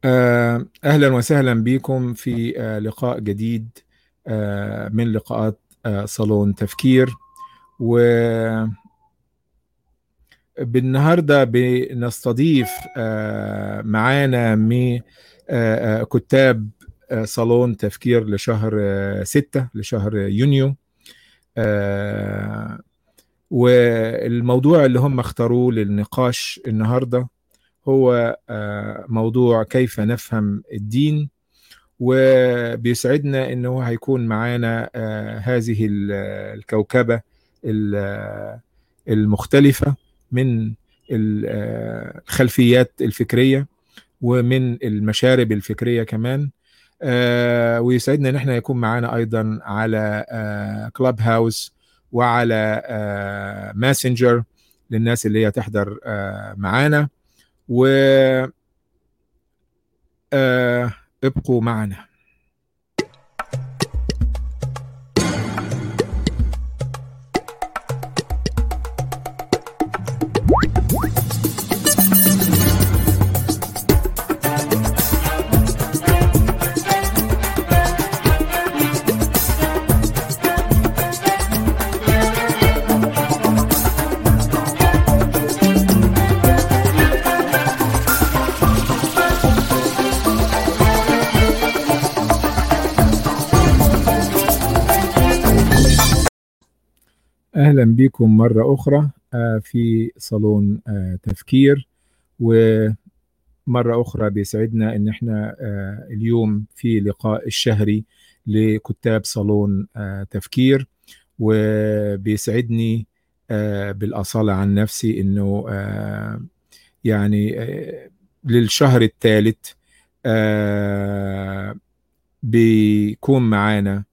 آه، أهلا وسهلا بكم في آه، لقاء جديد آه، من لقاءات صالون تفكير و بالنهارده بنستضيف معانا من كتاب صالون تفكير لشهر ستة لشهر يونيو والموضوع اللي هم اختاروه للنقاش النهارده هو موضوع كيف نفهم الدين وبيسعدنا انه هيكون معانا هذه الكوكبه المختلفه من الخلفيات الفكريه ومن المشارب الفكريه كمان ويسعدنا ان احنا يكون معانا ايضا على كلاب هاوس وعلى ماسنجر للناس اللي هي تحضر معانا و ابقوا معنا اهلا بكم مره اخرى في صالون تفكير ومره اخرى بيسعدنا ان احنا اليوم في لقاء الشهري لكتاب صالون تفكير وبيسعدني بالاصاله عن نفسي انه يعني للشهر الثالث بيكون معانا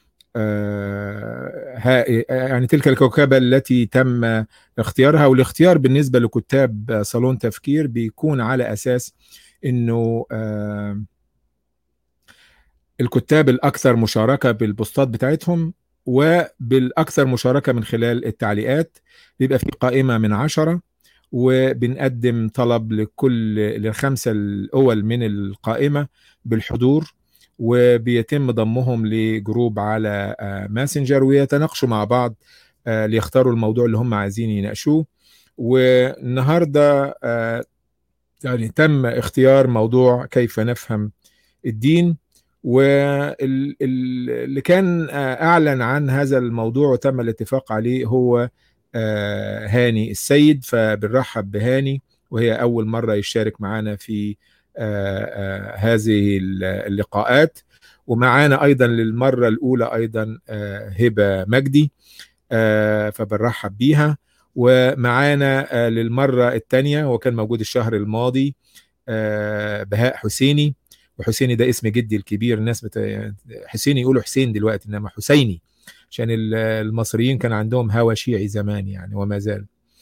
يعني تلك الكوكبة التي تم اختيارها والاختيار بالنسبة لكتاب صالون تفكير بيكون على أساس أنه الكتاب الأكثر مشاركة بالبوستات بتاعتهم وبالأكثر مشاركة من خلال التعليقات بيبقى في قائمة من عشرة وبنقدم طلب لكل للخمسة الأول من القائمة بالحضور وبيتم ضمهم لجروب على ماسنجر ويتناقشوا مع بعض ليختاروا الموضوع اللي هم عايزين يناقشوه والنهارده يعني تم اختيار موضوع كيف نفهم الدين واللي كان اعلن عن هذا الموضوع وتم الاتفاق عليه هو هاني السيد فبنرحب بهاني وهي اول مره يشارك معنا في آآ آآ هذه اللقاءات ومعانا ايضا للمره الاولى ايضا هبه مجدي فبنرحب بيها ومعانا للمره الثانيه هو كان موجود الشهر الماضي بهاء حسيني وحسيني ده اسم جدي الكبير الناس بت... حسيني يقولوا حسين دلوقتي انما حسيني عشان المصريين كان عندهم هوى شيعي زمان يعني وما زال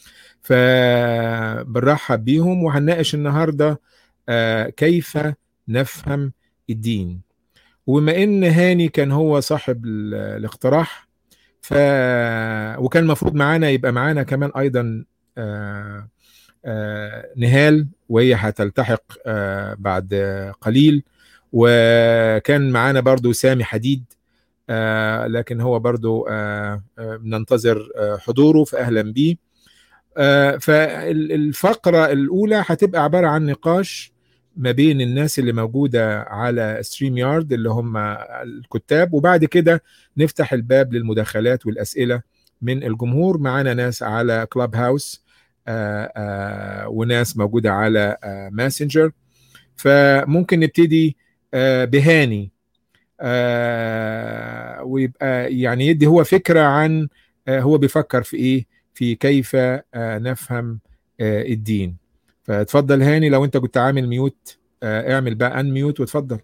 فبنرحب بيهم وهنناقش النهارده آه كيف نفهم الدين وبما ان هاني كان هو صاحب الاقتراح ف وكان المفروض معانا يبقى معانا كمان ايضا آه آه نهال وهي هتلتحق بعد قليل وكان معانا برضو سامي حديد لكن هو برضو بننتظر حضوره فاهلا بيه فالفقره الاولى هتبقى عباره عن نقاش ما بين الناس اللي موجوده على ستريم يارد اللي هم الكتاب وبعد كده نفتح الباب للمداخلات والاسئله من الجمهور معانا ناس على كلاب هاوس آآ آآ وناس موجوده على ماسنجر فممكن نبتدي بهاني ويبقى يعني يدي هو فكره عن هو بيفكر في ايه في كيف نفهم الدين فاتفضل هاني لو انت كنت عامل ميوت اعمل بقى ان ميوت واتفضل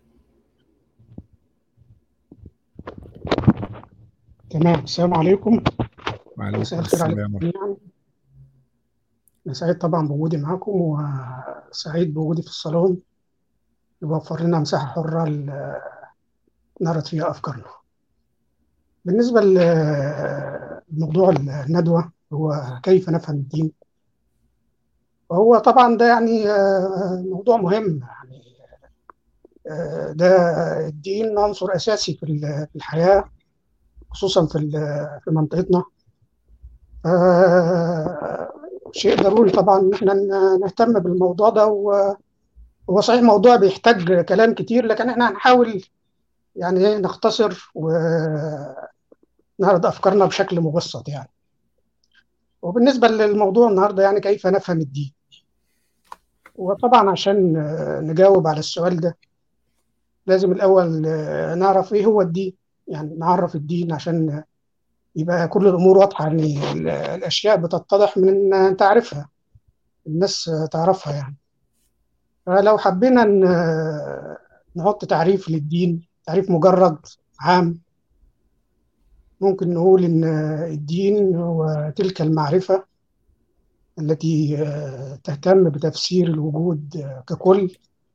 تمام السلام عليكم وعليكم مساء الخير عليكم السلام جميعا أنا سعيد طبعا بوجودي معاكم وسعيد بوجودي في الصالون يوفر لنا مساحة حرة ل- نعرض فيها أفكارنا بالنسبة لموضوع الندوة هو كيف نفهم الدين وهو طبعا ده يعني آه، موضوع مهم يعني ده الدين عنصر أساسي في الحياة خصوصا في في منطقتنا شيء ضروري طبعا ان احنا نهتم بالموضوع ده وهو صحيح موضوع بيحتاج كلام كتير لكن احنا هنحاول يعني نختصر ونعرض افكارنا بشكل مبسط يعني وبالنسبه للموضوع النهارده يعني كيف نفهم الدين وطبعا عشان نجاوب على السؤال ده لازم الاول نعرف ايه هو الدين يعني نعرف الدين عشان يبقى كل الامور واضحه يعني الاشياء بتتضح من ان تعرفها الناس تعرفها يعني فلو حبينا نحط تعريف للدين تعريف مجرد عام ممكن نقول ان الدين هو تلك المعرفه التي تهتم بتفسير الوجود ككل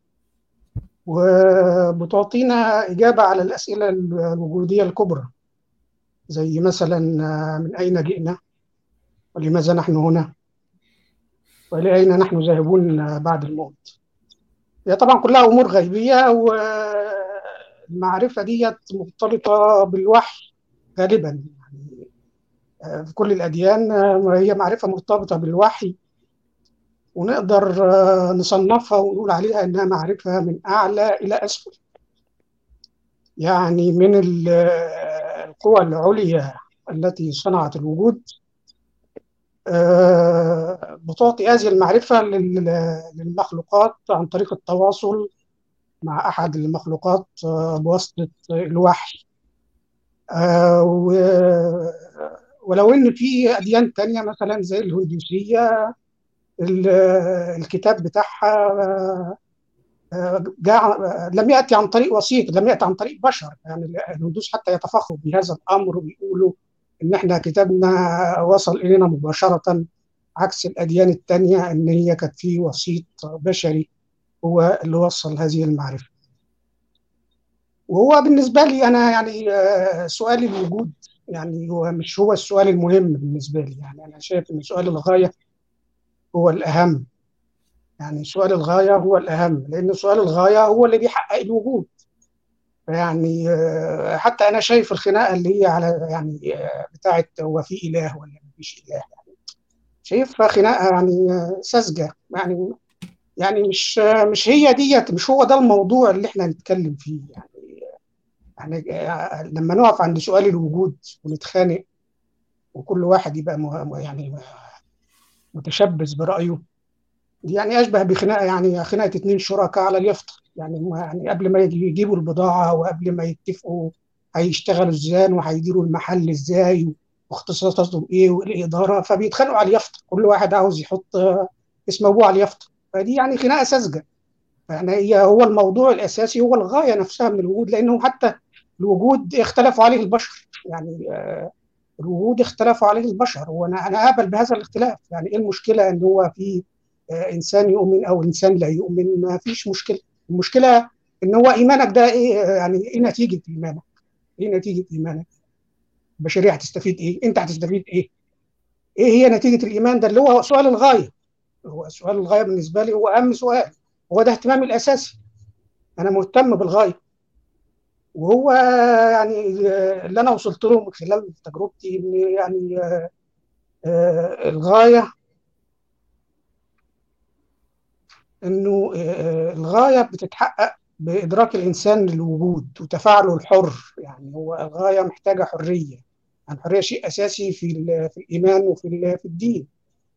وبتعطينا اجابه على الاسئله الوجوديه الكبرى زي مثلا من أين جئنا ولماذا نحن هنا وإلى أين نحن ذاهبون بعد الموت هي طبعا كلها أمور غيبية والمعرفة ديت مرتبطة بالوحي غالبا يعني في كل الأديان هي معرفة مرتبطة بالوحي ونقدر نصنفها ونقول عليها إنها معرفة من أعلى إلى أسفل يعني من القوى العليا التي صنعت الوجود بتعطي هذه المعرفة للمخلوقات عن طريق التواصل مع أحد المخلوقات بواسطة الوحي ولو إن في أديان تانية مثلا زي الهندوسية الكتاب بتاعها جاء لم ياتي عن طريق وسيط لم ياتي عن طريق بشر يعني الهندوس حتى يتفخروا بهذا الامر ويقولوا ان احنا كتابنا وصل الينا مباشره عكس الاديان الثانيه ان هي كانت في وسيط بشري هو اللي وصل هذه المعرفه وهو بالنسبه لي انا يعني سؤال الوجود يعني هو مش هو السؤال المهم بالنسبه لي يعني انا شايف ان سؤال الغايه هو الاهم يعني سؤال الغاية هو الأهم لأن سؤال الغاية هو اللي بيحقق الوجود يعني حتى أنا شايف الخناقة اللي هي على يعني بتاعت هو في إله ولا مفيش إله يعني شايفها خناقة يعني ساذجة يعني يعني مش مش هي ديت مش هو ده الموضوع اللي احنا نتكلم فيه يعني يعني لما نقف عند سؤال الوجود ونتخانق وكل واحد يبقى يعني متشبث برأيه يعني اشبه بخناقه يعني خناقه اثنين شركاء على اليافطه يعني يعني قبل ما يجيبوا البضاعه وقبل ما يتفقوا هيشتغلوا ازاي وهيديروا المحل ازاي واختصاصاتهم ايه والاداره فبيتخانقوا على اليافطه كل واحد عاوز يحط اسم ابوه على اليافطه فدي يعني خناقه ساذجه يعني هي هو الموضوع الاساسي هو الغايه نفسها من الوجود لانه حتى الوجود اختلفوا عليه البشر يعني الوجود اختلفوا عليه البشر وانا انا اقبل بهذا الاختلاف يعني ايه المشكله ان هو في انسان يؤمن او انسان لا يؤمن ما فيش مشكله المشكله ان هو ايمانك ده ايه يعني ايه نتيجه ايمانك ايه نتيجه ايمانك البشريه هتستفيد ايه انت هتستفيد ايه ايه هي نتيجه الايمان ده اللي هو سؤال الغايه هو سؤال الغايه بالنسبه لي هو اهم سؤال هو ده اهتمامي الاساسي انا مهتم بالغايه وهو يعني اللي انا وصلت له من خلال تجربتي ان يعني الغايه انه الغايه بتتحقق بادراك الانسان للوجود وتفاعله الحر يعني هو الغايه محتاجه حريه يعني الحريه شيء اساسي في في الايمان وفي في الدين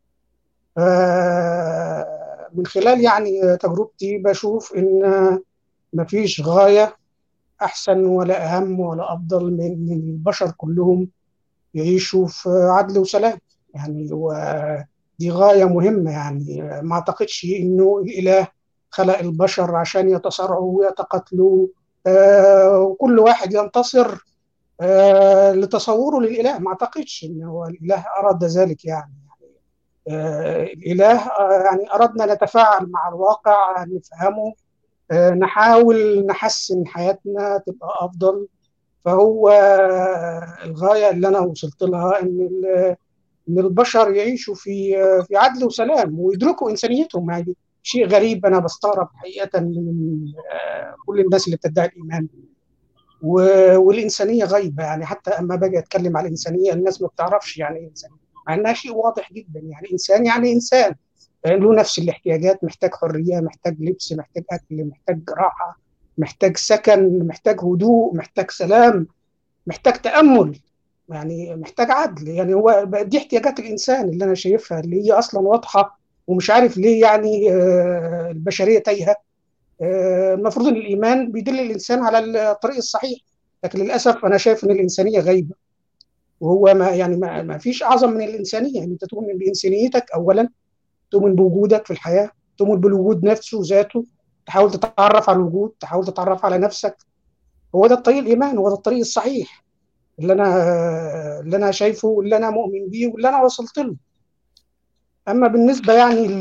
من خلال يعني تجربتي بشوف ان مفيش غايه احسن ولا اهم ولا افضل من البشر كلهم يعيشوا في عدل وسلام يعني هو دي غايه مهمه يعني ما اعتقدش انه الاله خلق البشر عشان يتصارعوا ويتقاتلوا آه وكل واحد ينتصر آه لتصوره للاله ما اعتقدش ان هو الاله اراد ذلك يعني آه الاله يعني اردنا نتفاعل مع الواقع نفهمه نحاول نحسن حياتنا تبقى افضل فهو الغايه اللي انا وصلت لها ان ان البشر يعيشوا في في عدل وسلام ويدركوا انسانيتهم هذه شيء غريب انا بستغرب حقيقه من كل الناس اللي بتدعي الايمان والانسانيه غايبه يعني حتى اما باجي اتكلم على الانسانيه الناس ما بتعرفش يعني ايه انسانيه مع انها شيء واضح جدا يعني انسان يعني انسان له نفس الاحتياجات محتاج حريه محتاج لبس محتاج اكل محتاج راحه محتاج سكن محتاج هدوء محتاج سلام محتاج تامل يعني محتاج عدل يعني هو دي احتياجات الانسان اللي انا شايفها اللي هي اصلا واضحه ومش عارف ليه يعني البشريه تايهه المفروض ان الايمان بيدل الانسان على الطريق الصحيح لكن للاسف انا شايف ان الانسانيه غايبه وهو ما يعني ما, ما فيش اعظم من الانسانيه يعني انت تؤمن بانسانيتك اولا تؤمن بوجودك في الحياه تؤمن بالوجود نفسه ذاته تحاول تتعرف على الوجود تحاول تتعرف على نفسك هو ده الطريق الايمان هو ده الطريق الصحيح اللي انا اللي انا شايفه واللي انا مؤمن بيه واللي انا وصلت له اما بالنسبه يعني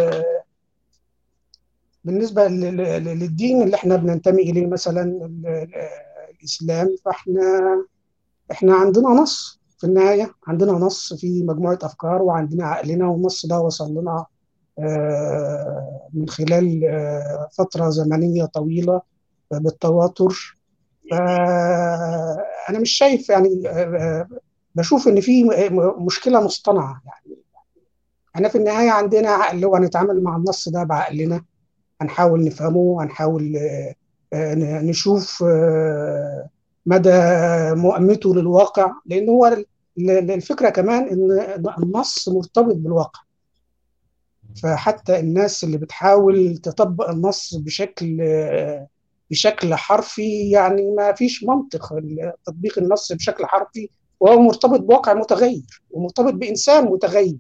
بالنسبه للدين اللي احنا بننتمي اليه مثلا الاسلام فاحنا احنا عندنا نص في النهايه عندنا نص في مجموعه افكار وعندنا عقلنا والنص ده وصل لنا من خلال فتره زمنيه طويله بالتواتر فانا مش شايف يعني بشوف ان في مشكله مصطنعه يعني احنا في النهايه عندنا عقل وهنتعامل مع النص ده بعقلنا هنحاول نفهمه هنحاول نشوف مدى مؤامته للواقع لان هو الفكره كمان ان النص مرتبط بالواقع فحتى الناس اللي بتحاول تطبق النص بشكل بشكل حرفي يعني ما فيش منطق تطبيق النص بشكل حرفي وهو مرتبط بواقع متغير ومرتبط بانسان متغير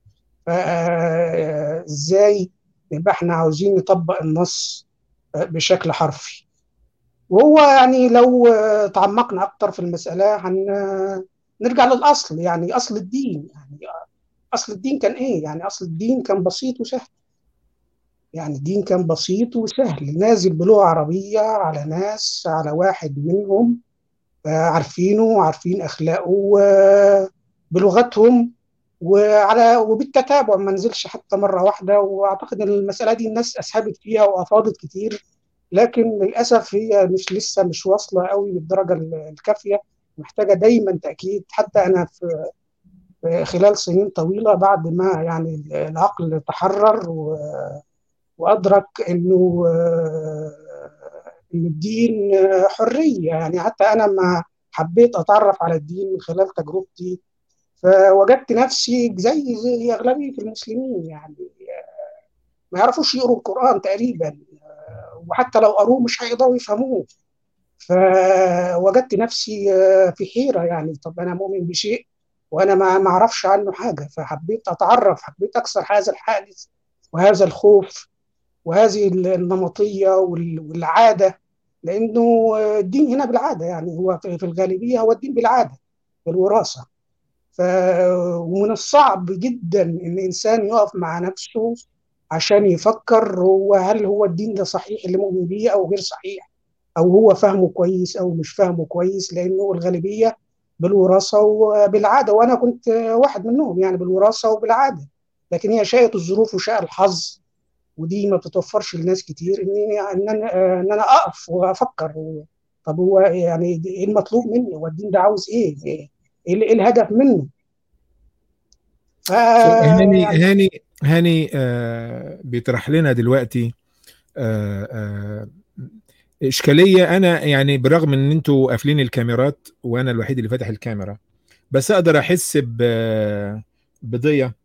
فازاي يبقى احنا عاوزين نطبق النص بشكل حرفي وهو يعني لو تعمقنا اكتر في المساله هنرجع للاصل يعني اصل الدين يعني اصل الدين كان ايه يعني اصل الدين كان بسيط وسهل يعني الدين كان بسيط وسهل نازل بلغه عربيه على ناس على واحد منهم عارفينه عارفين اخلاقه بلغتهم وعلى وبالتتابع ما نزلش حتى مره واحده واعتقد ان المساله دي الناس اسهبت فيها وافاضت كتير لكن للاسف هي مش لسه مش واصله قوي بالدرجه الكافيه محتاجه دايما تاكيد حتى انا في خلال سنين طويله بعد ما يعني العقل تحرر و وادرك انه ان الدين حريه يعني حتى انا ما حبيت اتعرف على الدين من خلال تجربتي فوجدت نفسي زي زي اغلبيه المسلمين يعني ما يعرفوش يقروا القران تقريبا وحتى لو قروه مش هيقدروا يفهموه فوجدت نفسي في حيره يعني طب انا مؤمن بشيء وانا ما اعرفش عنه حاجه فحبيت اتعرف حبيت اكسر هذا الحاجز وهذا الخوف وهذه النمطيه والعاده لانه الدين هنا بالعاده يعني هو في الغالبيه هو الدين بالعاده بالوراثه ف ومن الصعب جدا ان انسان يقف مع نفسه عشان يفكر هو هل هو الدين ده صحيح اللي مؤمن بيه او غير صحيح او هو فاهمه كويس او مش فاهمه كويس لانه الغالبيه بالوراثه وبالعاده وانا كنت واحد منهم يعني بالوراثه وبالعاده لكن هي شاءت الظروف وشاء الحظ ودي ما بتتوفرش لناس كتير ان ان انا ان انا اقف وافكر طب هو يعني ايه المطلوب مني هو الدين ده عاوز ايه؟ ايه, إيه الهدف منه؟ ف... هاني يعني... هاني هاني آه بيطرح لنا دلوقتي آه آه اشكاليه انا يعني بالرغم ان انتوا قافلين الكاميرات وانا الوحيد اللي فاتح الكاميرا بس اقدر احس بضيه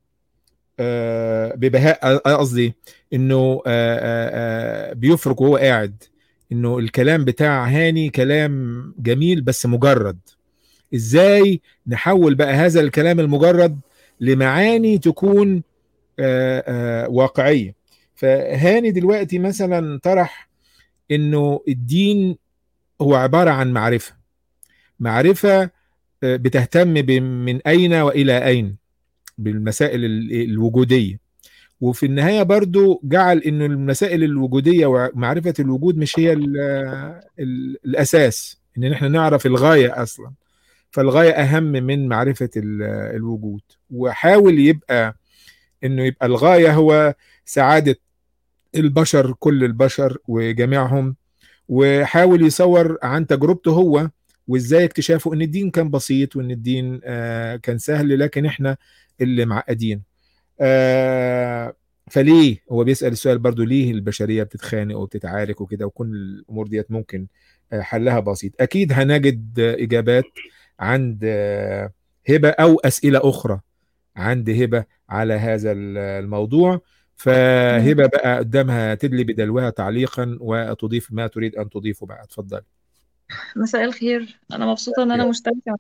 ببهاء قصدي انه بيفرق وهو قاعد انه الكلام بتاع هاني كلام جميل بس مجرد ازاي نحول بقى هذا الكلام المجرد لمعاني تكون واقعيه فهاني دلوقتي مثلا طرح انه الدين هو عباره عن معرفه معرفه بتهتم من اين والى اين بالمسائل الوجوديه وفي النهايه برضو جعل انه المسائل الوجوديه ومعرفه الوجود مش هي ال ال الاساس ان احنا نعرف الغايه اصلا فالغايه اهم من معرفه الوجود وحاول يبقى انه يبقى الغايه هو سعاده البشر كل البشر وجميعهم وحاول يصور عن تجربته هو وازاي اكتشافه ان الدين كان بسيط وان الدين آه كان سهل لكن احنا اللي معقدين آه فليه هو بيسأل السؤال برضو ليه البشرية بتتخانق وبتتعارك وكده وكل الأمور ديت ممكن آه حلها بسيط أكيد هنجد إجابات عند آه هبة أو أسئلة أخرى عند هبة على هذا الموضوع فهبة بقى قدامها تدلي بدلوها تعليقا وتضيف ما تريد أن تضيفه بقى اتفضل مساء الخير أنا مبسوطة إن أنا مشتركة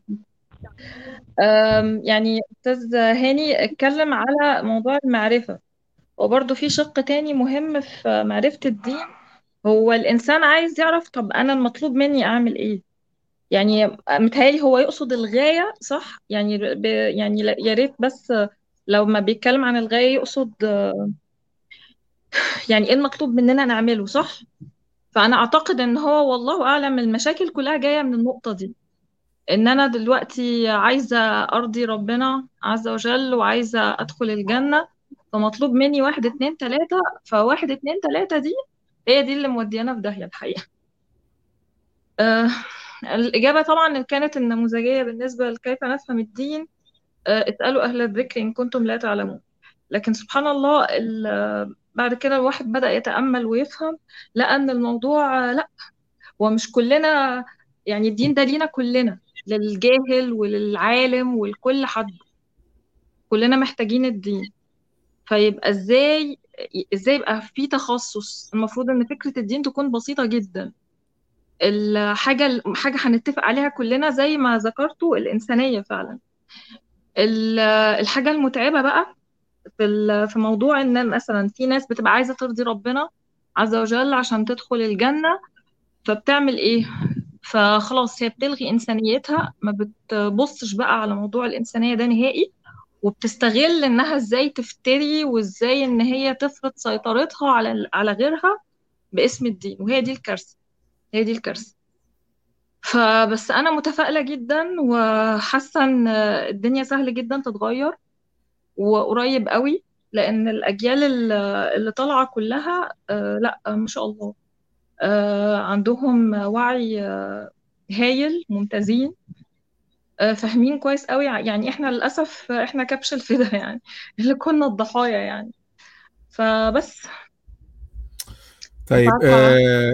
يعني أستاذ هاني اتكلم على موضوع المعرفة وبرضه في شق تاني مهم في معرفة الدين هو الإنسان عايز يعرف طب أنا المطلوب مني أعمل إيه يعني متهيألي هو يقصد الغاية صح يعني ب... يعني يا ريت بس لو ما بيتكلم عن الغاية يقصد يعني ايه المطلوب مننا نعمله صح فأنا أعتقد إن هو والله أعلم المشاكل كلها جاية من النقطة دي إن أنا دلوقتي عايزة أرضي ربنا عز وجل وعايزة أدخل الجنة فمطلوب مني واحد اتنين تلاتة فواحد اتنين تلاتة دي هي دي اللي موديانا في داهية الحقيقة أه الإجابة طبعا كانت النموذجية بالنسبة لكيف نفهم الدين أه اسألوا أهل الذكر إن كنتم لا تعلمون لكن سبحان الله بعد كده الواحد بدأ يتأمل ويفهم لقى أن الموضوع لا ومش كلنا يعني الدين ده لينا كلنا للجاهل وللعالم ولكل حد كلنا محتاجين الدين فيبقى ازاي ازاي يبقى في تخصص المفروض ان فكرة الدين تكون بسيطة جدا الحاجة حاجة هنتفق عليها كلنا زي ما ذكرتوا الإنسانية فعلا الحاجة المتعبة بقى في في موضوع ان مثلا في ناس بتبقى عايزة ترضي ربنا عز وجل عشان تدخل الجنة فبتعمل ايه فخلاص هي بتلغي إنسانيتها ما بتبصش بقى على موضوع الإنسانية ده نهائي وبتستغل إنها إزاي تفتري وإزاي إن هي تفرض سيطرتها على على غيرها باسم الدين وهي دي الكارثة هي دي الكارثة فبس أنا متفائلة جدا وحاسة إن الدنيا سهل جدا تتغير وقريب قوي لأن الأجيال اللي طالعة كلها لا ما شاء الله عندهم وعي هايل ممتازين فاهمين كويس قوي يعني احنا للاسف احنا كبش الفدا يعني اللي كنا الضحايا يعني فبس طيب آه...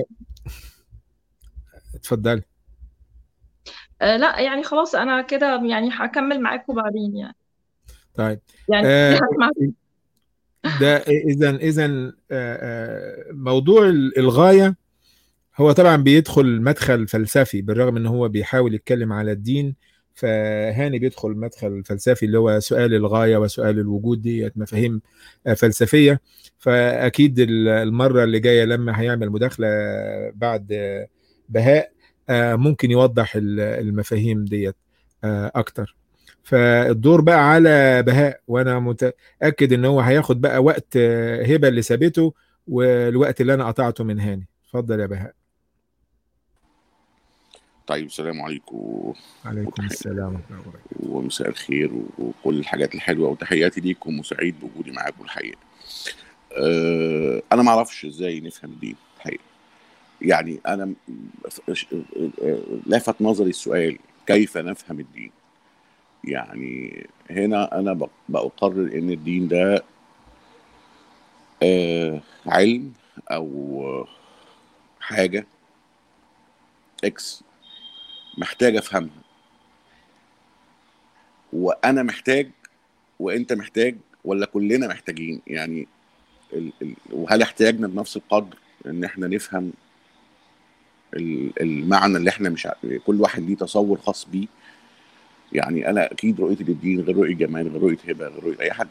اتفضلي آه لا يعني خلاص انا كده يعني هكمل معاكم بعدين يعني طيب يعني آه... ده اذا اذا موضوع الغايه هو طبعا بيدخل مدخل فلسفي بالرغم ان هو بيحاول يتكلم على الدين فهاني بيدخل مدخل فلسفي اللي هو سؤال الغايه وسؤال الوجود دي مفاهيم فلسفيه فاكيد المره اللي جايه لما هيعمل مداخله بعد بهاء ممكن يوضح المفاهيم ديت اكتر فالدور بقى على بهاء وانا متاكد ان هو هياخد بقى وقت هبه اللي سابته والوقت اللي انا قطعته من هاني اتفضل يا بهاء طيب السلام عليكم عليكم السلام ورحمه الله وبركاته ومساء الخير وكل الحاجات الحلوه وتحياتي ليكم وسعيد بوجودي معاكم الحقيقه أه انا ما اعرفش ازاي نفهم الدين الحقيقه يعني انا لفت نظري السؤال كيف نفهم الدين يعني هنا انا بقرر ان الدين ده أه علم او حاجه اكس محتاج افهمها وانا محتاج وانت محتاج ولا كلنا محتاجين يعني ال ال وهل احتياجنا بنفس القدر ان احنا نفهم المعنى اللي احنا مش كل واحد ليه تصور خاص بيه يعني انا اكيد رؤيتي للدين غير رؤيه جمال غير رؤيه هبه غير رؤيه اي حد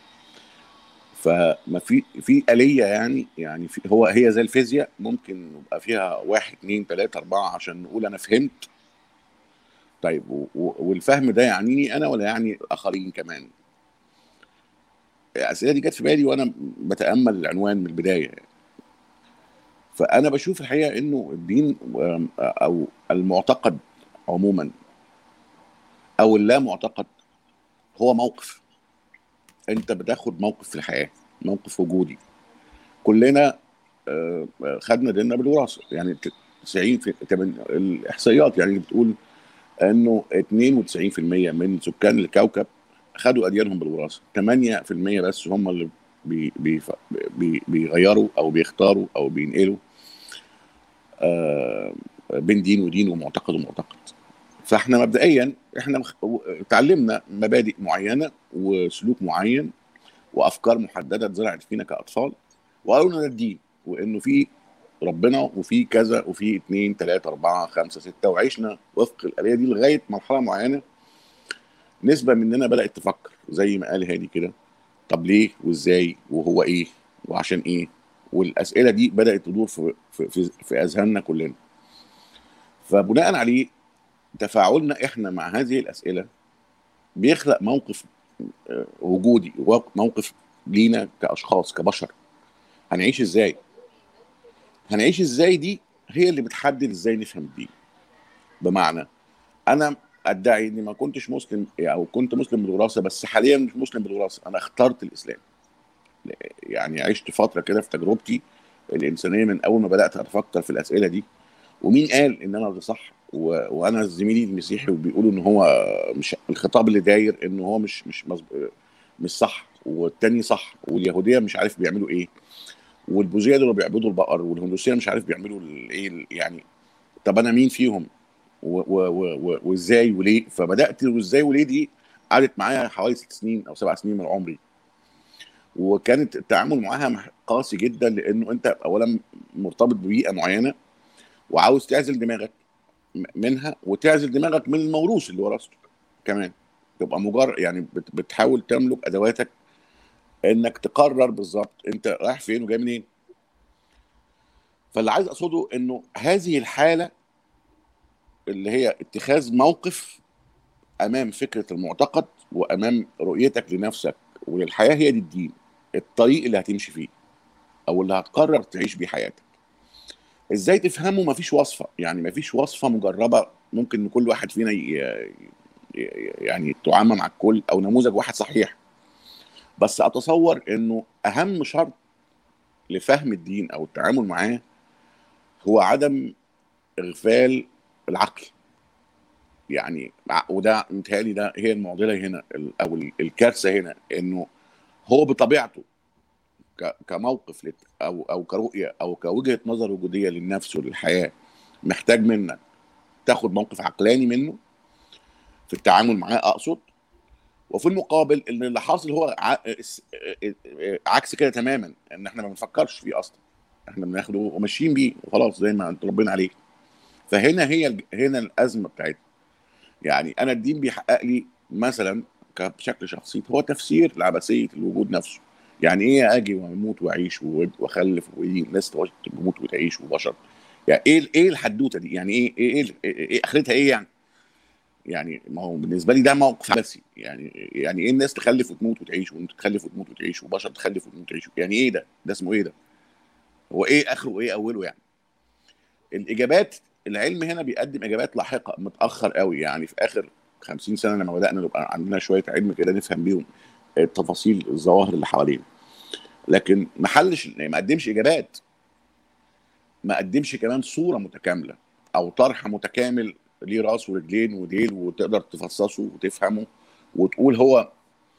فما في في آلية يعني يعني في هو هي زي الفيزياء ممكن يبقى فيها واحد اتنين تلاتة أربعة عشان نقول أنا فهمت طيب والفهم ده يعنيني أنا ولا يعني الآخرين كمان الأسئلة دي جت في بالي وأنا بتأمل العنوان من البداية يعني. فأنا بشوف الحقيقة إنه الدين أو المعتقد عموما أو اللا معتقد هو موقف انت بتاخد موقف في الحياه موقف وجودي كلنا آه، آه، خدنا ديننا بالوراثه يعني 90 في تمن- الاحصائيات يعني بتقول انه 92% من سكان الكوكب خدوا اديانهم بالوراثه 8% بس هم اللي بي بي بي بيغيروا او بيختاروا او بينقلوا آه، بين دين ودين ومعتقد ومعتقد فاحنا مبدئيا احنا مخ- اتعلمنا مبادئ معينه وسلوك معين وافكار محدده اتزرعت فينا كاطفال وقالوا لنا ده الدين وانه في ربنا وفي كذا وفي اتنين تلاته اربعه خمسه سته وعشنا وفق الاليه دي لغايه مرحله معينه نسبه مننا بدات تفكر زي ما قال هادي كده طب ليه وازاي وهو ايه وعشان ايه والاسئله دي بدات تدور في في في, في اذهاننا كلنا فبناء عليه تفاعلنا احنا مع هذه الاسئله بيخلق موقف آه، وجودي موقف لينا كاشخاص كبشر هنعيش ازاي هنعيش ازاي دي هي اللي بتحدد ازاي نفهم الدين بمعنى انا ادعي اني ما كنتش مسلم او كنت مسلم بالوراثه بس حاليا مش مسلم بالوراثه انا اخترت الاسلام يعني عشت فتره كده في تجربتي الانسانيه من اول ما بدات اتفكر في الاسئله دي ومين قال ان انا ده صح و... وانا زميلي المسيحي وبيقولوا ان هو مش الخطاب اللي داير ان هو مش مش مز... مش صح والتاني صح واليهوديه مش عارف بيعملوا ايه والبوذيه دول بيعبدوا البقر والهندوسيه مش عارف بيعملوا ايه يعني طب انا مين فيهم و... و... و... وازاي وليه فبدات وازاي وليه دي قعدت معايا حوالي ست سنين او سبع سنين من عمري وكانت التعامل معاها قاسي جدا لانه انت اولا مرتبط ببيئه معينه وعاوز تعزل دماغك منها وتعزل دماغك من الموروث اللي ورثته كمان تبقى مجرد يعني بتحاول تملك ادواتك انك تقرر بالظبط انت رايح فين وجاي منين فاللي عايز اقصده انه هذه الحاله اللي هي اتخاذ موقف امام فكره المعتقد وامام رؤيتك لنفسك وللحياه هي دي الدين الطريق اللي هتمشي فيه او اللي هتقرر تعيش بيه حياتك ازاي تفهمه مفيش وصفه يعني مفيش وصفه مجربه ممكن كل واحد فينا يعني تعامى مع الكل او نموذج واحد صحيح بس اتصور انه اهم شرط لفهم الدين او التعامل معاه هو عدم اغفال العقل يعني وده متهيألي ده هي المعضله هنا او الكارثه هنا انه هو بطبيعته كموقف او او كرؤيه او كوجهه نظر وجوديه للنفس وللحياه محتاج منك تاخد موقف عقلاني منه في التعامل معاه اقصد وفي المقابل ان اللي حاصل هو عكس كده تماما ان احنا ما بنفكرش فيه اصلا احنا بناخده وماشيين بيه وخلاص زي ما انت ربنا عليك فهنا هي هنا الازمه بتاعتنا يعني انا الدين بيحقق لي مثلا بشكل شخصي هو تفسير لعبثيه الوجود نفسه يعني ايه اجي واموت واعيش واخلف والناس تموت وتعيش وبشر يعني ايه ايه الحدوته دي يعني ايه ايه, إيه, إيه, إيه اخرتها ايه يعني يعني ما هو بالنسبه لي ده موقف عبثي يعني يعني ايه الناس تخلف وتموت وتعيش وانت تخلف وتموت وتعيش وبشر تخلف وتموت وتعيش يعني ايه ده ده اسمه ايه ده هو ايه اخره وايه اوله يعني الاجابات العلم هنا بيقدم اجابات لاحقه متاخر قوي يعني في اخر 50 سنه لما بدانا نبقى عندنا شويه علم كده نفهم بيهم التفاصيل الظواهر اللي حوالينا لكن ما حلش ما قدمش اجابات ما قدمش كمان صوره متكامله او طرح متكامل ليه راس ورجلين وديل وتقدر تفصصه وتفهمه وتقول هو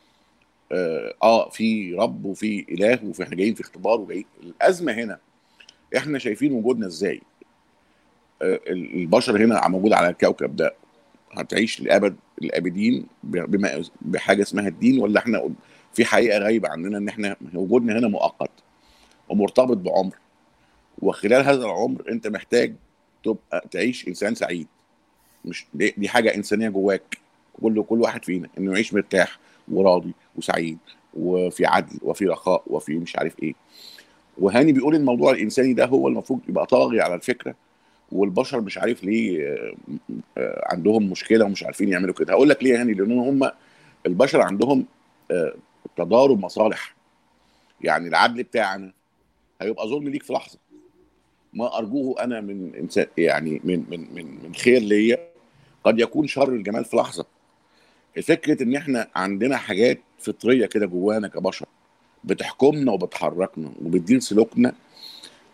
اه, آه في رب وفي اله وفي احنا جايين في اختبار وجايين الازمه هنا احنا شايفين وجودنا ازاي آه البشر هنا موجود على الكوكب ده هتعيش لابد الابدين بما بحاجه اسمها الدين ولا احنا في حقيقه غايبه عننا ان احنا وجودنا هنا مؤقت ومرتبط بعمر وخلال هذا العمر انت محتاج تبقى تعيش انسان سعيد مش دي, دي حاجه انسانيه جواك كل كل واحد فينا انه يعيش مرتاح وراضي وسعيد وفي عدل وفي رخاء وفي مش عارف ايه وهاني بيقول الموضوع الانساني ده هو المفروض يبقى طاغي على الفكره والبشر مش عارف ليه عندهم مشكله ومش عارفين يعملوا كده هقول لك ليه يا هاني لان هم البشر عندهم تضارب مصالح يعني العدل بتاعنا هيبقى ظلم ليك في لحظه ما ارجوه انا من انسان يعني من من من من خير ليا قد يكون شر الجمال في لحظه فكره ان احنا عندنا حاجات فطريه كده جوانا كبشر بتحكمنا وبتحركنا وبتدير سلوكنا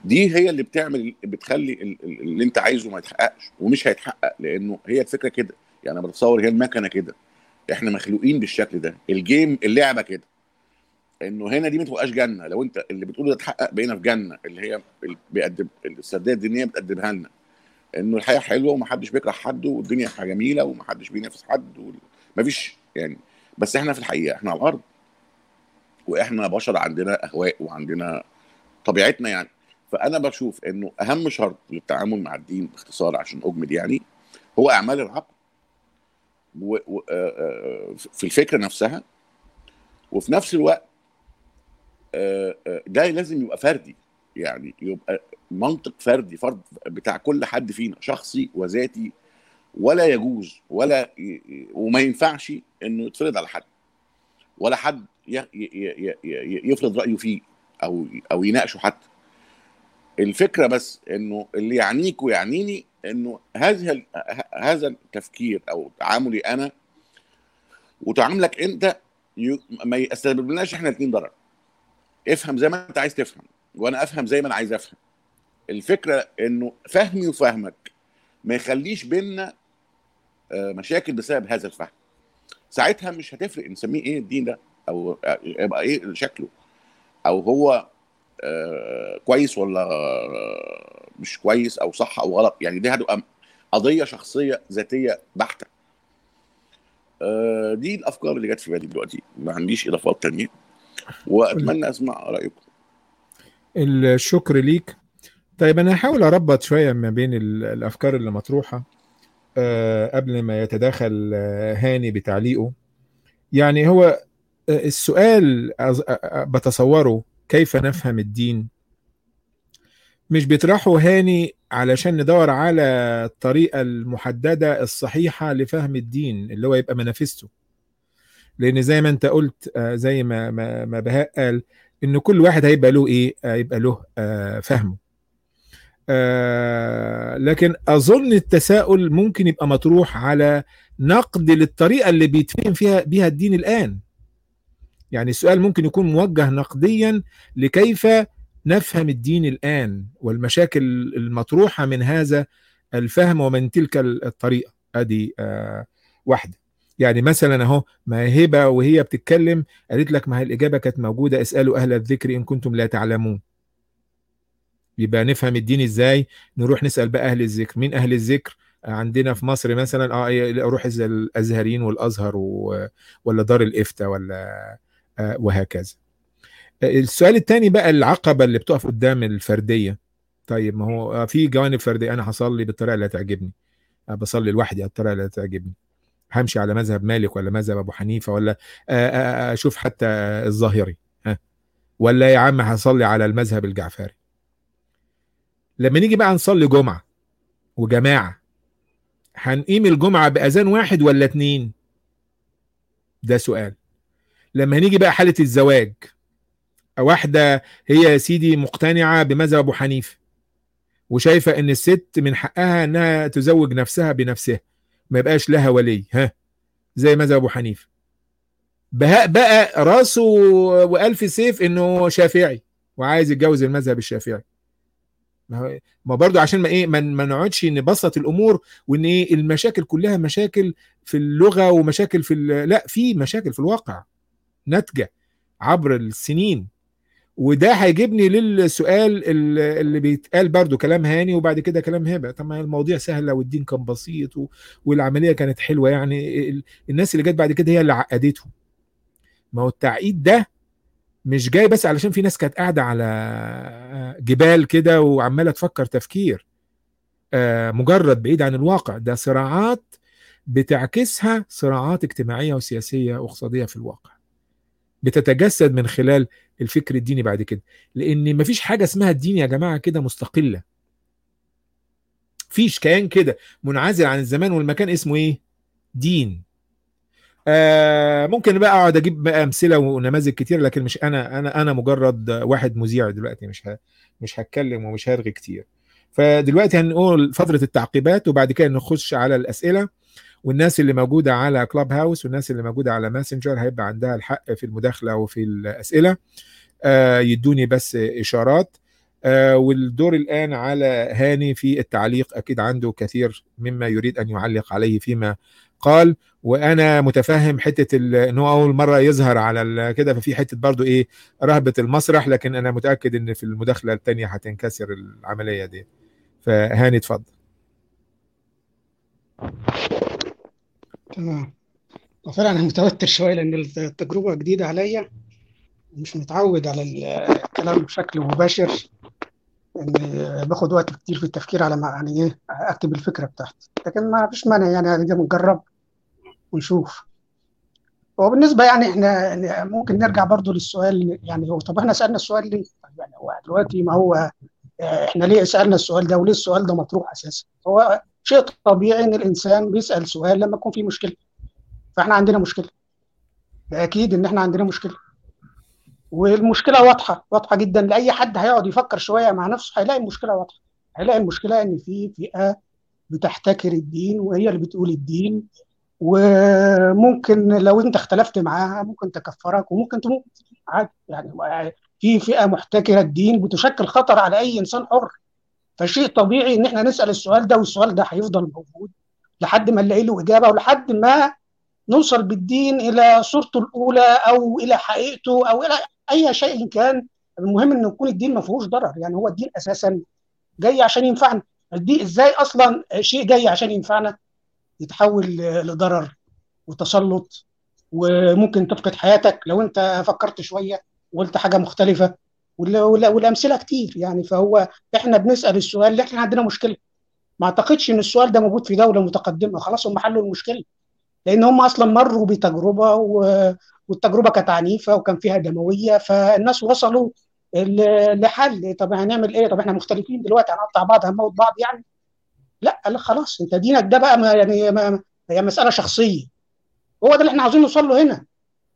دي هي اللي بتعمل بتخلي ال- ال- اللي انت عايزه ما يتحققش ومش هيتحقق لانه هي الفكره كده يعني انا بتصور هي المكنه كده احنا مخلوقين بالشكل ده الجيم اللعبه كده انه هنا دي ما تبقاش جنه لو انت اللي بتقوله ده اتحقق بقينا في جنه اللي هي اللي بيقدم السرديه الدينيه بتقدمها لنا انه الحياه حلوه ومحدش بيكره حد والدنيا جميله ومحدش بينافس حد وال- مفيش يعني بس احنا في الحقيقه احنا على الارض واحنا بشر عندنا اهواء وعندنا طبيعتنا يعني فانا بشوف انه اهم شرط للتعامل مع الدين باختصار عشان اجمد يعني هو اعمال العقل و... و... آه، آه، في الفكره نفسها وفي نفس الوقت آه، آه، ده لازم يبقى فردي يعني يبقى منطق فردي فرد بتاع كل حد فينا شخصي وذاتي ولا يجوز ولا ي- ي- وما ينفعش انه يتفرض على حد ولا حد ي- ي- ي- ي- يفرض رايه فيه او او يناقشه حتى الفكره بس انه اللي يعنيك ويعنيني انه هذا ال- ه- هذا التفكير او تعاملي انا وتعاملك انت ي- ما يسببلناش احنا الاثنين ضرر افهم زي ما انت عايز تفهم وانا افهم زي ما انا عايز افهم الفكره انه فهمي وفهمك ما يخليش بينا آه، مشاكل بسبب هذا الفهم ساعتها مش هتفرق نسميه ايه الدين ده او آه، يبقى ايه شكله او هو آه، كويس ولا آه، مش كويس او صح او غلط يعني دي هتبقى قضيه شخصيه ذاتيه بحته آه، دي الافكار اللي جت في بالي دلوقتي ما عنديش اضافات تانية واتمنى اسمع رايكم الشكر ليك طيب انا هحاول اربط شويه ما بين ال- الافكار اللي مطروحه آه، قبل ما يتداخل آه، هاني بتعليقه يعني هو آه، السؤال أظ- آه، آه، بتصوره كيف نفهم الدين مش بيطرحه هاني علشان ندور على الطريقة المحددة الصحيحة لفهم الدين اللي هو يبقى منافسته لأن زي ما أنت قلت آه، زي ما ما ما بهاء قال إن كل واحد هيبقى له إيه؟ آه، يبقى له آه، فهمه. آه، لكن أظن التساؤل ممكن يبقى مطروح على نقد للطريقة اللي بيتفهم فيها بيها الدين الآن. يعني السؤال ممكن يكون موجه نقديا لكيف نفهم الدين الآن والمشاكل المطروحة من هذا الفهم ومن تلك الطريقة ادي آه واحدة يعني مثلا اهو ما هبة وهي بتتكلم قالت لك ما هي الإجابة كانت موجودة اسألوا أهل الذكر إن كنتم لا تعلمون يبقى نفهم الدين ازاي نروح نسأل بقى أهل الذكر مين أهل الذكر عندنا في مصر مثلا اه اروح الازهريين والازهر و... ولا دار الافتاء ولا آه وهكذا السؤال الثاني بقى العقبه اللي بتقف قدام الفرديه طيب ما هو في جوانب فرديه انا هصلي بالطريقه اللي هتعجبني بصلي لوحدي الطريقه اللي هتعجبني همشي على مذهب مالك ولا مذهب ابو حنيفه ولا اشوف حتى الظاهري ها ولا يا عم هصلي على المذهب الجعفري لما نيجي بقى نصلي جمعه وجماعه هنقيم الجمعه باذان واحد ولا اتنين ده سؤال لما نيجي بقى حاله الزواج واحده هي يا سيدي مقتنعه بمذهب ابو حنيفه وشايفه ان الست من حقها انها تزوج نفسها بنفسها ما يبقاش لها ولي ها زي مذهب ابو حنيفه بهاء بقى راسه والف سيف انه شافعي وعايز يتجوز المذهب الشافعي ما برضو عشان ما ايه ما نقعدش نبسط الامور وان ايه المشاكل كلها مشاكل في اللغه ومشاكل في لا في مشاكل في الواقع ناتجه عبر السنين وده هيجيبني للسؤال اللي بيتقال برضو كلام هاني وبعد كده كلام هبه طب ما المواضيع سهله والدين كان بسيط و... والعمليه كانت حلوه يعني الناس اللي جت بعد كده هي اللي عقدتهم ما هو التعقيد ده مش جاي بس علشان في ناس كانت قاعده على جبال كده وعماله تفكر تفكير مجرد بعيد عن الواقع ده صراعات بتعكسها صراعات اجتماعيه وسياسيه واقتصاديه في الواقع بتتجسد من خلال الفكر الديني بعد كده لان مفيش حاجه اسمها الدين يا جماعه كده مستقله فيش كيان كده منعزل عن الزمان والمكان اسمه ايه دين آه ممكن بقى اقعد اجيب بقى امثله ونماذج كتير لكن مش انا انا انا مجرد واحد مذيع دلوقتي مش ه... مش هتكلم ومش هرغي كتير فدلوقتي هنقول فتره التعقيبات وبعد كده نخش على الاسئله والناس اللي موجوده على كلاب هاوس والناس اللي موجوده على ماسنجر هيبقى عندها الحق في المداخله وفي الاسئله آه يدوني بس اشارات آه، والدور الآن على هاني في التعليق أكيد عنده كثير مما يريد أن يعلق عليه فيما قال وأنا متفهم حتة ال- إن هو أول مرة يظهر على ال- كده ففي حتة برضو إيه رهبة المسرح لكن أنا متأكد إن في المداخلة التانية هتنكسر العملية دي فهاني اتفضل تمام وفعلا انا متوتر شويه لان التجربه جديده عليا ومش متعود على الكلام بشكل مباشر يعني باخد وقت كتير في التفكير على ما يعني ايه اكتب الفكره بتاعتي لكن ما فيش مانع يعني هنجي نجرب ونشوف هو بالنسبه يعني احنا يعني ممكن نرجع برضو للسؤال يعني هو طب احنا سالنا السؤال ليه؟ طيب يعني هو دلوقتي ما هو آه، احنا ليه سالنا السؤال ده وليه السؤال ده مطروح اساسا؟ هو شيء طبيعي ان الانسان بيسال سؤال لما يكون في مشكله فاحنا عندنا مشكله ده اكيد ان احنا عندنا مشكله والمشكله واضحه واضحه جدا لاي حد هيقعد يفكر شويه مع نفسه هيلاقي المشكله واضحه هيلاقي المشكله ان في فئه بتحتكر الدين وهي اللي بتقول الدين وممكن لو انت اختلفت معاها ممكن تكفرك وممكن تموت عادي يعني في فئه محتكره الدين بتشكل خطر على اي انسان حر فشيء طبيعي ان احنا نسال السؤال ده والسؤال ده هيفضل موجود لحد ما نلاقي له اجابه ولحد ما نوصل بالدين الى صورته الاولى او الى حقيقته او الى اي شيء كان المهم ان يكون الدين ما فيهوش ضرر يعني هو الدين اساسا جاي عشان ينفعنا الدين ازاي اصلا شيء جاي عشان ينفعنا يتحول لضرر وتسلط وممكن تفقد حياتك لو انت فكرت شويه وقلت حاجه مختلفه ولا- ولا- والامثله كتير يعني فهو احنا بنسال السؤال اللي احنا عندنا مشكله ما اعتقدش ان السؤال ده موجود في دوله متقدمه خلاص هم حلوا المشكله لان هم اصلا مروا بتجربه و... والتجربه كانت عنيفه وكان فيها دمويه فالناس وصلوا ل- لحل طب هنعمل ايه طب احنا مختلفين دلوقتي هنقطع بعض هنموت بعض يعني لا لا خلاص انت دينك ده بقى ما يعني ما هي مساله شخصيه هو ده اللي احنا عاوزين نوصل له هنا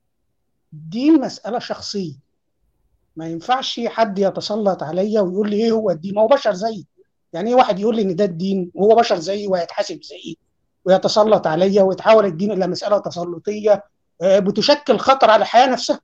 الدين مساله شخصيه ما ينفعش حد يتسلط عليا ويقول لي ايه هو الدين ما هو بشر زيي يعني ايه واحد يقول لي ان ده الدين وهو بشر زيي ويتحاسب زيي ويتسلط عليا ويتحول الدين الى مساله تسلطيه آه، بتشكل خطر على الحياه نفسها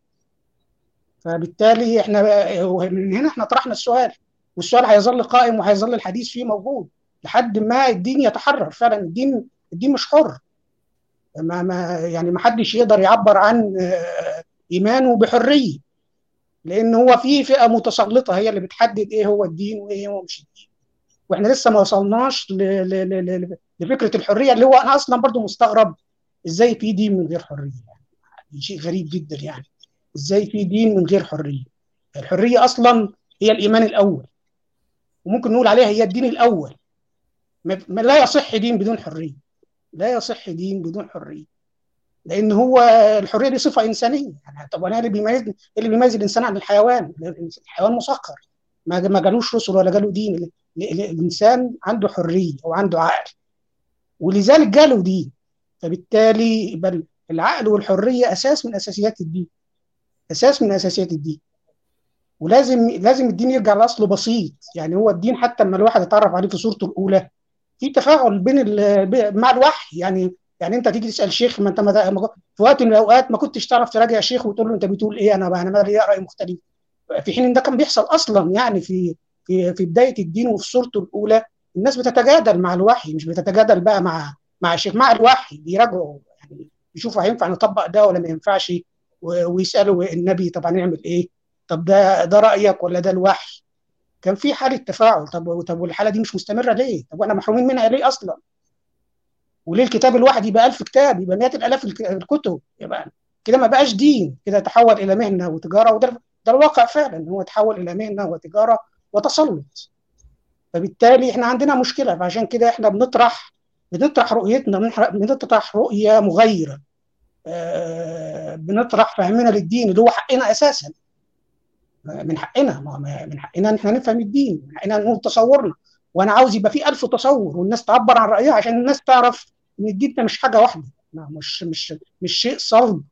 فبالتالي احنا من هنا احنا طرحنا السؤال والسؤال هيظل قائم وهيظل الحديث فيه موجود لحد ما الدين يتحرر فعلا الدين الدين مش حر ما ما يعني ما حدش يقدر يعبر عن آه، ايمانه بحريه لان هو في فئه متسلطه هي اللي بتحدد ايه هو الدين وايه هو مش الدين واحنا لسه ما وصلناش ل- ل- ل- ل- لفكره الحريه اللي هو انا اصلا برضو مستغرب ازاي في دين من غير حريه يعني شيء غريب جدا يعني ازاي في دين من غير حريه الحريه اصلا هي الايمان الاول وممكن نقول عليها هي الدين الاول ما ما لا يصح دين بدون حريه لا يصح دين بدون حريه لان هو الحريه دي صفه انسانيه يعني طب وانا إيه اللي بيميز إيه اللي بيميز الانسان عن الحيوان الحيوان مسخر ما ما جالوش رسل ولا جاله دين ال- ال- الانسان عنده حريه وعنده عقل ولذلك جاله دين فبالتالي يبقى العقل والحريه اساس من اساسيات الدين اساس من اساسيات الدين ولازم لازم الدين يرجع لاصله بسيط يعني هو الدين حتى لما الواحد يتعرف عليه في صورته الاولى في تفاعل بين ال- ب- مع الوحي يعني يعني انت تيجي تسال شيخ ما انت ما ما- في وقت من الاوقات ما كنتش تعرف تراجع شيخ وتقول له انت بتقول ايه انا انا مالي راي مختلف في حين ان ده كان بيحصل اصلا يعني في في في بدايه الدين وفي صورته الاولى الناس بتتجادل مع الوحي مش بتتجادل بقى مع مع الشيخ مع الوحي بيراجعوا يعني يشوفوا هينفع نطبق ده ولا ما ينفعش و- ويسالوا النبي طب هنعمل ايه؟ طب ده ده رايك ولا ده الوحي؟ كان في حاله تفاعل طب طب والحاله دي مش مستمره ليه؟ طب واحنا محرومين منها ليه اصلا؟ وليه الكتاب الواحد يبقى 1000 كتاب يبقى مئات الالاف الك- الكتب يبقى كده ما بقاش دين كده تحول الى مهنه وتجاره وده ده الواقع فعلا ان هو تحول الى مهنه وتجاره وتسلط فبالتالي احنا عندنا مشكله فعشان كده احنا بنطرح بنطرح رؤيتنا بنطرح- بنطرح رؤيه مغايره آه، بنطرح فهمنا للدين اللي هو حقنا اساسا من حقنا ما- ما- من حقنا ان احنا نفهم الدين من حقنا نقول تصورنا وانا عاوز يبقى في ألف تصور والناس تعبر عن رايها عشان الناس تعرف ان الدين ده مش حاجه واحده ما- مش مش مش شيء صلب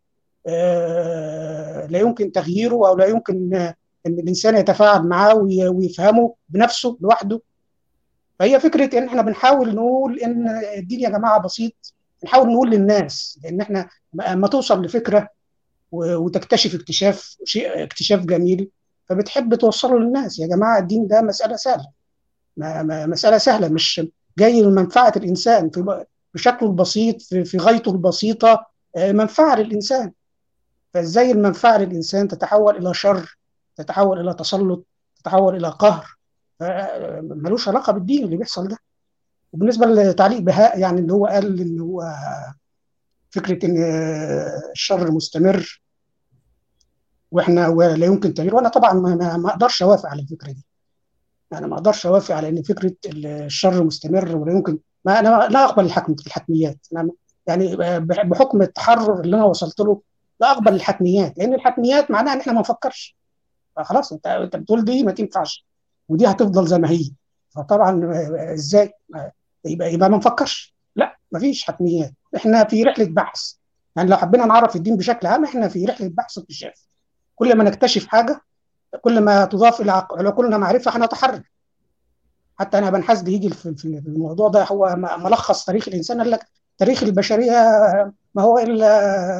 آه، لا يمكن تغييره او لا يمكن آه، ان الانسان يتفاعل معاه وي- ويفهمه بنفسه لوحده فهي فكره ان احنا بنحاول نقول ان الدين يا جماعه بسيط بنحاول نقول للناس لان احنا اما توصل لفكره و- وتكتشف اكتشاف شيء اكتشاف جميل فبتحب توصله للناس يا جماعه الدين ده مساله سهله ما ما مساله سهله مش جاي لمنفعه الانسان في بشكله البسيط في, في غايته البسيطه آه، منفعه للانسان فازاي المنفعه للانسان تتحول الى شر تتحول الى تسلط تتحول الى قهر آه، ملوش علاقه بالدين اللي بيحصل ده وبالنسبه لتعليق بهاء يعني اللي هو قال ان هو فكره ان الشر مستمر واحنا ولا يمكن تغييره وانا طبعا ما, ما اقدرش اوافق على الفكره دي انا ما اقدرش اوافق على ان فكره الشر مستمر ولا يمكن ما انا لا اقبل الحكم الحتميات انا يعني بحكم التحرر اللي انا وصلت له لا اقبل الحتميات لان الحتميات معناها ان احنا ما نفكرش خلاص انت انت بتقول دي ما تنفعش ودي هتفضل زي ما هي فطبعا ازاي يبقى يبقى ما نفكرش لا ما فيش حتميات احنا في رحله بحث يعني لو حبينا نعرف الدين بشكل عام احنا في رحله بحث واكتشاف كل ما نكتشف حاجه كل ما تضاف الى عقولنا معرفه هنتحرر حتى انا ابن حزد يجي في الموضوع ده هو ملخص تاريخ الانسان قال لك تاريخ البشريه ما هو الا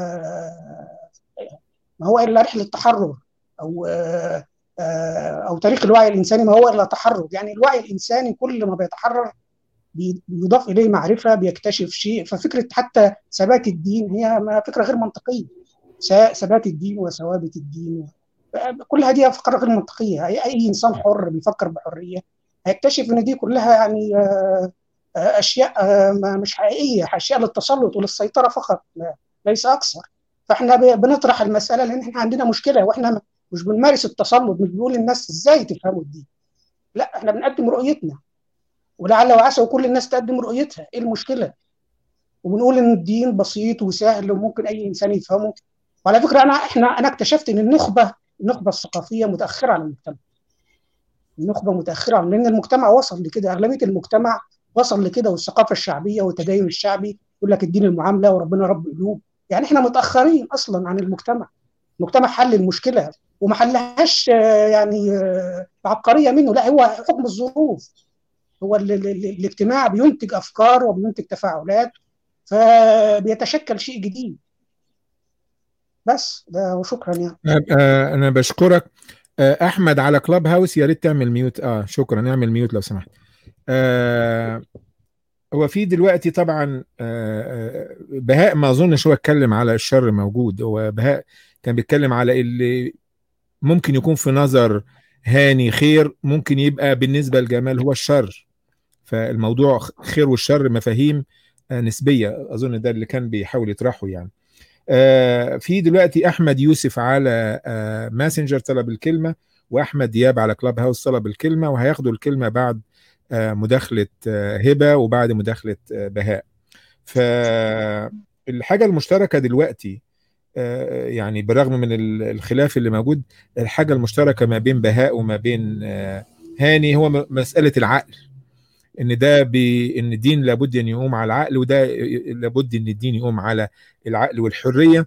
ما هو الا رحله تحرر او او تاريخ الوعي الانساني ما هو الا تحرر يعني الوعي الانساني كل ما بيتحرر بيضاف اليه معرفه بيكتشف شيء ففكره حتى ثبات الدين هي فكره غير منطقيه ثبات الدين وثوابت الدين كل هذه افكار غير منطقيه اي, أي انسان حر بيفكر بحريه هيكتشف ان دي كلها يعني اشياء مش حقيقيه اشياء للتسلط وللسيطره فقط ليس اكثر فاحنا بنطرح المساله لان احنا عندنا مشكله واحنا مش بنمارس التسلط مش بنقول للناس ازاي تفهموا الدين لا احنا بنقدم رؤيتنا ولعل وعسى وكل الناس تقدم رؤيتها ايه المشكله وبنقول ان الدين بسيط وسهل وممكن اي انسان يفهمه وعلى فكره انا احنا انا اكتشفت ان النخبه النخبه الثقافيه متاخره عن المجتمع النخبه متاخره عن لان المجتمع وصل لكده اغلبيه المجتمع وصل لكده والثقافه الشعبيه والتدين الشعبي يقول لك الدين المعامله وربنا رب قلوب يعني احنا متاخرين اصلا عن المجتمع المجتمع حل المشكله وما حلهاش يعني عبقريه منه لا هو حكم الظروف هو الاجتماع بينتج افكار وبينتج تفاعلات فبيتشكل شيء جديد بس ده وشكرا يعني انا بشكرك احمد على كلاب هاوس يا ريت تعمل ميوت اه شكرا اعمل ميوت لو سمحت آه هو في دلوقتي طبعا آه بهاء ما اظنش هو اتكلم على الشر موجود هو بهاء كان بيتكلم على اللي ممكن يكون في نظر هاني خير ممكن يبقى بالنسبه لجمال هو الشر فالموضوع خير والشر مفاهيم نسبيه اظن ده اللي كان بيحاول يطرحه يعني آه في دلوقتي احمد يوسف على آه ماسنجر طلب الكلمه واحمد دياب على كلاب هاوس طلب الكلمه وهياخدوا الكلمه بعد آه مداخله هبه وبعد مداخله بهاء فالحاجه المشتركه دلوقتي يعني بالرغم من الخلاف اللي موجود الحاجه المشتركه ما بين بهاء وما بين هاني هو مساله العقل ان ده بي ان الدين لابد ان يقوم على العقل وده لابد ان الدين يقوم على العقل والحريه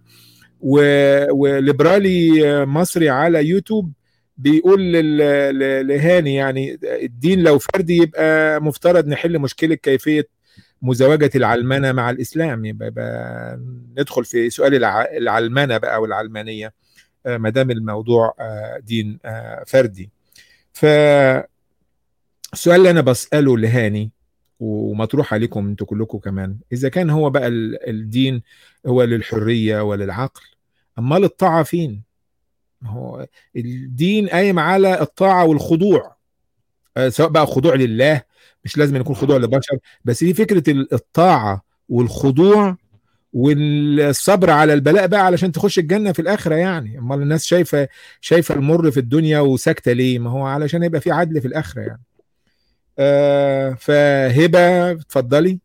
وليبرالي مصري على يوتيوب بيقول لهاني يعني الدين لو فردي يبقى مفترض نحل مشكله كيفيه مزاوجه العلمنه مع الاسلام يبقى, يبقى ندخل في سؤال العلمنه بقى والعلمانيه ما دام الموضوع دين فردي ف السؤال اللي انا بساله لهاني ومطروح عليكم انتوا كلكم كمان اذا كان هو بقى الدين هو للحريه وللعقل امال الطاعه فين هو الدين قايم على الطاعه والخضوع سواء بقى خضوع لله مش لازم يكون خضوع لبشر بس دي فكره الطاعه والخضوع والصبر على البلاء بقى علشان تخش الجنه في الاخره يعني امال الناس شايفه شايفه المر في الدنيا وساكته ليه ما هو علشان يبقى في عدل في الاخره يعني آه فهبه اتفضلي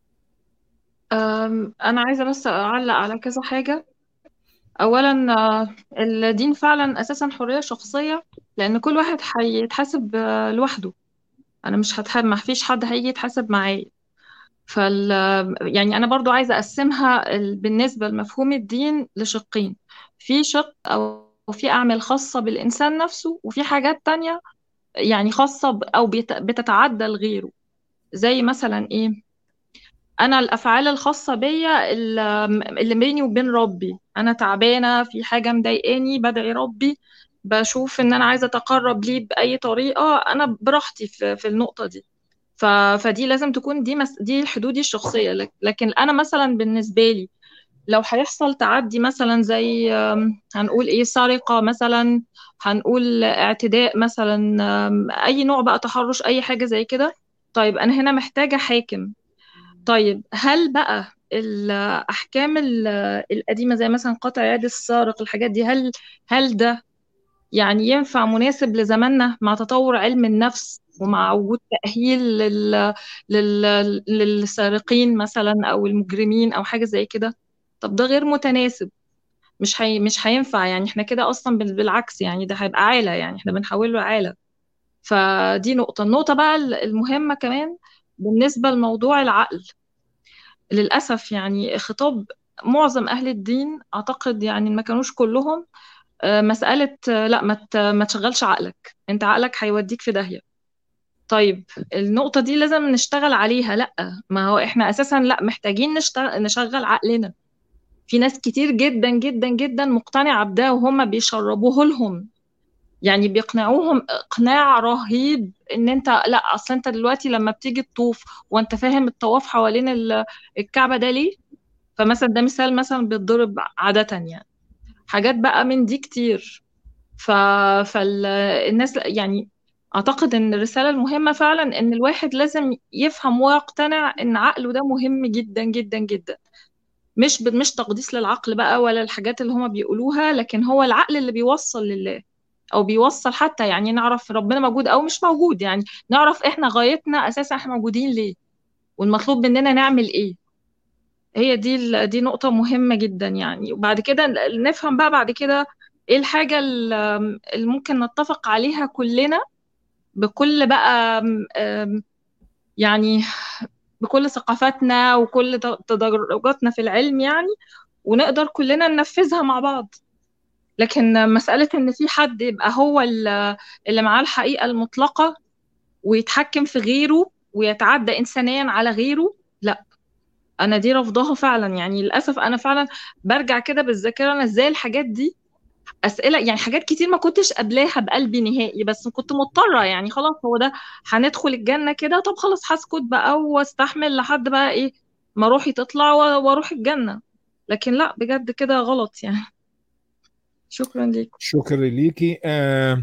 انا عايزه بس اعلق على كذا حاجه اولا الدين فعلا اساسا حريه شخصيه لان كل واحد هيتحاسب لوحده انا مش هتحاسب ما فيش حد هيجي يتحاسب معايا فال يعني انا برضو عايزه اقسمها بالنسبه لمفهوم الدين لشقين في شق او في اعمال خاصه بالانسان نفسه وفي حاجات تانية يعني خاصه او بتتعدى لغيره زي مثلا ايه انا الافعال الخاصه بيا اللي بيني وبين ربي انا تعبانه في حاجه مضايقاني بدعي ربي بشوف ان انا عايزه اتقرب ليه باي طريقه انا براحتي في, في النقطه دي ف... فدي لازم تكون دي مس... دي حدودي الشخصيه لك- لكن انا مثلا بالنسبه لي لو هيحصل تعدي مثلا زي آم، هنقول ايه سرقه مثلا هنقول اعتداء مثلا آم، اي نوع بقى تحرش اي حاجه زي كده طيب انا هنا محتاجه حاكم طيب هل بقى الأحكام ال- القديمة زي مثلا قطع يد السارق الحاجات دي هل هل ده يعني ينفع مناسب لزماننا مع تطور علم النفس ومع وجود تأهيل لل... لل... للسارقين مثلا أو المجرمين أو حاجة زي كده طب ده غير متناسب مش هي... مش هينفع يعني احنا كده أصلا بال- بالعكس يعني ده هيبقى عالة يعني احنا بنحوله عالة فدي نقطة النقطة بقى المهمة كمان بالنسبة لموضوع العقل للأسف يعني خطاب معظم أهل الدين أعتقد يعني ما كانوش كلهم آه، مسألة آه، لا ما ت- ما تشغلش عقلك أنت عقلك هيوديك في داهية طيب النقطة دي لازم نشتغل عليها لا ما هو إحنا أساسا لا محتاجين نشتغل نشغل عقلنا في ناس كتير جدا جدا جدا مقتنعة بده وهم بيشربوه لهم يعني بيقنعوهم إقناع رهيب إن أنت لا أصل أنت دلوقتي لما بتيجي تطوف وأنت فاهم الطواف حوالين ال- الكعبة ده ليه فمثلا ده مثال مثلا بيتضرب عادة يعني حاجات بقى من دي كتير ف... فالناس يعني أعتقد إن الرسالة المهمة فعلا إن الواحد لازم يفهم ويقتنع إن عقله ده مهم جدا جدا جدا مش ب... مش تقديس للعقل بقى ولا الحاجات اللي هما بيقولوها لكن هو العقل اللي بيوصل لله أو بيوصل حتى يعني نعرف ربنا موجود أو مش موجود يعني نعرف إحنا غايتنا أساسا إحنا موجودين ليه والمطلوب مننا نعمل إيه هي دي ال- دي نقطة مهمة جدا يعني وبعد كده ن- نفهم بقى بعد كده ايه الحاجة ال- اللي ممكن نتفق عليها كلنا بكل بقى م- آم، يعني بكل ثقافاتنا وكل ت- تدرجاتنا في العلم يعني ونقدر كلنا ننفذها مع بعض لكن مسألة إن في حد يبقى هو ال- اللي معاه الحقيقة المطلقة ويتحكم في غيره ويتعدى إنسانيا على غيره لا انا دي رافضاها فعلا يعني للاسف انا فعلا برجع كده بالذاكره انا ازاي الحاجات دي اسئله يعني حاجات كتير ما كنتش قبلاها بقلبي نهائي بس كنت مضطره يعني خلاص هو ده هندخل الجنه كده طب خلاص هسكت بقى واستحمل لحد بقى ايه ما روحي تطلع و- واروح الجنه لكن لا بجد كده غلط يعني شكرا ليكم شكرا ليكي آه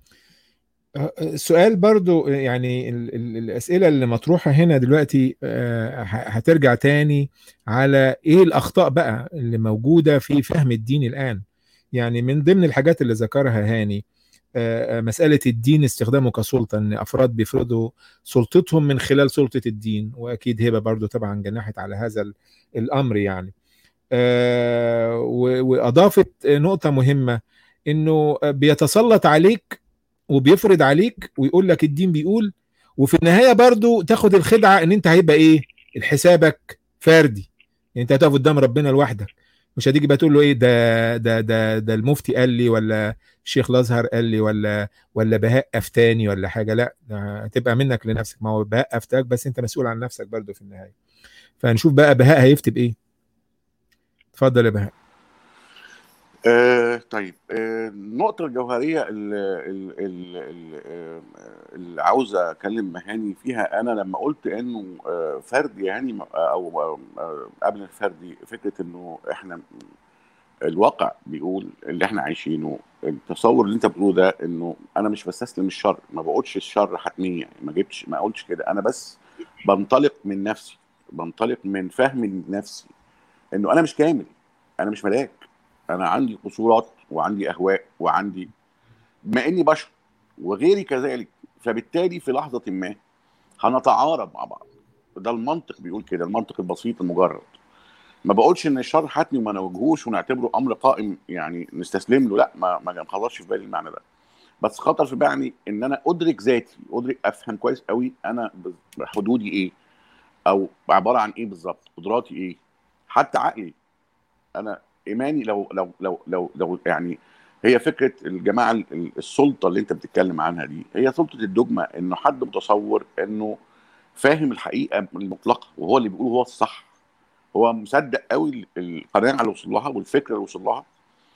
آه، سؤال برضو يعني ال- ال- الأسئلة اللي مطروحة هنا دلوقتي آه، ه- هترجع تاني على إيه الأخطاء بقى اللي موجودة في فهم الدين الآن يعني من ضمن الحاجات اللي ذكرها هاني آه، آه، مسألة الدين استخدامه كسلطة إن أفراد بيفرضوا سلطتهم من خلال سلطة الدين وأكيد هبة برضو طبعا جنحت على هذا ال- الأمر يعني آه، و- وأضافت نقطة مهمة إنه بيتسلط عليك وبيفرض عليك ويقول لك الدين بيقول وفي النهايه برضو تاخد الخدعه ان انت هيبقى ايه الحسابك فردي يعني انت هتقف قدام ربنا لوحدك مش هتيجي بقى تقول له ايه ده ده ده ده المفتي قال لي ولا الشيخ الازهر قال لي ولا ولا بهاء افتاني ولا حاجه لا ده هتبقى منك لنفسك ما هو بهاء افتاك بس انت مسؤول عن نفسك برضو في النهايه فنشوف بقى بهاء هيفتي بايه اتفضل يا بهاء آه طيب آه النقطة الجوهرية اللي, اللي, اللي عاوز أكلم مهاني فيها أنا لما قلت إنه آه فردي يعني أو آه قبل الفردي فكرة إنه إحنا الواقع بيقول اللي إحنا عايشينه التصور اللي أنت بتقوله ده إنه أنا مش بستسلم الشر ما بقولش الشر حتمية يعني ما جبتش ما قلتش كده أنا بس بنطلق من نفسي بنطلق من فهم نفسي إنه أنا مش كامل أنا مش ملاك انا عندي قصورات وعندي اهواء وعندي بما اني بشر وغيري كذلك فبالتالي في لحظه ما هنتعارض مع بعض ده المنطق بيقول كده المنطق البسيط المجرد ما بقولش ان الشر حتمي وما نواجهوش ونعتبره امر قائم يعني نستسلم له لا ما ما خطرش في بالي المعنى ده بس خطر في بالي ان انا ادرك ذاتي ادرك افهم كويس قوي انا حدودي ايه او عباره عن ايه بالظبط قدراتي ايه حتى عقلي انا ايماني لو لو لو لو لو يعني هي فكره الجماعه السلطه اللي انت بتتكلم عنها دي هي سلطه الدجمه انه حد متصور انه فاهم الحقيقه المطلقه وهو اللي بيقول هو الصح هو مصدق قوي القناعه اللي وصل لها والفكره اللي وصل لها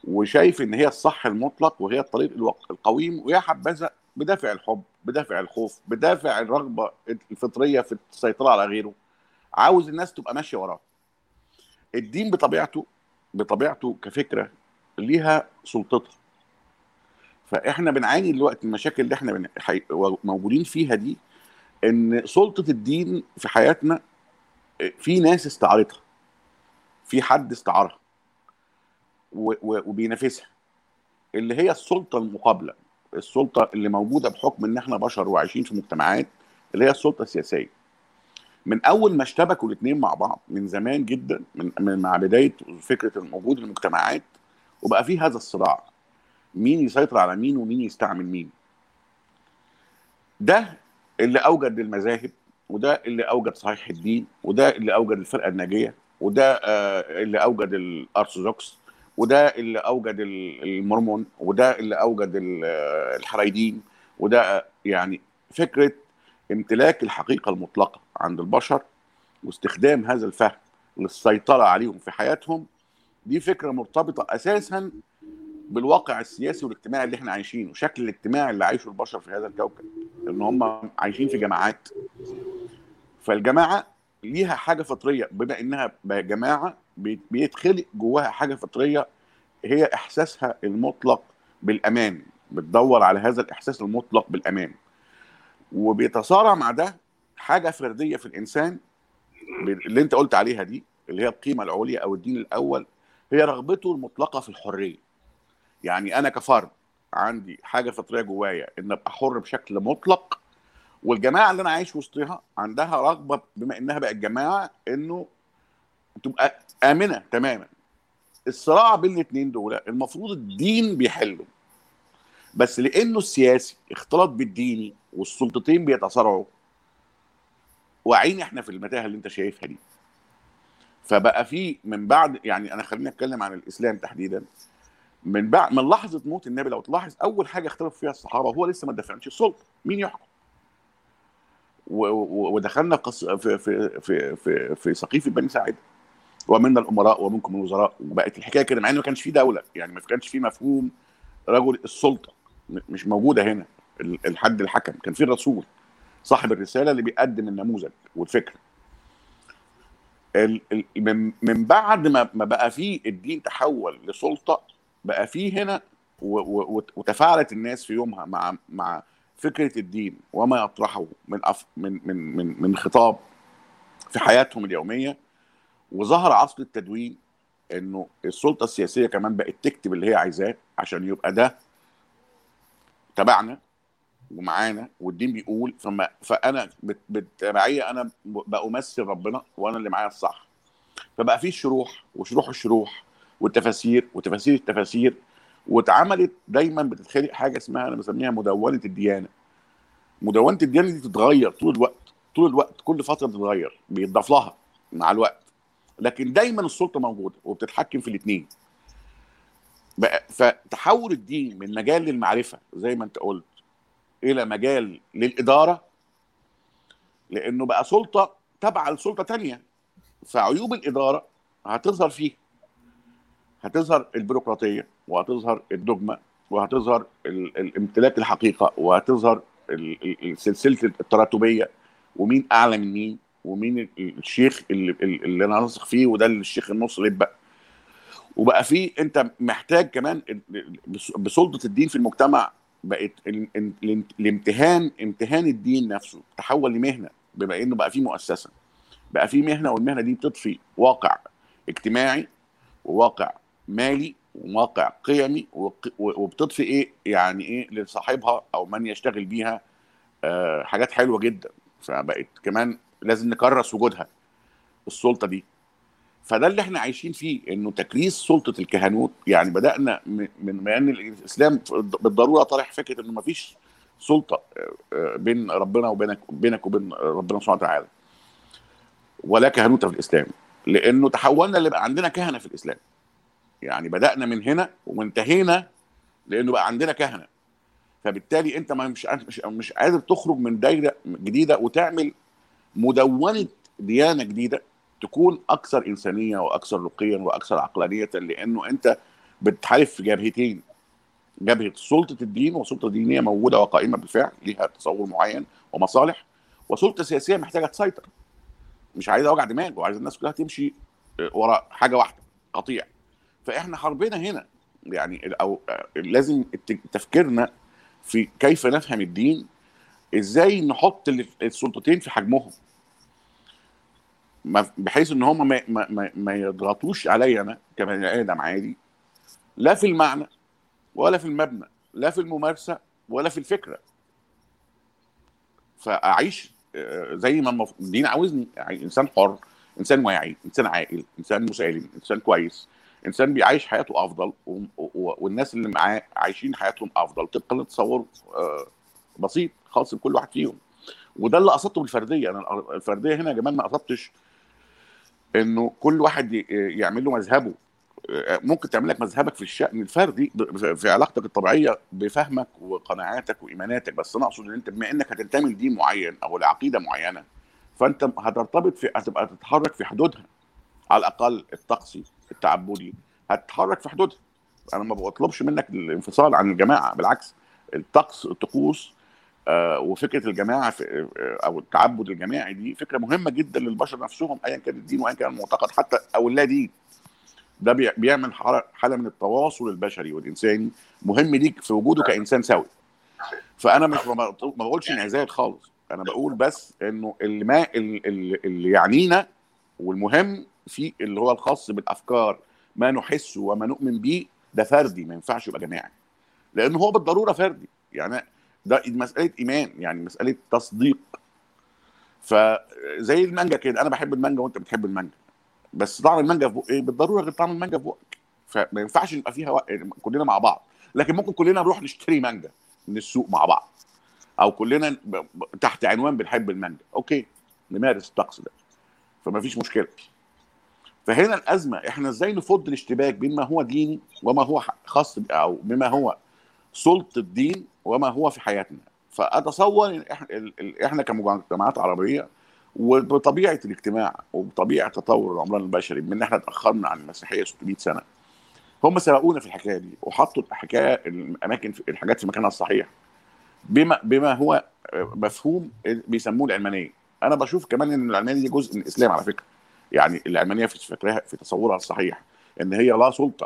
وشايف ان هي الصح المطلق وهي الطريق الوق- القويم ويا حبذا بدافع الحب بدافع الخوف بدافع الرغبه الفطريه في السيطره على غيره عاوز الناس تبقى ماشيه وراه الدين بطبيعته بطبيعته كفكره ليها سلطتها فاحنا بنعاني دلوقتي من المشاكل اللي احنا بن- حي- موجودين فيها دي ان سلطه الدين في حياتنا في ناس استعارتها في حد استعارها و- و- وبينافسها اللي هي السلطه المقابله السلطه اللي موجوده بحكم ان احنا بشر وعايشين في مجتمعات اللي هي السلطه السياسيه من اول ما اشتبكوا الاثنين مع بعض من زمان جدا من, من مع بدايه فكره وجود المجتمعات وبقى في هذا الصراع مين يسيطر على مين ومين يستعمل مين ده اللي اوجد المذاهب وده اللي اوجد صحيح الدين وده اللي اوجد الفرقه الناجيه وده آه، اللي اوجد الارثوذكس وده اللي اوجد ال- المورمون وده اللي اوجد ال- آه، الحرايدين وده آه، يعني فكره امتلاك الحقيقه المطلقه عند البشر واستخدام هذا الفهم للسيطره عليهم في حياتهم دي فكره مرتبطه اساسا بالواقع السياسي والاجتماعي اللي احنا عايشينه شكل الاجتماعي اللي عايشه البشر في هذا الكوكب ان هم عايشين في جماعات فالجماعه ليها حاجه فطريه بما انها بقى جماعه بي- بيتخلق جواها حاجه فطريه هي احساسها المطلق بالامان بتدور على هذا الاحساس المطلق بالامان وبيتصارع مع ده حاجه فرديه في الانسان ب- اللي انت قلت عليها دي اللي هي القيمه العليا او الدين الاول هي رغبته المطلقه في الحريه يعني انا كفرد عندي حاجه فطريه جوايا ان ابقى حر بشكل مطلق والجماعه اللي انا عايش وسطها عندها رغبه بما انها بقت جماعه انه تبقى امنه تماما الصراع بين الاثنين دول المفروض الدين بيحله بس لانه السياسي اختلط بالديني والسلطتين بيتصارعوا واعين احنا في المتاهه اللي انت شايفها دي فبقى في من بعد يعني انا خليني اتكلم عن الاسلام تحديدا من بعد من لحظه موت النبي لو تلاحظ اول حاجه اختلف فيها الصحابه هو لسه ما دفنش السلطه مين يحكم و- و- ودخلنا قص... في في في في في سقيفه بني ساعده ومنا الامراء ومنكم الوزراء وبقت الحكايه كده مع انه ما كانش في دوله يعني ما كانش في مفهوم رجل السلطه م- مش موجوده هنا ال- الحد الحكم كان في الرسول صاحب الرساله اللي بيقدم النموذج والفكره ال- ال- من من بعد ما ما بقى فيه الدين تحول لسلطه بقى فيه هنا و- و- وت- وتفاعلت الناس في يومها مع مع فكره الدين وما يطرحه من أف من من من من خطاب في حياتهم اليوميه وظهر عصر التدوين انه السلطه السياسيه كمان بقت تكتب اللي هي عايزاه عشان يبقى ده تبعنا ومعانا والدين بيقول فما فانا بت- بالتبعيه انا ب- بامثل ربنا وانا اللي معايا الصح فبقى في شروح وشروح الشروح والتفاسير وتفاسير التفاسير واتعملت دايما بتتخلق حاجه اسمها انا بسميها مدونه الديانه مدونه الديانه دي تتغير طول الوقت طول الوقت كل فتره بتتغير بيتضاف لها مع الوقت لكن دايما السلطه موجوده وبتتحكم في الاثنين بقى فتحول الدين من مجال للمعرفه زي ما انت قلت الى مجال للاداره لانه بقى سلطه تابعه لسلطه تانية فعيوب الاداره هتظهر فيه هتظهر البيروقراطيه وهتظهر الدogma وهتظهر ال- الامتلاك الحقيقه وهتظهر ال- ال- ال- سلسله التراتبيه ومين اعلى من مين ومين ال- ال- الشيخ اللي, اللي انا واثق فيه وده اللي الشيخ النص يبقى وبقى في انت محتاج كمان ال- بس- بسلطه الدين في المجتمع بقت ال- ال- الامتهان امتهان الدين نفسه تحول لمهنه بما انه بقى في مؤسسه بقى في مهنه والمهنه دي بتضفي واقع اجتماعي وواقع مالي وواقع قيمي وق- وبتضفي ايه يعني ايه لصاحبها او من يشتغل بيها آه حاجات حلوه جدا فبقت كمان لازم نكرس وجودها السلطه دي فده اللي احنا عايشين فيه انه تكريس سلطه الكهنوت يعني بدانا م- من ما ان الاسلام بالضروره طرح فكره انه ما فيش سلطه آه، آه، بين ربنا وبينك بينك وبين ربنا سبحانه وتعالى ولا كهنوت في الاسلام لانه تحولنا اللي بقى عندنا كهنه في الاسلام يعني بدانا من هنا وانتهينا لانه بقى عندنا كهنه فبالتالي انت ما مش مش مش قادر تخرج من دايره جديده وتعمل مدونه ديانه جديده تكون اكثر انسانيه واكثر رقيا واكثر عقلانيه لانه انت بتحالف في جبهتين جبهه سلطه الدين وسلطه دينيه موجوده وقائمه بالفعل ليها تصور معين ومصالح وسلطه سياسيه محتاجه تسيطر مش عايزه وجع دماغ وعايز الناس كلها تمشي ورا حاجه واحده قطيع فاحنا حربنا هنا يعني او لازم تفكيرنا في كيف نفهم الدين ازاي نحط السلطتين في حجمهم بحيث ان هم ما, ما, ما يضغطوش عليا انا كبني ادم عادي لا في المعنى ولا في المبنى لا في الممارسه ولا في الفكره فاعيش زي ما الدين عاوزني يعني انسان حر انسان واعي انسان عاقل انسان مسالم انسان كويس انسان بيعيش حياته افضل والناس اللي معاه عايشين حياتهم افضل طبقا لتصور بسيط خاص بكل واحد فيهم وده اللي قصدته بالفرديه انا الفرديه هنا يا جماعه ما قصدتش انه كل واحد يعمل له مذهبه ممكن تعمل لك مذهبك في الشأن الفردي في علاقتك الطبيعيه بفهمك وقناعاتك وايماناتك بس انا اقصد ان انت بما انك هتنتمي لدين معين او لعقيده معينه فانت هترتبط في هتبقى تتحرك في حدودها على الاقل الطقسي التعبدي هتتحرك في حدودها انا ما بطلبش منك الانفصال عن الجماعه بالعكس الطقس الطقوس آه وفكره الجماعه في آه او التعبد الجماعي دي فكره مهمه جدا للبشر نفسهم ايا كان الدين وايا كان المعتقد حتى او اللا دين ده بيعمل حاله من التواصل البشري والانساني مهم ليك في وجوده كانسان سوي فانا مش ما بقولش انعزال خالص انا بقول بس انه اللي ما اللي, اللي يعنينا والمهم في اللي هو الخاص بالافكار ما نحسه وما نؤمن به ده فردي ما ينفعش يبقى جماعي لانه هو بالضروره فردي يعني ده مساله ايمان يعني مساله تصديق فزي المانجا كده انا بحب المانجا وانت بتحب المانجا بس طعم المانجا في بق ايه بالضروره غير طعم المانجا في بقك فما ينفعش يبقى فيها وق... كلنا مع بعض لكن ممكن كلنا نروح نشتري مانجا من السوق مع بعض او كلنا ب... تحت عنوان بنحب المانجا اوكي نمارس الطقس ده فما فيش مشكله فهنا الازمه احنا ازاي نفض الاشتباك بين ما هو ديني وما هو خاص او بما هو سلطه الدين وما هو في حياتنا فاتصور ان احنا كمجتمعات عربيه وبطبيعه الاجتماع وبطبيعه تطور العمران البشري بما ان احنا اتاخرنا عن المسيحيه 600 سنه هم سبقونا في الحكايه دي وحطوا الحكايه الاماكن في الحاجات في مكانها الصحيح بما بما هو مفهوم بيسموه العلمانيه انا بشوف كمان ان العلمانيه دي جزء من الاسلام على فكره يعني العلمانيه في فكرها في تصورها الصحيح ان هي لا سلطه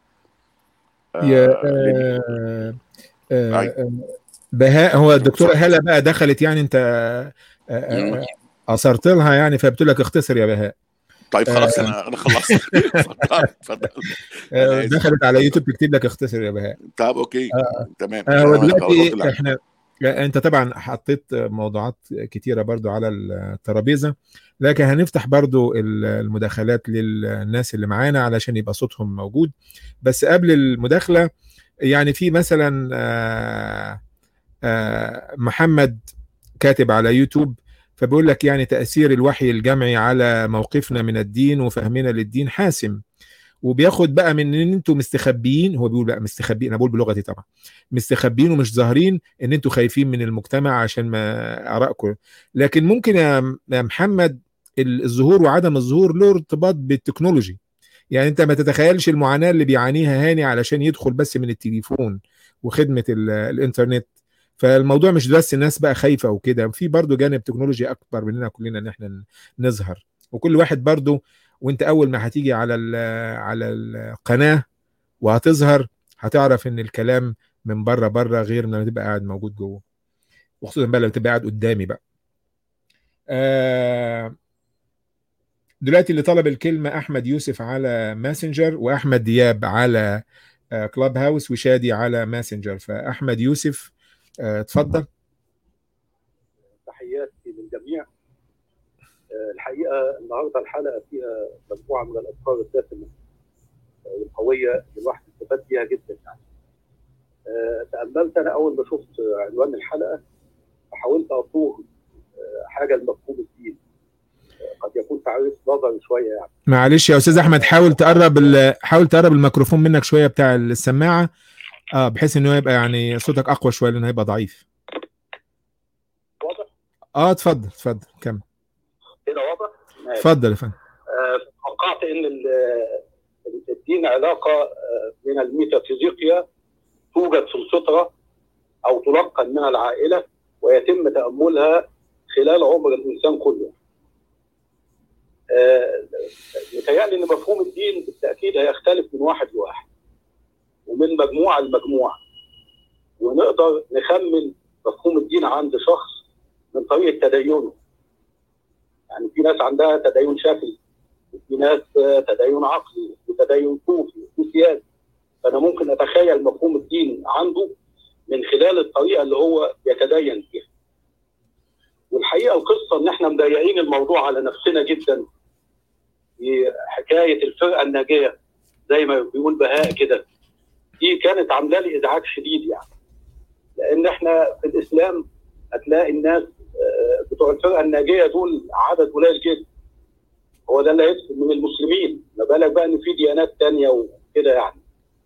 يا آه آه بهاء هو الدكتوره هلا بقى دخلت يعني انت آه اثرت لها يعني فبتقول لك اختصر يا بهاء طيب خلاص انا انا خلصت اتفضل دخلت على يوتيوب تكتب لك اختصر يا بهاء طب اوكي تمام هو دلوقتي احنا انت طبعا حطيت موضوعات كتيره برضو على الترابيزه لكن هنفتح برضو المداخلات للناس اللي معانا علشان يبقى صوتهم موجود بس قبل المداخله يعني في مثلا آآ آآ محمد كاتب على يوتيوب فبيقول لك يعني تاثير الوحي الجمعي على موقفنا من الدين وفهمنا للدين حاسم وبياخد بقى من ان انتوا مستخبيين هو بيقول بقى مستخبيين انا بقول بلغتي طبعا مستخبيين ومش ظاهرين ان انتوا خايفين من المجتمع عشان ما ارائكم لكن ممكن يا محمد الظهور وعدم الظهور له ارتباط بالتكنولوجي يعني انت ما تتخيلش المعاناه اللي بيعانيها هاني علشان يدخل بس من التليفون وخدمه الانترنت فالموضوع مش بس الناس بقى خايفه وكده في برضه جانب تكنولوجي اكبر مننا كلنا ان احنا نظهر وكل واحد برضه وانت اول ما هتيجي على على القناه وهتظهر هتعرف ان الكلام من بره بره غير لما تبقى قاعد موجود جوه وخصوصا بقى لما تبقى قاعد قدامي بقى آه دلوقتي اللي طلب الكلمه احمد يوسف على ماسنجر واحمد دياب على آه كلاب هاوس وشادي على ماسنجر فاحمد يوسف آه اتفضل تحياتي للجميع الحقيقه النهارده الحلقه فيها مجموعه من الافكار الدسمه والقويه الواحد استفاد بيها جدا يعني. تاملت انا اول ما شفت عنوان الحلقه فحاولت اصوغ حاجه لمفهوم الدين قد يكون تعريف نظري شويه يعني معلش يا استاذ احمد حاول تقرب حاول تقرب الميكروفون منك شويه بتاع السماعه اه بحيث انه يبقى يعني صوتك اقوى شويه لانه هيبقى ضعيف واضح اه اتفضل اتفضل كمل كده واضح اتفضل يا فندم توقعت ان الدين علاقه من الميتافيزيقيا توجد في الفطره او تلقن من العائله ويتم تاملها خلال عمر الانسان كله. متهيألي ان مفهوم الدين بالتاكيد هيختلف من واحد لواحد ومن مجموعه لمجموعه ونقدر نخمن مفهوم الدين عند شخص من طريقه تدينه. يعني في ناس عندها تدين شكلي وفي ناس تدين عقلي وتدين صوفي وفي سياسي فانا ممكن اتخيل مفهوم الدين عنده من خلال الطريقه اللي هو يتدين فيها. والحقيقه القصه ان احنا مضيعين الموضوع على نفسنا جدا في حكايه الفرقه الناجيه زي ما بيقول بهاء كده دي كانت عامله لي ازعاج شديد يعني لان احنا في الاسلام هتلاقي الناس بتوع الفرقه الناجيه دول عدد قليل جدا هو ده اللي هيدخل من المسلمين ما بالك بقى ان في ديانات تانية وكده يعني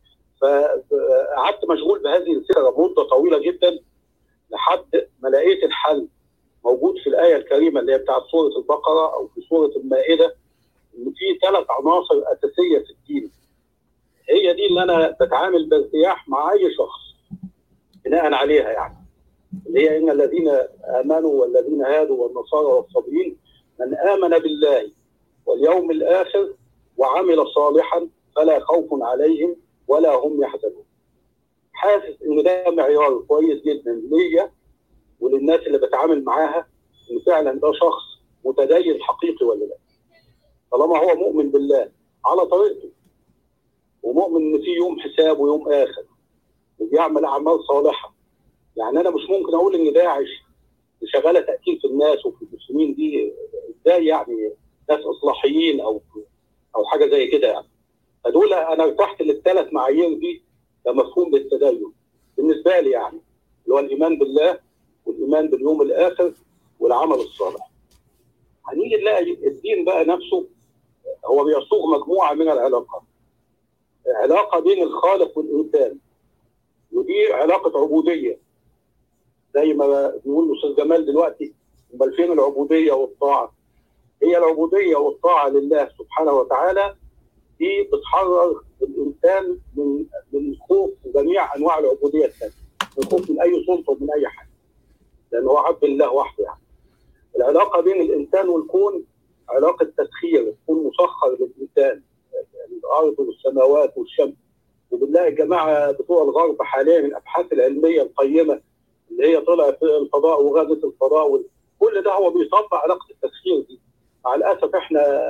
فقعدت مشغول بهذه السيره مده طويله جدا لحد ما لقيت الحل موجود في الايه الكريمه اللي هي بتاعت سوره البقره او في سوره المائده ان في ثلاث عناصر اساسيه في الدين هي دي اللي انا بتعامل بارتياح مع اي شخص بناء عليها يعني اللي هي ان الذين امنوا والذين هادوا والنصارى والصابئين من امن بالله واليوم الاخر وعمل صالحا فلا خوف عليهم ولا هم يحزنون. حاسس ان ده معيار كويس جدا ليا وللناس اللي بتعامل معاها ان فعلا ده شخص متدين حقيقي ولا لا. طالما هو مؤمن بالله على طريقته ومؤمن ان في يوم حساب ويوم اخر وبيعمل اعمال صالحه يعني انا مش ممكن اقول ان داعش شغاله تاكيد في الناس وفي المسلمين دي ازاي يعني ناس اصلاحيين او او حاجه زي كده يعني فدول انا ارتحت للثلاث معايير دي كمفهوم للتدين بالنسبه لي يعني اللي هو الايمان بالله والايمان باليوم الاخر والعمل الصالح هنيجي نلاقي الدين بقى نفسه هو بيصوغ مجموعه من العلاقات علاقه بين الخالق والانسان ودي علاقه عبوديه زي ما بيقول الاستاذ جمال دلوقتي امال فين العبوديه والطاعه؟ هي العبوديه والطاعه لله سبحانه وتعالى دي بتحرر الانسان من من خوف جميع انواع العبوديه الثانيه من خوف من اي سلطه ومن اي حاجه لان هو عبد الله وحده يعني العلاقه بين الانسان والكون علاقه تسخير تكون مسخر للانسان الارض والسماوات والشمس وبنلاقي الجماعه بتوع الغرب حاليا الابحاث العلميه القيمه اللي هي طلعت في الفضاء وغازه الفضاء كل ده هو بيطبق علاقه التسخير دي مع الاسف احنا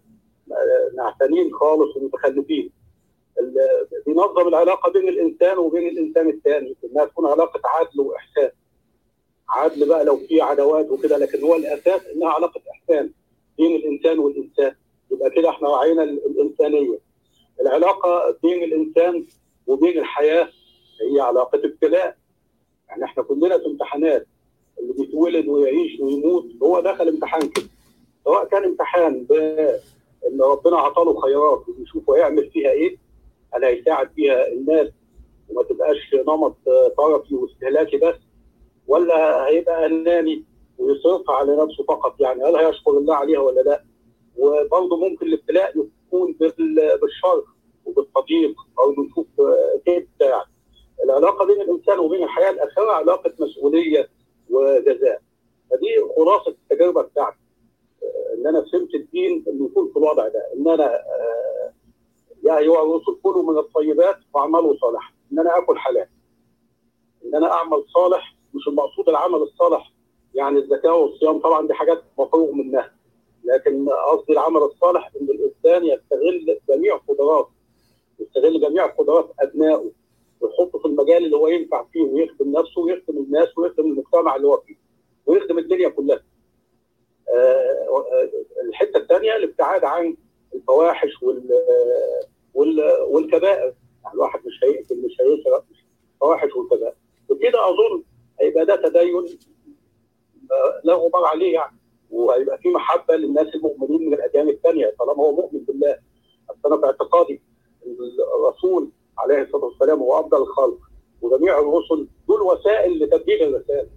نعتنين خالص ومتخلفين بينظم العلاقه بين الانسان وبين الانسان الثاني انها تكون علاقه عدل واحسان عدل بقى لو في عداوات وكده لكن هو الاساس انها علاقه احسان بين الانسان والانسان يبقى كده احنا وعينا الانسانيه العلاقه بين الانسان وبين الحياه هي علاقه ابتلاء يعني احنا كلنا في امتحانات اللي بيتولد ويعيش ويموت هو دخل امتحان كده سواء كان امتحان ان ربنا عطاله خيرات وبيشوف هيعمل فيها ايه هل هيساعد فيها الناس وما تبقاش نمط طرفي واستهلاكي بس ولا هيبقى اناني ويصرفها على نفسه فقط يعني هل هيشكر الله عليها ولا لا وبرضه ممكن الابتلاء يكون بالشر وبالتضييق او بنشوف كده يعني العلاقه بين الانسان وبين الحياه الاخره علاقه مسؤوليه وجزاء فدي خلاصه التجربه بتاعتي ان انا فهمت الدين انه يكون في الوضع ده ان انا يا ايها الرسل كلوا من الطيبات واعملوا صالحا ان انا اكل حلال ان انا اعمل صالح مش المقصود العمل الصالح يعني الزكاه والصيام طبعا دي حاجات مفروغ منها لكن قصدي العمل الصالح ان الانسان يستغل جميع قدراته يستغل جميع قدرات ابنائه ويحطه في المجال اللي هو ينفع فيه ويخدم نفسه ويخدم الناس ويخدم المجتمع اللي هو فيه ويخدم الدنيا كلها. آه الحته الثانيه الابتعاد عن الفواحش وال وال والكبائر يعني الواحد مش هيقتل مش هيسرق الفواحش والكبائر وكده اظن هيبقى ده تدين لا غبار عليه يعني وهيبقى في محبه للناس المؤمنين من الاديان الثانيه طالما هو مؤمن بالله بس انا في اعتقادي الرسول عليه الصلاه والسلام هو افضل الخلق وجميع الرسل دول وسائل لتبليغ الرساله.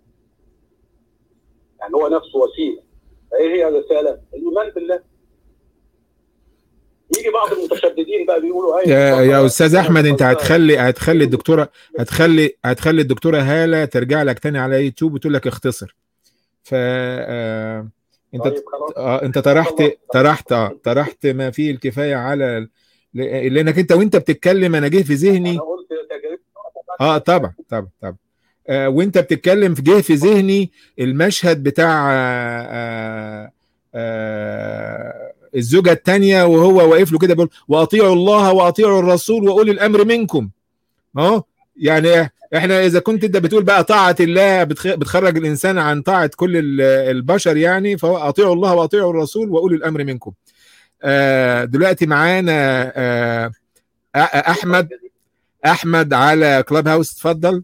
يعني هو نفسه وسيله. فايه هي الرساله؟ الايمان بالله. يجي بعض المتشددين بقى بيقولوا هاي يا, يا استاذ أنا احمد انت بفكر- هتخلي هتخلي الدكتوره هتخلي هتخلي الدكتوره هاله ترجع لك تاني على يوتيوب وتقول لك اختصر ف آه، انت طيب خلاص اه انت طرحت خلاص. طرحت اه طرحت ما فيه الكفايه على ال- ل- لانك انت وانت بتتكلم انا جه في ذهني انا قلت تجربه اه طبعا طبعا طبعا آه وانت بتتكلم في جه في ذهني المشهد بتاع آه آه آه الزوجه الثانيه وهو واقف له كده بيقول واطيعوا الله واطيعوا الرسول واولي الامر منكم اهو يعني احنا اذا كنت انت بتقول بقى طاعه الله بتخ- بتخرج الانسان عن طاعه كل ال- البشر يعني فهو اطيعوا الله واطيعوا الرسول واولي الامر منكم آه دلوقتي معانا آه أ- احمد احمد على كلاب هاوس اتفضل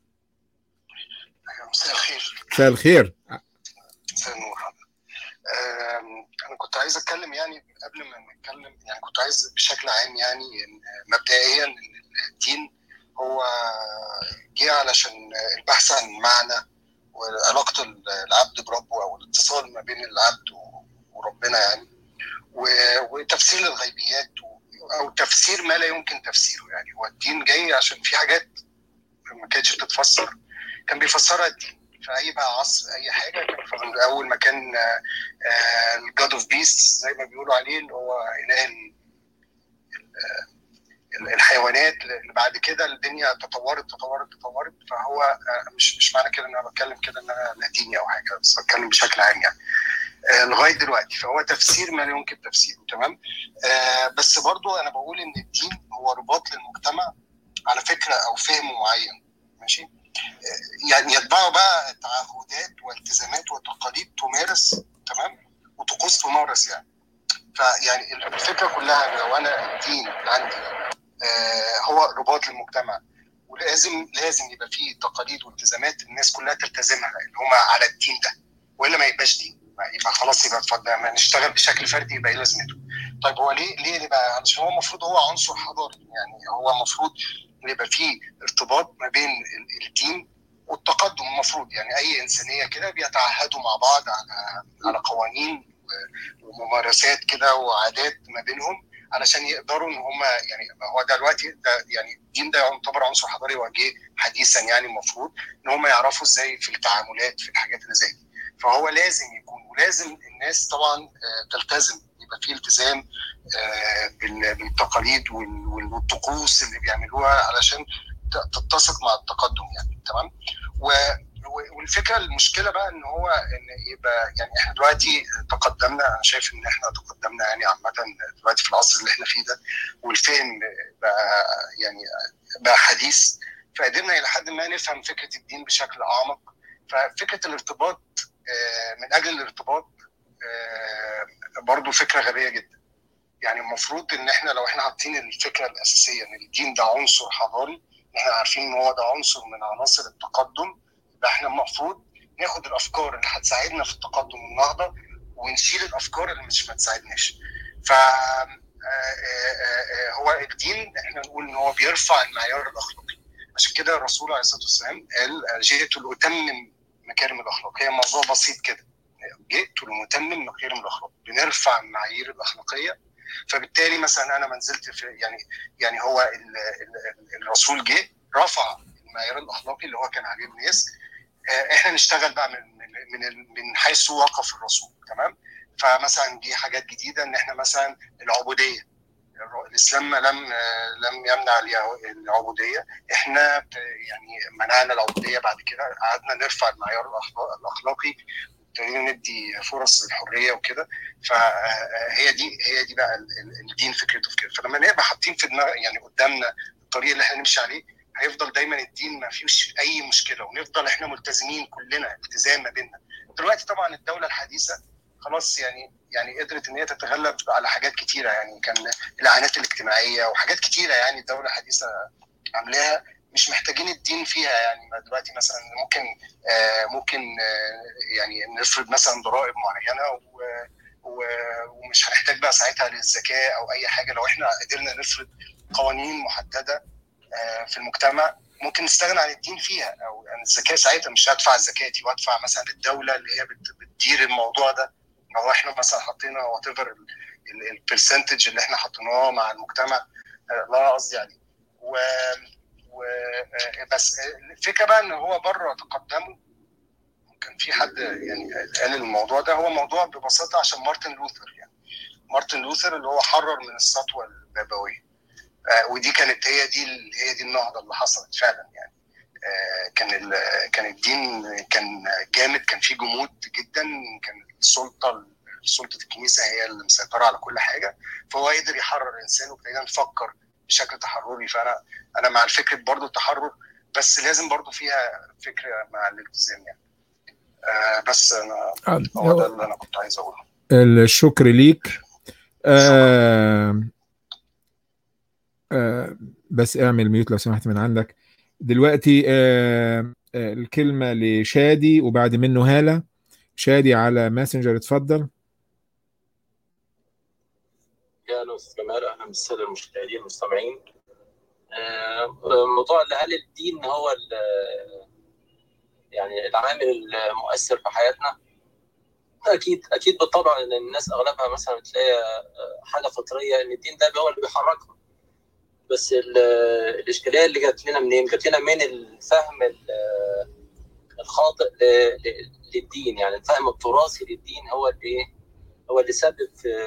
مساء الخير مساء الخير مساء النور آم، انا كنت عايز اتكلم يعني قبل ما نتكلم يعني كنت عايز بشكل عام يعني إن مبدئيا ان الدين هو جه علشان البحث عن معنى وعلاقه العبد بربه او الاتصال ما بين العبد وربنا يعني و- وتفسير الغيبيات و- او تفسير ما لا يمكن تفسيره يعني هو الدين جاي عشان في حاجات ما كانتش بتتفسر كان بيفسرها الدين في اي بقى عصر اي حاجه كان في اول ما كان الجاد اوف بيست زي ما بيقولوا عليه اللي هو اله ال- ال- الحيوانات اللي بعد كده الدنيا تطورت تطورت تطورت فهو آه، مش مش معنى كده ان انا بتكلم كده ان انا لا ديني او حاجه بس بتكلم بشكل عام يعني آه، لغايه دلوقتي فهو تفسير ما لا يمكن تفسيره تمام آه، بس برضو انا بقول ان الدين هو رباط للمجتمع على فكره او فهم معين ماشي آه، يعني يتبعه بقى تعهدات والتزامات وتقاليد تمارس تمام وطقوس تمارس يعني فيعني الفكره كلها لو انا الدين عندي آه، هو رباط للمجتمع ولازم لازم يبقى فيه تقاليد والتزامات الناس كلها تلتزمها اللي هم على الدين ده والا ما يبقاش دين ما يبقى خلاص يبقى اتفضل ما نشتغل بشكل فردي يبقى ايه لازمته طيب هو ليه ليه يبقى علشان هو المفروض هو عنصر حضاري يعني هو المفروض إن يبقى فيه ارتباط ما بين ال- الدين والتقدم المفروض يعني اي انسانيه كده بيتعهدوا مع بعض على على قوانين و- وممارسات كده وعادات ما بينهم علشان يقدروا ان هم يعني هو ده دلوقتي ده يعني الدين ده يعتبر عنصر حضاري وجه حديثا يعني المفروض ان هم يعرفوا ازاي في التعاملات في الحاجات اللي زي دي فهو لازم يكون ولازم الناس طبعا آه، تلتزم يبقى في التزام آه، بال- بالتقاليد وال- وال- والطقوس اللي بيعملوها علشان ت- تتسق مع التقدم يعني تمام و و- والفكره المشكله بقى ان هو ان يبقى يعني احنا دلوقتي تقدمنا انا شايف ان احنا تقدمنا يعني عامه دلوقتي في العصر اللي احنا فيه ده والفهم بقى يعني بقى حديث فقدرنا الى حد ما نفهم فكره الدين بشكل اعمق ففكره الارتباط آه، من اجل الارتباط آه، برضو فكره غبيه جدا يعني المفروض ان احنا لو احنا حاطين الفكره الاساسيه ان الدين ده عنصر حضاري احنا عارفين ان هو ده عنصر من عناصر التقدم يبقى احنا المفروض ناخد الافكار اللي هتساعدنا في التقدم والنهضه ونشيل الافكار اللي مش هتساعدناش ف آه، آه، آه، هو الدين احنا نقول ان هو بيرفع المعيار الاخلاقي عشان كده الرسول عليه الصلاه والسلام قال جئت لاتمم مكارم الاخلاق هي موضوع بسيط كده جئت لنتمم مكارم الاخلاق بنرفع المعايير الاخلاقيه فبالتالي مثلا انا ما نزلت في يعني يعني هو ال ال الرسول جه رفع المعيار الاخلاقي اللي هو كان عليه الناس آه، احنا نشتغل بقى من من من, من حيث وقف الرسول تمام فمثلا دي حاجات جديده ان احنا مثلا العبوديه الر- الاسلام لم آه، لم يمنع اليهو- العبوديه احنا ب- يعني منعنا العبوديه بعد كده قعدنا نرفع المعيار الأخلا- الاخلاقي ابتدينا ندي فرص للحريه وكده فهي دي هي دي بقى ال- ال- الدين فكرته في كده فلما نبقى حاطين في دماغ يعني قدامنا الطريق اللي احنا نمشي عليه هيفضل دايما الدين ما فيهوش اي مشكله ونفضل احنا ملتزمين كلنا التزام ما بيننا دلوقتي طبعا الدوله الحديثه خلاص يعني يعني قدرت ان هي تتغلب على حاجات كتيره يعني كان الاعانات الاجتماعيه وحاجات كتيره يعني الدوله الحديثه عاملاها مش محتاجين الدين فيها يعني ما دلوقتي مثلا ممكن آه ممكن آه يعني نفرض مثلا ضرائب معينه و و- ومش هنحتاج بقى ساعتها للزكاه او اي حاجه لو احنا قدرنا نفرض قوانين محدده آه، في المجتمع ممكن نستغنى عن الدين فيها او عن الزكاه ساعتها مش هدفع زكاتي وادفع مثلا للدوله اللي هي بت- بتدير الموضوع ده لو احنا مثلا حطينا وات ايفر البرسنتج اللي احنا حطيناه مع المجتمع آه، لا قصدي عليه و و آه، بس الفكره بقى ان هو بره تقدموا كان في حد يعني قال الموضوع ده هو موضوع ببساطه عشان مارتن لوثر يعني مارتن لوثر اللي هو حرر من السطوه البابويه آه، ودي كانت هي دي ال- هي دي النهضه اللي حصلت فعلا يعني آه، كان ال- كان الدين كان جامد كان فيه جمود جدا كان السلطه سلطه الكنيسه هي اللي مسيطره على كل حاجه فهو قدر يحرر الانسان وابتدينا نفكر بشكل تحرري فانا انا مع الفكره برضو التحرر بس لازم برضو فيها فكره مع الالتزام يعني آه بس انا هو ده اللي انا كنت عايز اقوله الشكر ليك آه آه بس اعمل ميوت لو سمحت من عندك دلوقتي آه آه الكلمة لشادي وبعد منه هالة شادي على ماسنجر اتفضل يا اهلا استاذ جمال اهلا بالساده المشاهدين المستمعين آه، موضوع اللي هل الدين هو ال- يعني العامل المؤثر في حياتنا اكيد اكيد بالطبع ان الناس اغلبها مثلا بتلاقي آه، حاجه فطريه ان الدين ده هو اللي بيحركها بس ال- الاشكاليه اللي جات لنا منين؟ جات لنا من الفهم ال- الخاطئ ل- ل- للدين يعني الفهم التراثي للدين هو اللي إيه؟ هو اللي سبب في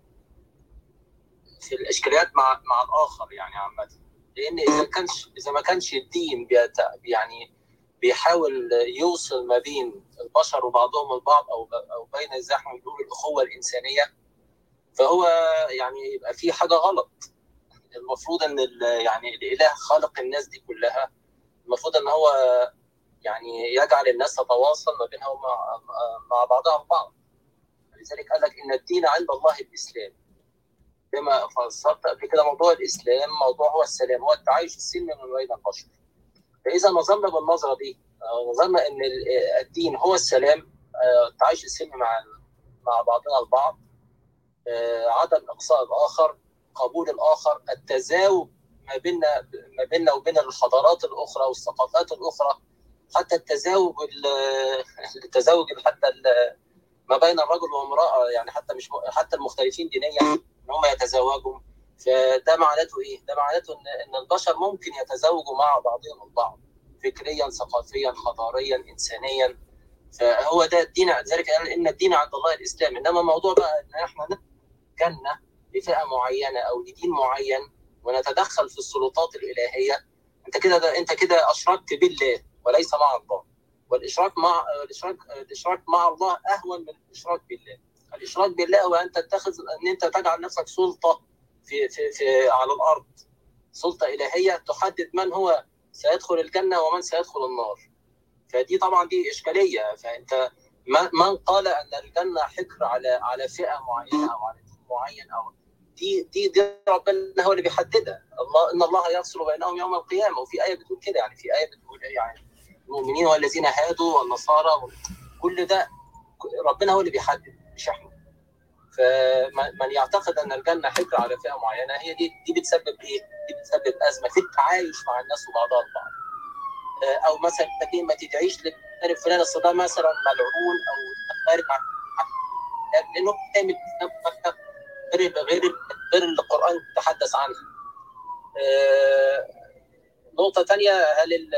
في الاشكاليات مع مع الاخر يعني عامه لان اذا كانش اذا ما كانش الدين بيت يعني بيحاول يوصل ما بين البشر وبعضهم البعض او او بين زي ما بنقول الاخوه الانسانيه فهو يعني يبقى في حاجه غلط المفروض ان ال- يعني الاله خالق الناس دي كلها المفروض ان هو يعني يجعل الناس تتواصل ما بينها ومع مع بعضها البعض لذلك قال لك ان الدين عند الله الاسلام كما فسرت قبل كده موضوع الاسلام موضوع هو السلام هو التعايش السلمي من بين البشر فاذا نظرنا بالنظره دي آه، نظرنا ان ال- آه، الدين هو السلام آه، التعايش السلمي مع مع بعضنا البعض آه، عدم اقصاء الاخر قبول الاخر التزاوج ما بيننا ما بيننا وبين الحضارات الاخرى والثقافات الاخرى حتى التزاوج ال- التزاوج حتى ال- ما بين الرجل وامراه يعني حتى مش م- حتى المختلفين دينيا ان هم يتزوجوا فده معناته ايه؟ ده معناته ان ان البشر ممكن يتزوجوا مع بعضهم البعض فكريا ثقافيا حضاريا انسانيا فهو ده الدين ذلك قال ان الدين عند الله الاسلام انما الموضوع بقى ان احنا نتجنى لفئه معينه او لدين معين ونتدخل في السلطات الالهيه انت كده ده انت كده اشركت بالله وليس مع الله والاشراك مع الاشراك الاشراك مع الله اهون من الاشراك بالله الاشراك بالله هو ان تتخذ ان انت تجعل نفسك سلطه في في في على الارض سلطه الهيه تحدد من هو سيدخل الجنه ومن سيدخل النار فدي طبعا دي اشكاليه فانت من من قال ان الجنه حكر على على فئه معينه او على دين معين او دي دي دي ربنا هو اللي بيحددها الله ان الله يفصل بينهم يوم القيامه وفي ايه بتقول كده يعني في ايه بتقول يعني المؤمنين والذين هادوا والنصارى كل ده ربنا هو اللي بيحدد مش احنا فمن يعتقد ان الجنه حكر على فئه معينه هي دي دي بتسبب ايه؟ دي بتسبب ازمه في التعايش مع الناس وبعضها البعض. آه، او مثلا انك إيه ما تدعيش للجانب الفلاني اصل ده مثلا ملعون او خارج عن عن- لانه بيعمل غير غير غير اللي القران تحدث عنها. آه، نقطه ثانيه هل ال-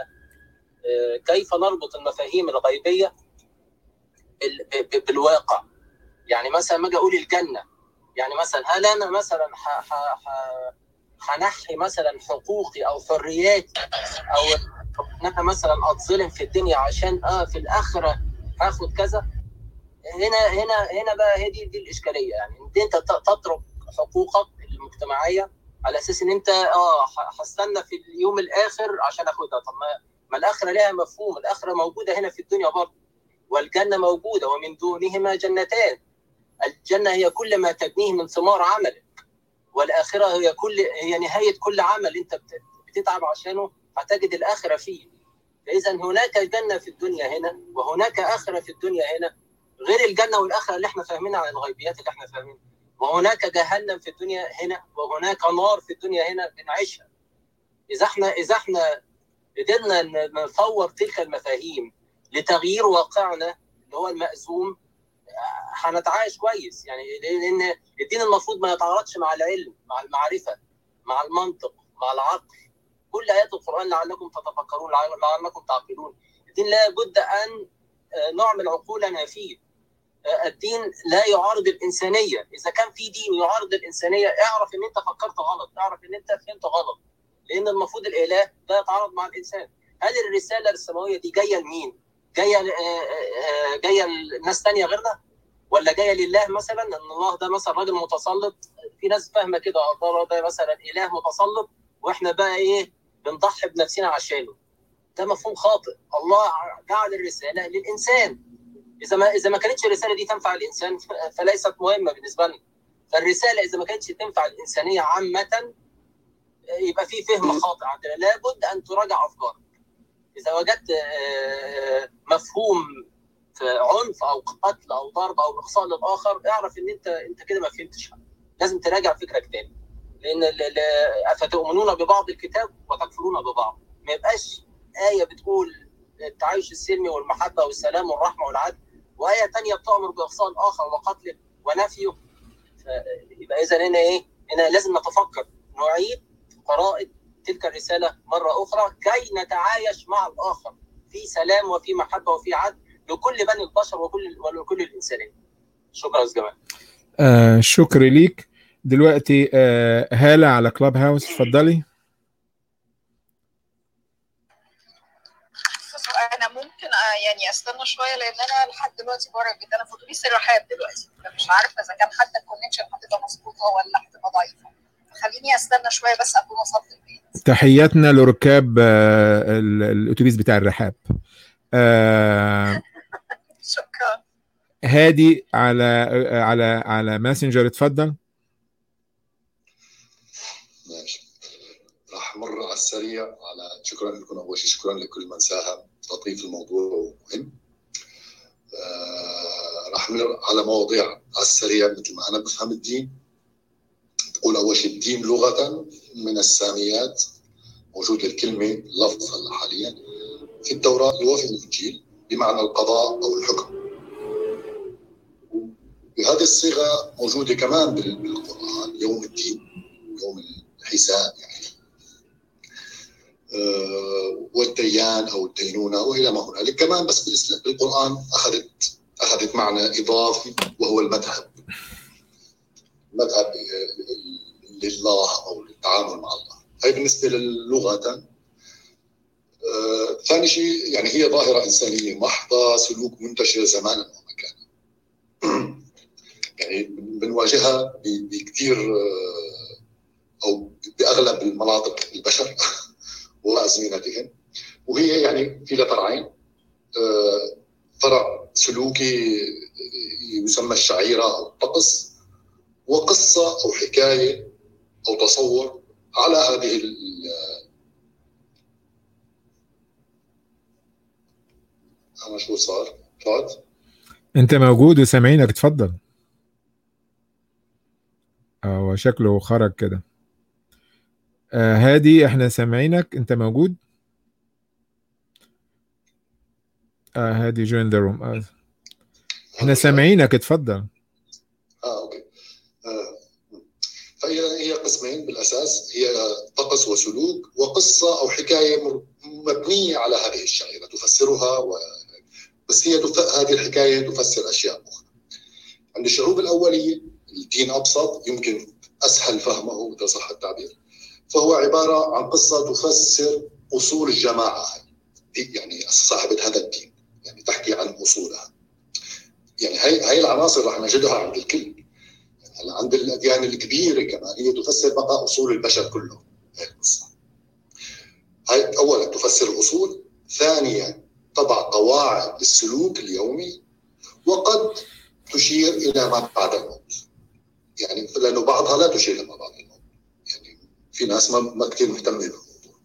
آه، كيف نربط المفاهيم الغيبيه بال- ب- ب- بالواقع؟ يعني مثلا ما اجي اقول الجنه يعني مثلا هل انا مثلا ح- ح- ح- هنحي مثلا حقوقي او حرياتي او ان انا مثلا اتظلم في الدنيا عشان اه في الاخره هاخد كذا هنا هنا هنا بقى هي دي دي الاشكاليه يعني ان انت ت- تترك حقوقك المجتمعيه على اساس ان انت اه ه- هستنى في اليوم الاخر عشان اخدها طب ما ما الاخره لها مفهوم الاخره موجوده هنا في الدنيا برضه والجنه موجوده ومن دونهما جنتان الجنه هي كل ما تبنيه من ثمار عملك والاخره هي كل هي نهايه كل عمل انت بت- بتتعب عشانه هتجد الاخره فيه فاذا هناك جنه في الدنيا هنا وهناك اخره في الدنيا هنا غير الجنه والاخره اللي احنا فاهمينها عن الغيبيات اللي احنا فاهمينها وهناك جهنم في الدنيا هنا وهناك نار في الدنيا هنا بنعيشها اذا احنا اذا احنا قدرنا ن- نفور تلك المفاهيم لتغيير واقعنا اللي هو المأزوم هنتعايش كويس يعني لان الدين المفروض ما يتعارضش مع العلم مع المعرفه مع المنطق مع العقل كل ايات القران لعلكم تتفكرون لعلكم تعقلون الدين لا بد ان نعمل عقولنا فيه الدين لا يعارض الانسانيه اذا كان في دين يعارض الانسانيه اعرف ان انت فكرت غلط اعرف ان انت فهمت غلط لان المفروض الاله لا يتعارض مع الانسان هل الرساله السماويه دي جايه لمين جايه جايه لناس ثانيه غيرنا ولا جايه لله مثلا ان الله ده مثلا راجل متسلط في ناس فاهمه كده الله ده مثلا اله متسلط واحنا بقى ايه بنضحي بنفسنا عشانه ده مفهوم خاطئ الله جعل الرساله للانسان اذا ما اذا ما كانتش الرساله دي تنفع الانسان فليست مهمه بالنسبه لنا فالرساله اذا ما كانتش تنفع الانسانيه عامه يبقى في فهم خاطئ عندنا لابد ان تراجع افكارك اذا وجدت مفهوم في عنف او قتل او ضرب او اقصاء للاخر اعرف ان انت انت كده ما فهمتش حاجه لازم تراجع فكرك تاني لان افتؤمنون ببعض الكتاب وتكفرون ببعض ما يبقاش ايه بتقول التعايش السلمي والمحبه والسلام والرحمه والعدل وايه ثانيه بتامر باقصاء الاخر وقتله ونفيه يبقى اذا هنا ايه؟ هنا لازم نتفكر نعيد قراءه تلك الرساله مره اخرى كي نتعايش مع الاخر في سلام وفي محبه وفي عدل لكل بني البشر وكل ولكل الانسانيه. شكرا استاذ جمال. آه شكر ليك دلوقتي آه هاله على كلاب هاوس اتفضلي. انا ممكن يعني استنى شويه لان انا لحد دلوقتي بره البيت انا في اتوبيس الرحاب دلوقتي فمش عارفه اذا كان حتى الكونكشن هتبقى مظبوطه ولا هتبقى ضعيفه خليني استنى شويه بس اكون وصلت البيت تحياتنا لركاب آه الاتوبيس بتاع الرحاب آه شكرا هادي على على على ماسنجر اتفضل ماشي راح مر على السريع على شكرا لكم اول شيء شكرا لكل من ساهم لطيف الموضوع مهم آه راح نمر على مواضيع على السريع مثل ما انا بفهم الدين بقول اول شيء الدين لغه من الساميات موجود الكلمه لفظا حاليا في التوراه وفي الانجيل بمعنى القضاء او الحكم وهذه الصيغه موجوده كمان بالقران يوم الدين يوم الحساب يعني أه والديان او الدينونه والى ما هنالك كمان بس بالاسلام بالقران اخذت اخذت معنى اضافي وهو المذهب مذهب لله او للتعامل مع الله هي بالنسبه للغه آه، ثاني شيء يعني هي ظاهره انسانيه محضه سلوك منتشر زمانا ومكانا يعني بنواجهها بكثير آه، او باغلب المناطق البشر وازمنتهم وهي يعني في لها فرعين آه، فرع سلوكي يسمى الشعيره او الطقس وقصه او حكايه او تصور على هذه انا شو صار؟ طلعت؟ انت موجود وسامعينك اتفضل هو شكله خرج كده آه هادي احنا سامعينك انت موجود آه هادي جوين ذا روم آه. احنا سامعينك اتفضل اه اوكي آه. فهي هي قسمين بالاساس هي طقس وسلوك وقصه او حكايه مبنيه على هذه الشعيره تفسرها و... بس هي تف... هذه الحكايه تفسر اشياء اخرى. عند الشعوب الاوليه الدين ابسط يمكن اسهل فهمه اذا صح التعبير. فهو عباره عن قصه تفسر اصول الجماعه يعني صاحبه هذا الدين يعني تحكي عن اصولها. يعني هي هي العناصر رح نجدها عند الكل. يعني عند الاديان الكبيره كمان هي تفسر بقى اصول البشر كلهم هي القصه. هي اولا تفسر الاصول، ثانيا تضع قواعد للسلوك اليومي وقد تشير الى ما بعد الموت. يعني لانه بعضها لا تشير الى ما بعد الموت. يعني في ناس ما ما كثير مهتمه بالموضوع.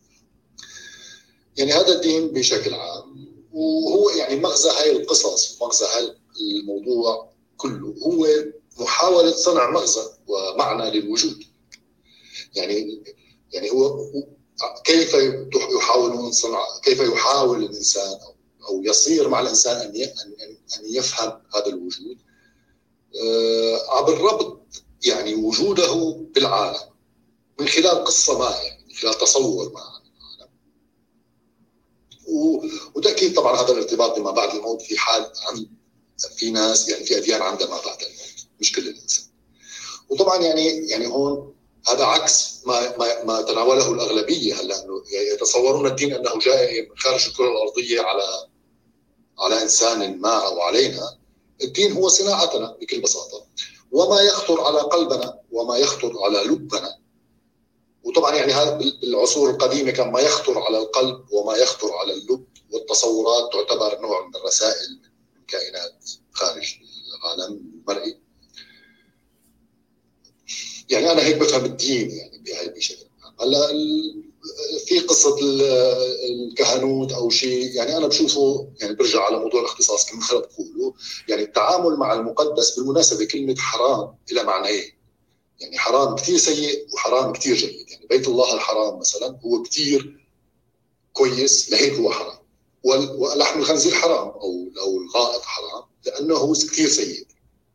يعني هذا الدين بشكل عام وهو يعني مغزى هاي القصص مغزى هاي الموضوع كله هو محاولة صنع مغزى ومعنى للوجود يعني يعني هو كيف يحاولون صنع كيف يحاول الانسان او او يصير مع الانسان ان ان ان يفهم هذا الوجود آه، عبر ربط يعني وجوده بالعالم من خلال قصه ما يعني من خلال تصور ما عن العالم و- وتاكيد طبعا هذا الارتباط بما بعد الموت في حال عن في ناس يعني في اديان عندها ما بعد الموت مش كل الانسان وطبعا يعني يعني هون هذا عكس ما ما ما تناوله الاغلبيه هلا انه يتصورون الدين انه جاء من خارج الكره الارضيه على على انسان ما او علينا الدين هو صناعتنا بكل بساطه وما يخطر على قلبنا وما يخطر على لبنا وطبعا يعني هذا بالعصور القديمه كان ما يخطر على القلب وما يخطر على اللب والتصورات تعتبر نوع من الرسائل من كائنات خارج العالم المرئي يعني انا هيك بفهم الدين يعني بهي بشكل عام هلا ال- في قصه ال- الكهنوت او شيء يعني انا بشوفه يعني برجع على موضوع الاختصاص كما خلق بقولوا يعني التعامل مع المقدس بالمناسبه كلمه حرام لها معنيين يعني حرام كثير سيء وحرام كثير جيد يعني بيت الله الحرام مثلا هو كثير كويس لهيك هو حرام وال- ولحم الخنزير حرام او او الغائط حرام لانه هو كثير سيء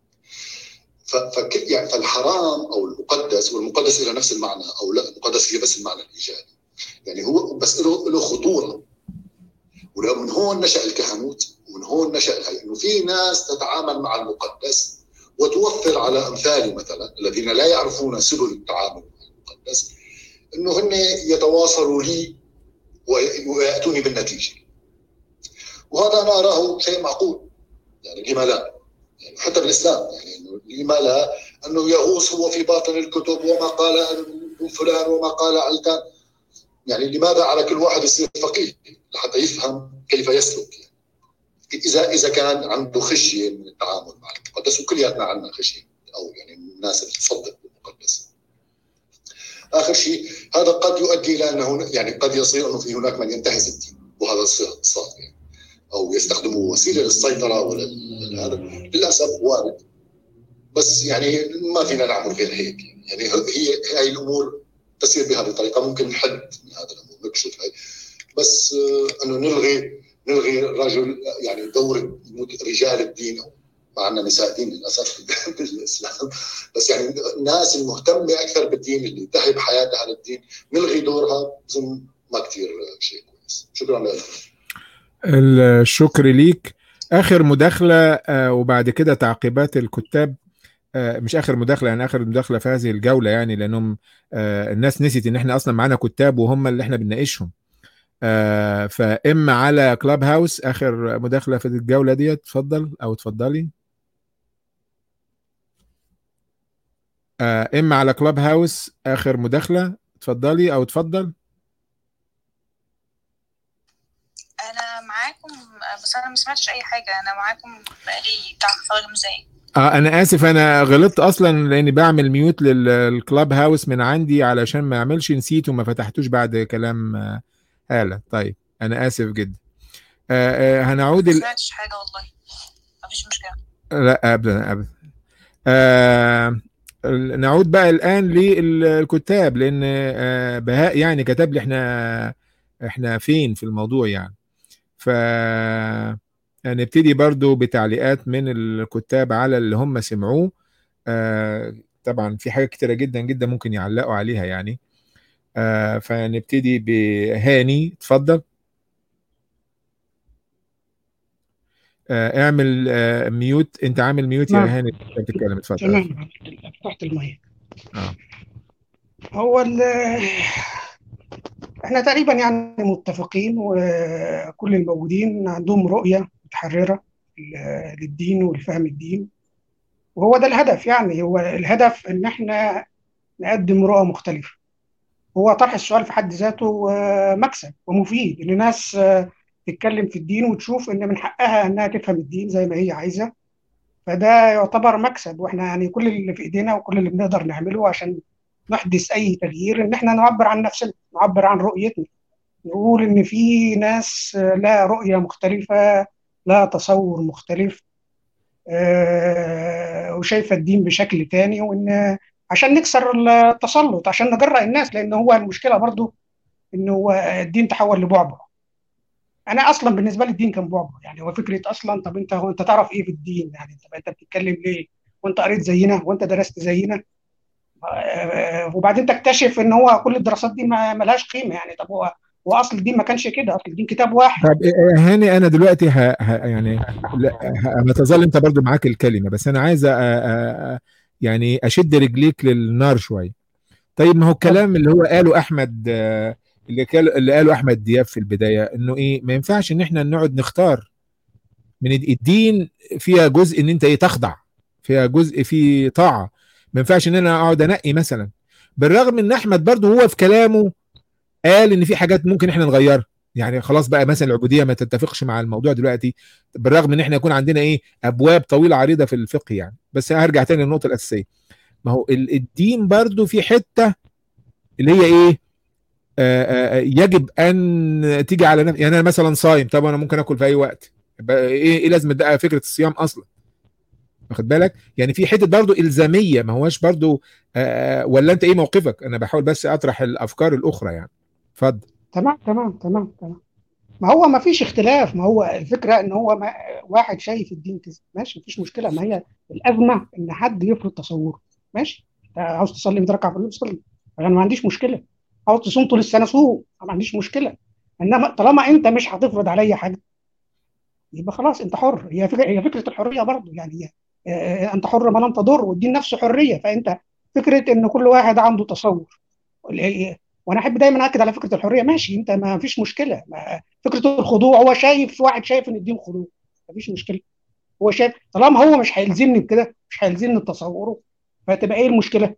ف- فك يعني فالحرام او المقدس والمقدس له نفس المعنى او لا المقدس هي بس المعنى الايجابي يعني هو بس له له خطوره ومن هون نشا الكهنوت ومن هون نشا الهي انه في ناس تتعامل مع المقدس وتوفر على امثالي مثلا الذين لا يعرفون سبل التعامل مع المقدس انه هن يتواصلوا لي وي- وياتوني بالنتيجه وهذا انا اراه شيء معقول يعني لما لا يعني حتى بالاسلام يعني انه لما لا انه يغوص هو في باطن الكتب وما قال فلان وما قال علتان يعني لماذا على كل واحد يصير فقيه لحتى يفهم كيف يسلك يعني. اذا اذا كان عنده خشيه من التعامل مع المقدس وكلياتنا عندنا خشيه او يعني الناس اللي تصدق بالمقدس اخر شيء هذا قد يؤدي الى انه يعني قد يصير انه في هناك من ينتهز الدين وهذا صار صار يعني او يستخدموه وسيله للسيطره ولا هذا للاسف وارد بس يعني ما فينا نعمل غير هيك يعني هي هاي الامور تسير بهذه الطريقه ممكن نحد من هذا الامور نكشف هاي بس آه، انه نلغي نلغي الرجل يعني دور رجال الدين ما عندنا نساء دين للاسف بالاسلام بس يعني الناس المهتمه اكثر بالدين اللي تهب حياتها على الدين نلغي دورها بظن ما كثير شيء كويس شكرا لك الشكر ليك اخر مداخله آه، وبعد كده تعقيبات الكتاب آه، مش اخر مداخله يعني اخر مداخله في هذه الجوله يعني لانهم آه، الناس نسيت ان احنا اصلا معانا كتاب وهم اللي احنا بنناقشهم آه، فاما على كلاب هاوس اخر مداخله في الجوله دي اتفضل او اتفضلي آه، اما على كلاب هاوس اخر مداخله اتفضلي او اتفضل انا معاكم بس انا ما سمعتش اي حاجه انا معاكم بقالي بتاع حوالي خمس دقايق اه انا اسف انا غلطت اصلا لاني بعمل ميوت للكلاب هاوس من عندي علشان ما اعملش نسيت وما فتحتوش بعد كلام آه، هالة طيب انا اسف جدا آه، آه، هنعود ما ال... سمعتش حاجه والله مفيش مشكله لا ابدا ابدا آه نعود بقى الان للكتاب لان آه بهاء يعني كتب لي احنا احنا فين في الموضوع يعني ف هنبتدي برضو بتعليقات من الكتاب على اللي هم سمعوه آه طبعا في حاجات كتيرة جدا جدا ممكن يعلقوا عليها يعني آه فنبتدي بهاني اتفضل آه اعمل آه ميوت انت عامل ميوت يا نعم. هاني انت بتتكلم اتفضل تمام فتحت المايك اه هو ال- احنا تقريبا يعني متفقين وكل الموجودين عندهم رؤية متحررة ل- للدين ولفهم الدين وهو ده الهدف يعني هو الهدف ان احنا نقدم رؤى مختلفة هو طرح السؤال في حد ذاته آه، مكسب ومفيد ان ناس آه، تتكلم في الدين وتشوف ان من حقها انها تفهم الدين زي ما هي عايزة فده يعتبر مكسب واحنا يعني كل اللي في ايدينا وكل اللي بنقدر نعمله عشان نحدث اي تغيير ان احنا نعبر عن نفسنا نعبر عن رؤيتنا نقول ان في ناس آه، لها رؤية مختلفة لها تصور مختلف آه، وشايفة الدين بشكل تاني وان عشان نكسر التسلط عشان نجرأ الناس لان هو المشكلة برضو انه هو الدين تحول لبعبع انا اصلا بالنسبه لي الدين كان بعبع يعني هو فكره اصلا طب انت هو انت تعرف ايه في الدين يعني طب انت بتتكلم ليه وانت قريت زينا وانت درست زينا آه، وبعدين تكتشف ان هو كل الدراسات دي ما ملهاش قيمه يعني طب هو هو اصل الدين ما كانش كده اصل الدين كتاب واحد طب إيه- هاني انا دلوقتي ه... ه... يعني لا ه... ما تظل انت برضو معاك الكلمه بس انا عايز أ... أ... أ- يعني اشد رجليك للنار شويه طيب ما هو الكلام اللي هو قاله احمد آه، اللي قال اللي قاله احمد دياب في البدايه انه ايه ما ينفعش ان احنا نقعد نختار من الدين فيها جزء ان انت ايه تخضع فيها جزء فيه طاعه ما ينفعش ان انا اقعد انقي مثلا بالرغم ان احمد برضو هو في كلامه قال ان في حاجات ممكن احنا نغيرها يعني خلاص بقى مثلا العبوديه ما تتفقش مع الموضوع دلوقتي بالرغم ان احنا يكون عندنا ايه ابواب طويله عريضه في الفقه يعني بس هرجع تاني للنقطه الاساسيه ما هو ال- الدين برضو في حته اللي هي ايه آه، آه، يجب ان تيجي على نفسي يعني انا مثلا صايم طب انا ممكن اكل في اي وقت بقى ايه ايه لازمه بقى فكره الصيام اصلا واخد بالك يعني في حته برضو الزاميه ما هوش برضو آه، ولا انت ايه موقفك انا بحاول بس اطرح الافكار الاخرى يعني اتفضل تمام تمام تمام تمام ما هو ما فيش اختلاف ما هو الفكره ان هو ما واحد شايف الدين كذا ماشي مفيش مشكله ما هي الازمه ان حد يفرض تصوره ماشي آه، عاوز تصلي 100 ركعه في اليوم صلي انا ما عنديش مشكله عاوز تصوم طول السنه صوم أنا ما عنديش مشكله انما طالما انت مش هتفرض عليا حاجه يبقى خلاص انت حر هي فكره هي فكره الحريه برضه يعني هي آه، انت حر ما لم تضر والدين نفسه حريه فانت فكره ان كل واحد عنده تصور اللي هي- وانا احب دايما اكد على فكره الحريه ماشي انت ما فيش مشكله ما فكره الخضوع هو شايف واحد شايف ان الدين خضوع ما فيش مشكله هو شايف طالما هو مش هيلزمني بكده مش هيلزمني بتصوره فتبقى ايه المشكله؟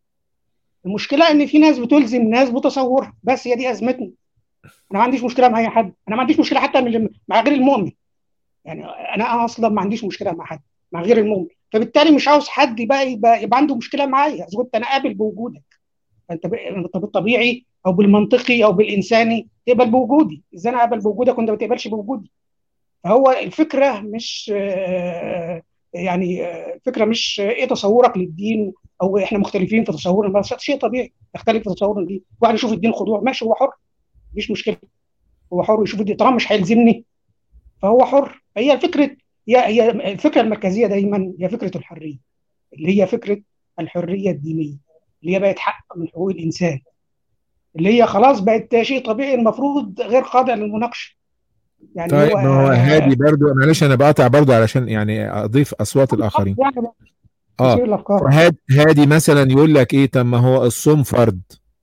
المشكله ان في ناس بتلزم ناس بتصورها بس هي دي ازمتنا انا ما عنديش مشكله مع اي حد انا ما عنديش مشكله حتى من مع غير المؤمن يعني انا اصلا ما عنديش مشكله مع حد مع غير المؤمن فبالتالي مش عاوز حد يبقى يبقى, يبقى عنده مشكله معايا اذا كنت انا قابل بوجودك فانت ب- انت بالطبيعي او بالمنطقي او بالانساني تقبل بوجودي ازاي انا اقبل بوجودك وانت ما تقبلش بوجودي فهو الفكره مش آه، يعني آه، الفكره مش ايه تصورك للدين او احنا مختلفين في تصورنا بس شيء طبيعي نختلف في تصورنا للدين واحد يشوف الدين خضوع ماشي هو حر مفيش مشكله هو حر يشوف الدين طالما مش هيلزمني فهو حر هي فكره هي هي الفكره المركزيه دايما هي فكره الحريه اللي هي فكره الحريه الدينيه اللي هي بقت حق من حقوق الانسان اللي هي خلاص بقت شيء طبيعي المفروض غير خاضع للمناقشه يعني طيب هو ما هو آه، هادي برضو معلش انا بقاطع برضو علشان يعني اضيف اصوات الاخرين يعني اه تسير الافكار فهاد هادي مثلا يقول لك ايه طب ما هو الصوم فرض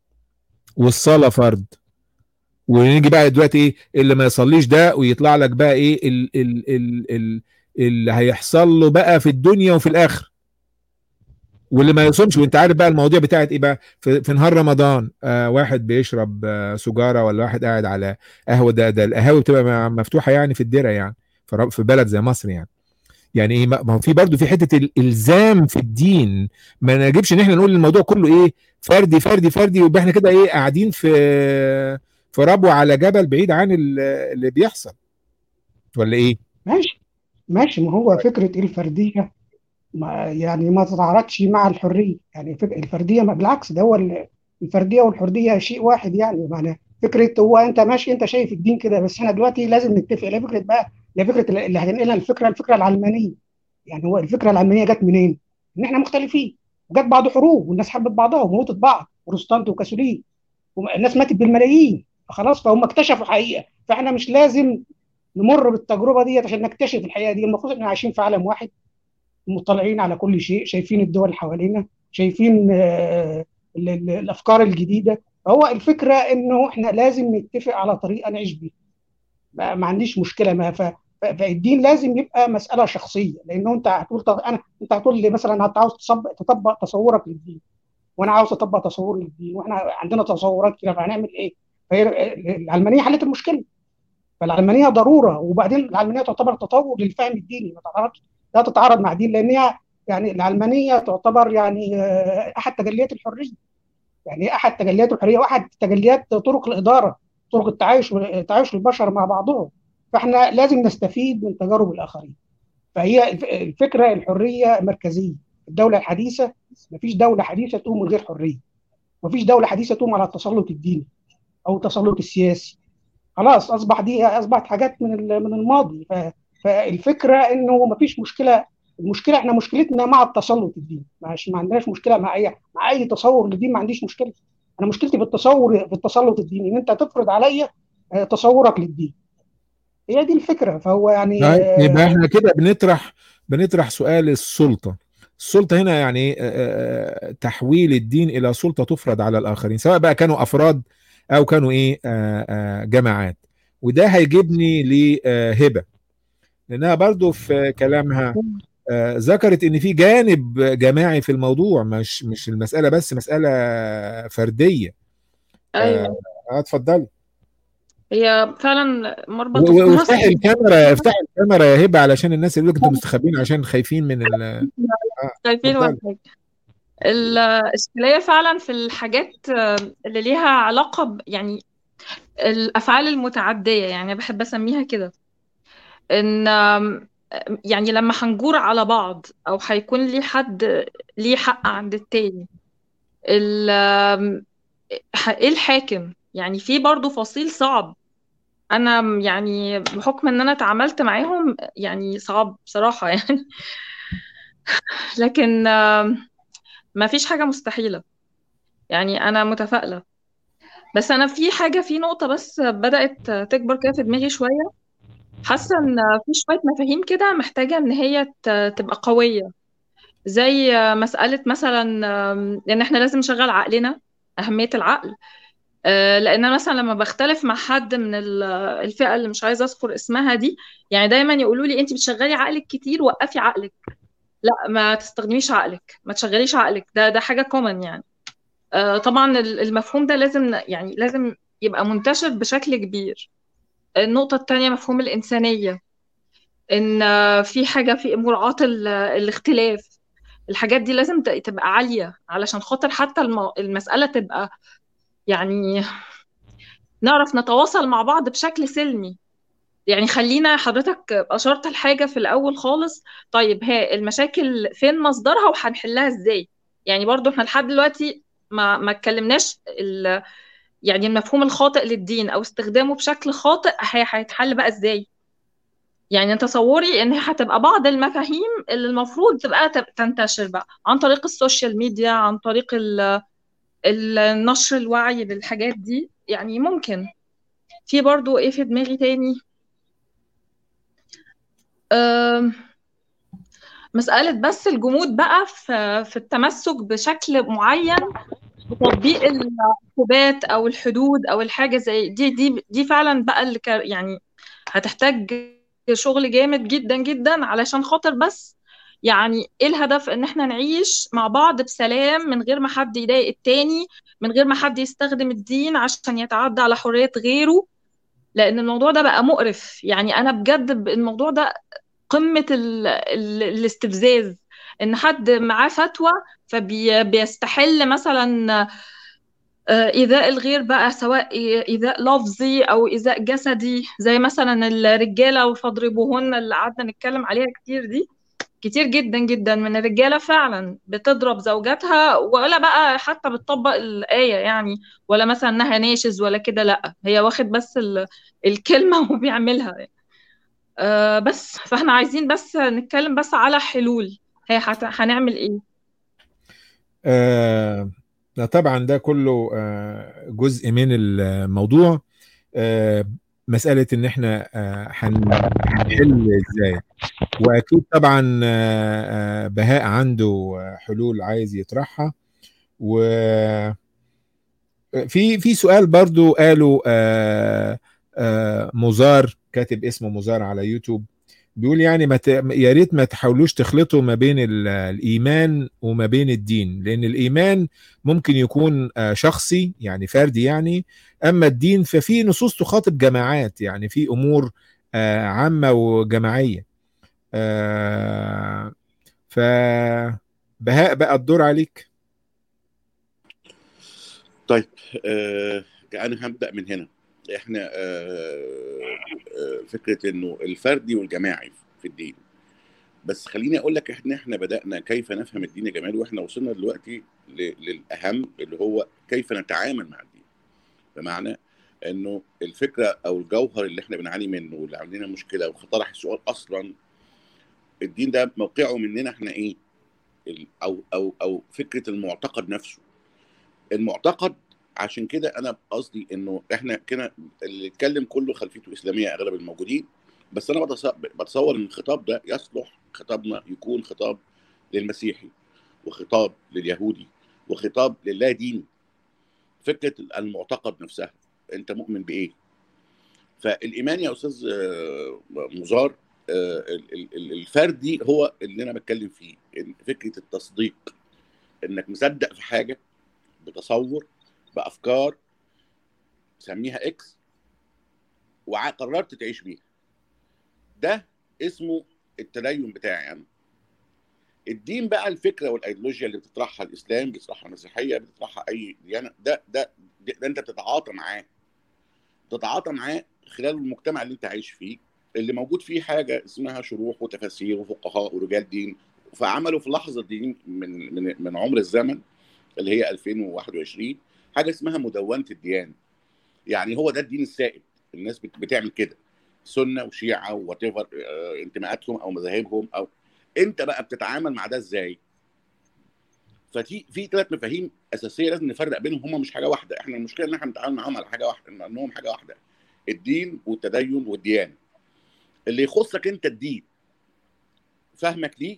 والصلاه فرض ونيجي بقى دلوقتي ايه اللي ما يصليش ده ويطلع لك بقى ايه ال ال ال ال اللي هيحصل له بقى في الدنيا وفي الاخره واللي ما يصومش وانت عارف بقى المواضيع بتاعت ايه بقى في, في نهار رمضان آه واحد بيشرب آه سجاره ولا واحد قاعد على قهوه ده ده القهاوي بتبقى م- مفتوحه يعني في الدره يعني في ر- في بلد زي مصر يعني يعني ايه ما ما هو في برضه في حته الالزام في الدين ما نجيبش ان احنا نقول الموضوع كله ايه فردي فردي فردي ويبقى احنا كده ايه قاعدين في في ربوه على جبل بعيد عن ال- اللي بيحصل ولا ايه؟ ماشي ماشي ما هو فكره إيه الفرديه ما يعني ما تتعارضش مع الحريه يعني فك- الفرديه ما بالعكس ده هو ال- الفرديه والحريه شيء واحد يعني معنى فكره هو انت ماشي انت شايف الدين كده بس احنا دلوقتي لازم نتفق لا فكره بقى لا فكره اللي هتنقلها الفكره الفكره العلمانيه يعني هو الفكره العلمانيه جت منين؟ ان احنا مختلفين وجت بعض حروب والناس حبت بعضها وموتت بعض بروتستانت وكاثوليك والناس ماتت بالملايين خلاص فهم اكتشفوا حقيقه فاحنا مش لازم نمر بالتجربه ديت عشان نكتشف الحقيقه دي المفروض احنا عايشين في عالم واحد مطلعين على كل شيء شايفين الدول اللي حوالينا شايفين آه، ال- ال- الافكار الجديده فهو الفكره انه احنا لازم نتفق على طريقه نعيش بيها ما ما عنديش مشكله ما ف... ف- فالدين لازم يبقى مساله شخصيه لانه انت هتقول طب انا انت هتقول لي مثلا انت عاوز تصب... تطبق تصورك للدين وانا عاوز اطبق تصوري للدين واحنا عندنا تصورات كده فهنعمل ايه؟ فهي العلمانيه حلت المشكله فالعلمانيه ضروره وبعدين العلمانيه تعتبر تطور للفهم الديني ما تعتبرش لا تتعارض مع دين لان هي يعني العلمانيه تعتبر يعني آه، احد تجليات الحريه يعني ايه احد تجليات الحريه واحد تجليات طرق الاداره طرق التعايش تعايش البشر مع بعضهم فاحنا لازم نستفيد من تجارب الاخرين فهي الف- الفكره الحريه مركزيه الدوله الحديثه مفيش دوله حديثه تقوم من غير حريه مفيش دوله حديثه تقوم على التسلط الديني او التسلط السياسي خلاص اصبح دي اصبحت حاجات من ال- من الماضي ف- فالفكره انه مفيش مشكله المشكله احنا مشكلتنا مع التسلط الديني مش ما عندناش مشكله مع اي مع اي تصور للدين ما عنديش مشكله انا مشكلتي بالتصور بالتسلط الديني ان انت تفرض عليا آه، تصورك للدين هي دي الفكره فهو يعني طيب يبقى آه، احنا كده بنطرح بنطرح سؤال السلطة السلطة هنا يعني إيه؟ آه، آه، تحويل الدين إلى سلطة تفرض على الآخرين سواء بقى كانوا أفراد أو كانوا إيه آه، آه، جماعات وده هيجيبني لهبة لأنها برضو في كلامها آه، ذكرت إن في جانب جماعي في الموضوع مش مش المسألة بس مسألة فردية ايوه آه، اتفضلي هي فعلا مربط و- و- وافتحي الفرس الكاميرا افتحي الكاميرا يا هبه علشان الناس اللي يقولوا انتوا مستخبين عشان خايفين من ال آه، خايفين اتفضلي ولا حاجة الإشكالية فعلا في الحاجات آه، اللي ليها علاقة ب... يعني الأفعال المتعدية يعني بحب أسميها كده إن آم، يعني لما هنجور على بعض أو هيكون ليه حد ليه حق عند التاني ال... آم، ح- إيه الحاكم يعني في برضو فصيل صعب أنا م- يعني بحكم إن أنا اتعاملت معاهم يعني صعب بصراحة يعني لكن آم، ما فيش حاجة مستحيلة يعني أنا متفائلة بس انا في حاجه في نقطه بس بدات تكبر كده في دماغي شويه حاسه ان في شويه مفاهيم كده محتاجه ان هي ت- تبقى قويه زي مساله مثلا آم، ان احنا لازم نشغل عقلنا اهميه العقل آه، لان انا مثلا لما بختلف مع حد من ال- الفئه اللي مش عايزه اذكر اسمها دي يعني دايما يقولوا لي انت بتشغلي عقلك كتير وقفي عقلك لا ما تستخدميش عقلك ما تشغليش عقلك ده ده حاجه كومن يعني آه، طبعا ال- المفهوم ده لازم ن- يعني لازم يبقى منتشر بشكل كبير النقطة التانية مفهوم الإنسانية إن آه، في حاجة في مراعاة ال- الاختلاف الحاجات دي لازم ت- تبقى عالية علشان خاطر حتى الم- المسألة تبقى يعني نعرف نتواصل مع بعض بشكل سلمي يعني خلينا حضرتك أشرت الحاجة في الأول خالص طيب ها المشاكل فين مصدرها وهنحلها إزاي يعني برضو احنا لحد دلوقتي ما ما اتكلمناش ال- يعني المفهوم الخاطئ للدين او استخدامه بشكل خاطئ هي- هيتحل بقى ازاي يعني تصوري ان هي هتبقى بعض المفاهيم اللي المفروض تبقى تب- تنتشر بقى عن طريق السوشيال ميديا عن طريق ال- ال- نشر الوعي بالحاجات دي يعني ممكن في برضو ايه في دماغي تاني أم، مسألة بس الجمود بقى في في التمسك بشكل معين بتطبيق العقوبات او الحدود او الحاجه زي دي دي دي فعلا بقى اللي كا- يعني هتحتاج شغل جامد جدا جدا علشان خاطر بس يعني ايه الهدف ان احنا نعيش مع بعض بسلام من غير ما حد يضايق التاني من غير ما حد يستخدم الدين عشان يتعدى على حرية غيره لان الموضوع ده بقى مقرف يعني انا بجد ب- الموضوع ده قمة ال... ال... الاستفزاز ان حد معاه فتوى فبيستحل مثلا آه، إيذاء الغير بقى سواء إيذاء لفظي أو إيذاء جسدي زي مثلا الرجالة وفاضربوهن اللي قعدنا نتكلم عليها كتير دي كتير جدا جدا من الرجالة فعلا بتضرب زوجاتها ولا بقى حتى بتطبق الآية يعني ولا مثلا إنها ناشز ولا كده لأ هي واخد بس ال- الكلمة وبيعملها آه بس فاحنا عايزين بس نتكلم بس على حلول هي هت- هنعمل إيه آه لا طبعا ده كله آه جزء من الموضوع آه مسألة إن إحنا آه هن- هنحل إزاي وأكيد طبعا آه آه بهاء عنده آه، حلول عايز يطرحها وفي في سؤال برضو قاله آه آه مزار كاتب اسمه مزار على يوتيوب بيقول يعني ما ت... يا ريت ما تحاولوش تخلطوا ما بين ال- الايمان وما بين الدين لان الايمان ممكن يكون آه، شخصي يعني فردي يعني اما الدين ففي نصوص تخاطب جماعات يعني في امور آه، عامه وجماعيه آه، فبهاء بقى الدور عليك طيب آه انا هبدا من هنا احنا آه آه فكره انه الفردي والجماعي في الدين بس خليني اقول لك احنا احنا بدانا كيف نفهم الدين يا جمال واحنا وصلنا دلوقتي ل- للاهم اللي هو كيف نتعامل مع الدين بمعنى انه الفكره او الجوهر اللي احنا بنعاني منه واللي عاملين مشكله وطرح السؤال اصلا الدين ده موقعه مننا احنا ايه ال- او او او فكره المعتقد نفسه المعتقد عشان كده انا قصدي انه احنا كده اللي اتكلم كله خلفيته اسلاميه اغلب الموجودين بس انا بتص- بتصور ان الخطاب ده يصلح خطابنا يكون خطاب للمسيحي وخطاب لليهودي وخطاب للا دين فكره المعتقد نفسها انت مؤمن بايه فالايمان يا استاذ آه، مزار آه، ال- ال- ال- الفردي هو اللي انا بتكلم فيه إن فكره التصديق انك مصدق في حاجه بتصور بافكار سميها اكس وقررت تعيش بيها ده اسمه التدين بتاعي انا الدين بقى الفكره والايديولوجيا اللي بتطرحها الاسلام بتطرحها المسيحيه بتطرحها اي ديانه ده ده ده, ده انت بتتعاطى معاه تتعاطى معاه خلال المجتمع اللي انت عايش فيه اللي موجود فيه حاجه اسمها شروح وتفاسير وفقهاء ورجال دين فعملوا في اللحظه دي من من من عمر الزمن اللي هي 2021 حاجه اسمها مدونه الديانه يعني هو ده الدين السائد الناس بت- بتعمل كده سنه وشيعه وات ايفر انتماءاتهم او مذاهبهم او انت بقى بتتعامل مع ده ازاي ففي في ثلاث مفاهيم اساسيه لازم نفرق بينهم هم مش حاجه واحده احنا المشكله ان احنا بنتعامل معاهم على حاجه واحده انهم حاجه واحده الدين والتدين والديانه اللي يخصك انت الدين فهمك ليه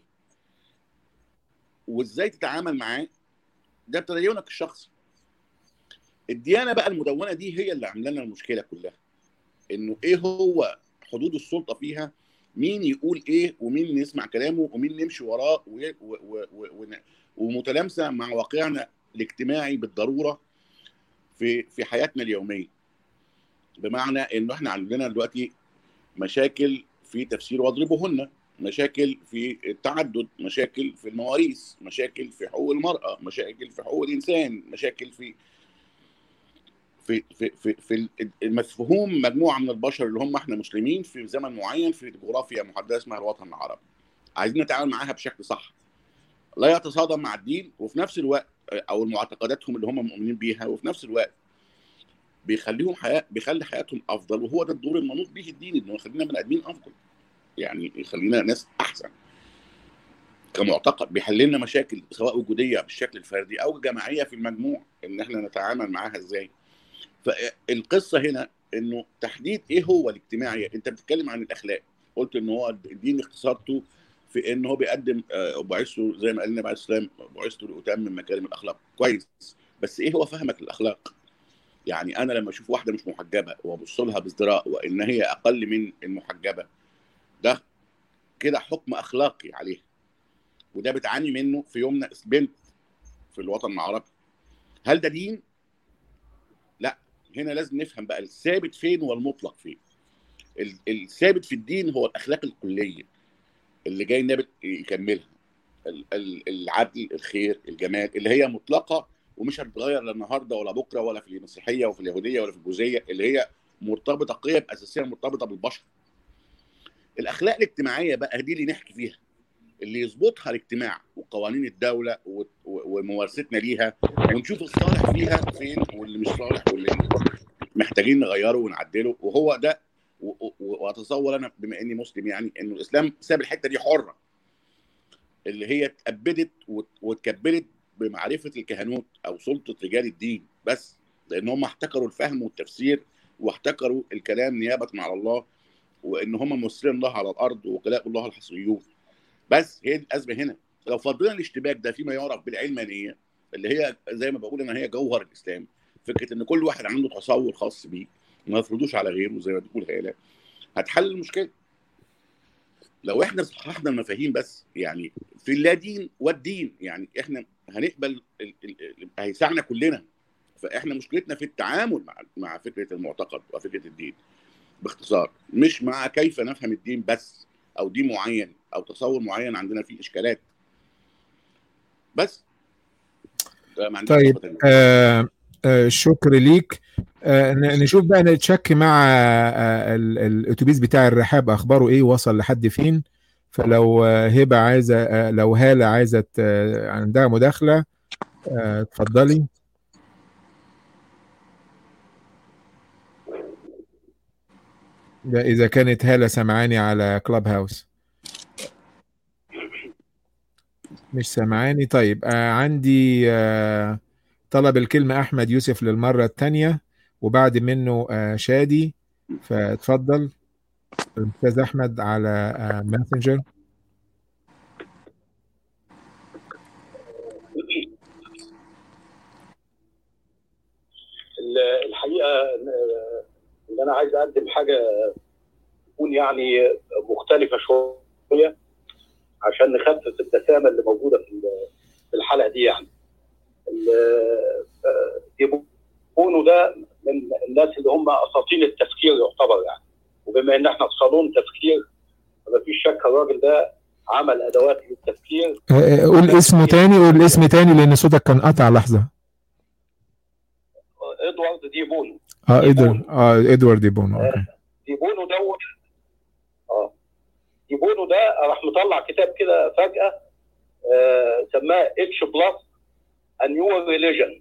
وازاي تتعامل معاه ده تدينك الشخصي الديانه بقى المدونه دي هي اللي عامله لنا المشكله كلها انه ايه هو حدود السلطه فيها مين يقول ايه ومين نسمع كلامه ومين نمشي وراه و... و... و... و... و... ومتلامسه مع واقعنا الاجتماعي بالضروره في في حياتنا اليوميه بمعنى انه احنا عندنا دلوقتي مشاكل في تفسير واضربهن مشاكل في التعدد مشاكل في المواريث مشاكل في حقوق المرأة مشاكل في حقوق الإنسان مشاكل في في في في, في المفهوم مجموعة من البشر اللي هم احنا مسلمين في زمن معين في جغرافيا محددة اسمها الوطن العربي عايزين نتعامل معاها بشكل صح لا يتصادم مع الدين وفي نفس الوقت او معتقداتهم اللي هم مؤمنين بيها وفي نفس الوقت بيخليهم حياه بيخلي حياتهم افضل وهو ده الدور المنوط به الدين انه يخلينا بني ادمين افضل يعني يخلينا ناس احسن كمعتقد بيحل لنا مشاكل سواء وجوديه بالشكل الفردي او جماعيه في المجموع ان احنا نتعامل معاها ازاي فالقصه هنا انه تحديد ايه هو الاجتماعي انت بتتكلم عن الاخلاق قلت ان هو الدين اختصارته في ان هو بيقدم بعثته زي ما قال النبي عليه السلام بعثته لاتمم مكارم الاخلاق كويس بس ايه هو فهمك للاخلاق يعني انا لما اشوف واحده مش محجبه وابص لها بازدراء وان هي اقل من المحجبه ده كده حكم اخلاقي عليها وده بتعاني منه في يومنا بنت في الوطن العربي هل ده دين؟ لا هنا لازم نفهم بقى الثابت فين والمطلق فين الثابت في الدين هو الاخلاق الكليه اللي جاي النبي يكملها العدل الخير الجمال اللي هي مطلقه ومش هتتغير لا النهارده ولا بكره ولا في المسيحيه وفي اليهوديه ولا في البوذيه اللي هي مرتبطه قيم اساسيه مرتبطه بالبشر الاخلاق الاجتماعيه بقى دي اللي نحكي فيها اللي يظبطها الاجتماع وقوانين الدوله وممارستنا ليها ونشوف الصالح فيها فين واللي مش صالح واللي محتاجين نغيره ونعدله وهو ده واتصور انا بما اني مسلم يعني انه الاسلام ساب الحته دي حره اللي هي اتأبدت واتكبلت بمعرفه الكهنوت او سلطه رجال الدين بس لان هم احتكروا الفهم والتفسير واحتكروا الكلام نيابه على الله وان هم ممثلين الله على الارض ووكلاء الله الحصريون بس هي دي الازمه هنا لو فضلنا الاشتباك ده فيما يعرف بالعلمانيه اللي هي زي ما بقول ان هي جوهر الاسلام فكره ان كل واحد عنده تصور خاص بيه ما يفرضوش على غيره زي ما بتقول هاله هتحل المشكله لو احنا صححنا المفاهيم بس يعني في اللا دين والدين يعني احنا هنقبل هيساعنا كلنا فاحنا مشكلتنا في التعامل مع مع فكره المعتقد وفكره الدين باختصار مش مع كيف نفهم الدين بس او دين معين او تصور معين عندنا فيه اشكالات بس طيب آه آه شكر ليك آه نشوف بقى نتشك مع آه الاتوبيس بتاع الرحاب اخباره ايه وصل لحد فين فلو آه هبه عايزه آه لو هاله عايزه آه عندها مداخله آه اتفضلي ده اذا كانت هاله سمعاني على كلاب هاوس مش سامعاني طيب آه عندي آه طلب الكلمة أحمد يوسف للمرة الثانية وبعد منه آه شادي فاتفضل الأستاذ أحمد على آه ماسنجر ال- الحقيقه آه، ان انا عايز اقدم حاجه تكون يعني مختلفه شويه عشان نخفف الدسامه اللي موجوده في ال- في الحلقه دي يعني ال- آه، ديبونو ده من الناس اللي هم اساطين التفكير يعتبر يعني وبما ان احنا في صالون تفكير فما فيش شك الراجل ده عمل ادوات للتفكير آه، آه، قول اسمه تاني قول اسم تاني لأن صوتك كان قطع لحظة ادوارد ديبونو اه ادوارد اه ادوارد ديبونو اوكي ديبونو دوت اه ديبونو ده راح مطلع كتاب كده فجأة آه سماه اتش بلس a new religion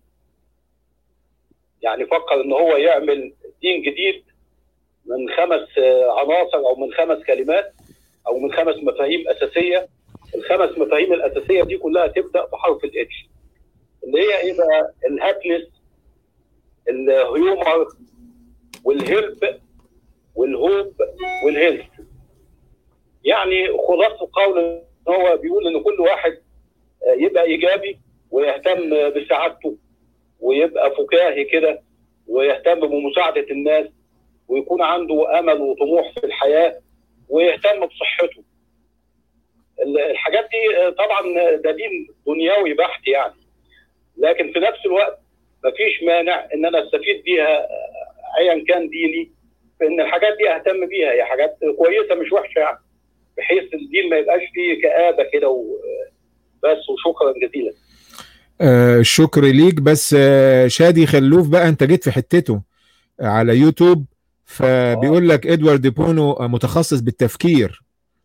يعني فكر ان هو يعمل دين جديد من خمس آه، عناصر او من خمس كلمات او من خمس مفاهيم اساسيه الخمس مفاهيم الاساسيه دي كلها تبدا بحرف الاتش اللي هي ايه بقى الهابنس الهيومر والهيلب والهوب والهيلث يعني خلاصة القول ان هو بيقول ان كل واحد آه، يبقى ايجابي ويهتم بسعادته ويبقى فكاهي كده ويهتم بمساعدة الناس ويكون عنده امل وطموح في الحياة ويهتم بصحته ال- الحاجات دي آه، طبعا ده دين دنيوي بحت يعني لكن في نفس الوقت مفيش مانع ان انا استفيد بيها آه، ايا كان ديني ان الحاجات دي اهتم بيها هي حاجات كويسه مش وحشه يعني بحيث الدين ما يبقاش فيه كآبه كده وبس وشكرا جزيلا آه الشكر ليك بس آه شادي خلوف بقى انت جيت في حتته آه على يوتيوب فبيقول لك ادوارد ديبونو آه، متخصص بالتفكير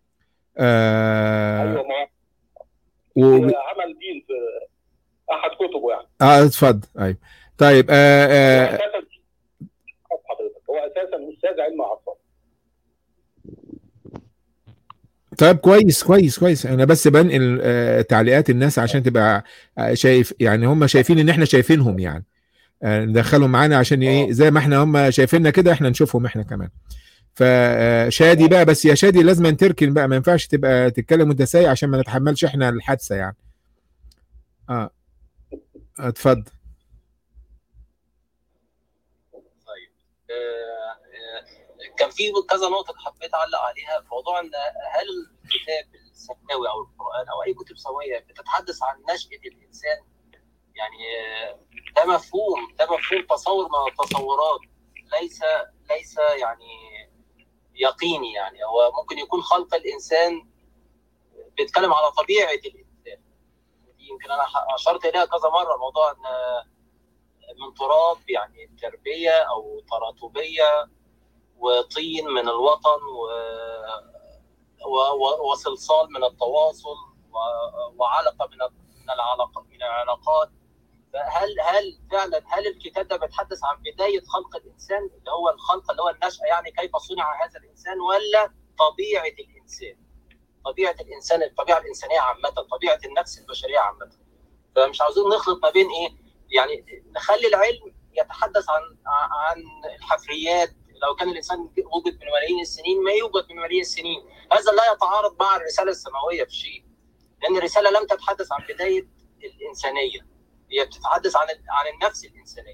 آه ايوه ما وب... هو عمل دين في احد كتبه يعني اه اتفضل ايوه طيب آه هو آه اساسا حضرتك هو اساسا استاذ علم اعصاب طيب كويس كويس كويس انا بس بنقل آه تعليقات الناس عشان تبقى آه شايف يعني هم شايفين ان احنا شايفينهم يعني آه ندخلهم معانا عشان ايه زي ما احنا هم شايفيننا كده احنا نشوفهم احنا كمان فشادي بقى بس يا شادي لازم أن تركن بقى ما ينفعش تبقى تتكلم وانت سايق عشان ما نتحملش احنا الحادثه يعني اه اتفضل طيب آه، آه، كان في كذا نقطة حبيت أعلق عليها في موضوع إن هل الكتاب السماوي أو القرآن أو أي كتب سماوية بتتحدث عن نشأة الإنسان يعني آه، ده مفهوم ده مفهوم تصور من التصورات ليس ليس يعني يقيني يعني هو ممكن يكون خلق الإنسان بيتكلم على طبيعة الإنسان دي يمكن أنا أشرت إليها كذا مرة موضوع إن من تراب يعني تربية أو تراتبية وطين من الوطن و... و... و... وصلصال من التواصل و... وعلقة من من العلاقة من العلاقات هل هل فعلا هل الكتاب ده بيتحدث عن بداية خلق الإنسان اللي هو الخلق اللي هو النشأة يعني كيف صنع هذا الإنسان ولا طبيعة الإنسان طبيعة الإنسان الطبيعة الإنسانية عامة طبيعة النفس البشرية عامة فمش عاوزين نخلط ما بين إيه يعني نخلي العلم يتحدث عن عن الحفريات لو كان الانسان وجد من ملايين السنين ما يوجد من ملايين السنين هذا لا يتعارض مع الرساله السماويه في شيء لان الرساله لم تتحدث عن بدايه الانسانيه هي بتتحدث عن عن النفس الانسانيه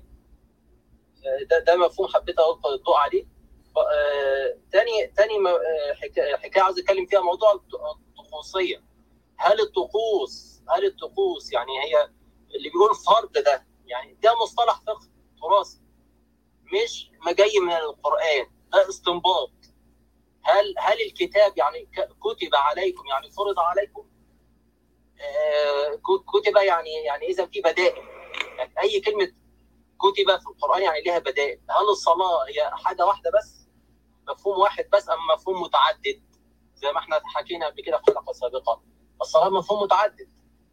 ده ده مفهوم حبيت القي الضوء عليه آه، تاني تاني م- آه، حكا- حكايه عاوز اتكلم فيها موضوع الط- الطقوسيه هل الطقوس هل الطقوس يعني هي اللي بيقول فرض ده يعني ده مصطلح فقه تراثي مش ما جاي من القران ده استنباط هل هل الكتاب يعني ك- كتب عليكم يعني فرض عليكم آه، ك- كتب يعني يعني اذا في بدائل يعني اي كلمه كتب في القران يعني لها بدائل هل الصلاه هي حاجه واحده بس مفهوم واحد بس ام مفهوم متعدد زي ما احنا حكينا قبل كده في حلقه سابقه الصلاه مفهوم متعدد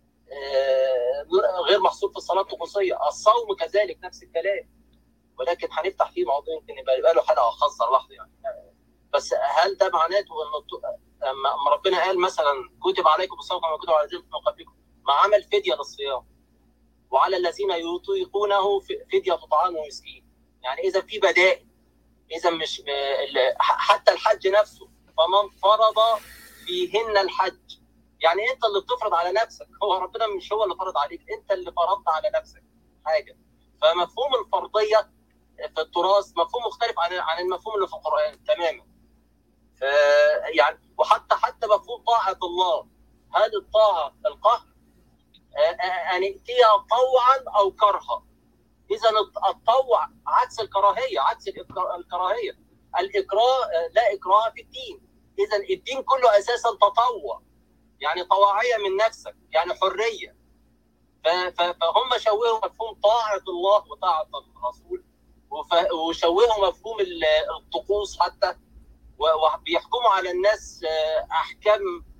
آه، غير محصور في الصلاه الطقوسيه الصوم كذلك نفس الكلام ولكن هنفتح فيه موضوع يمكن يبقى يبقى له حلقه خاصه لوحده يعني بس هل ده معناته ان الط- اما أما ربنا قال مثلا كتب عليكم الصوم كما كتب على الذين من قبلكم ما عمل فديه للصيام وعلى الذين يطيقونه ف- فديه طعام مسكين يعني اذا في بدائل اذا مش م- ال- ح- حتى الحج نفسه فمن فرض فيهن الحج يعني انت اللي بتفرض على نفسك هو ربنا مش هو اللي فرض عليك انت اللي فرضت على نفسك حاجه فمفهوم الفرضيه في التراث مفهوم مختلف عن عن المفهوم اللي في القران تماما ف يعني وحتى حتى مفهوم طاعه الله هل الطاعه القهر آه، آه، ان ائتيها طوعا او كرها اذا الط- الطوع عكس الكراهيه عكس الإكرا- الكراهيه الاكراه آه، لا اكراه في الدين اذا الدين كله اساسا تطوع يعني طواعيه من نفسك يعني حريه ف- ف- فهم شوهوا مفهوم طاعه الله وطاعه الرسول وف- وشوهوا مفهوم ال- الطقوس حتى و- وبيحكموا على الناس آه، احكام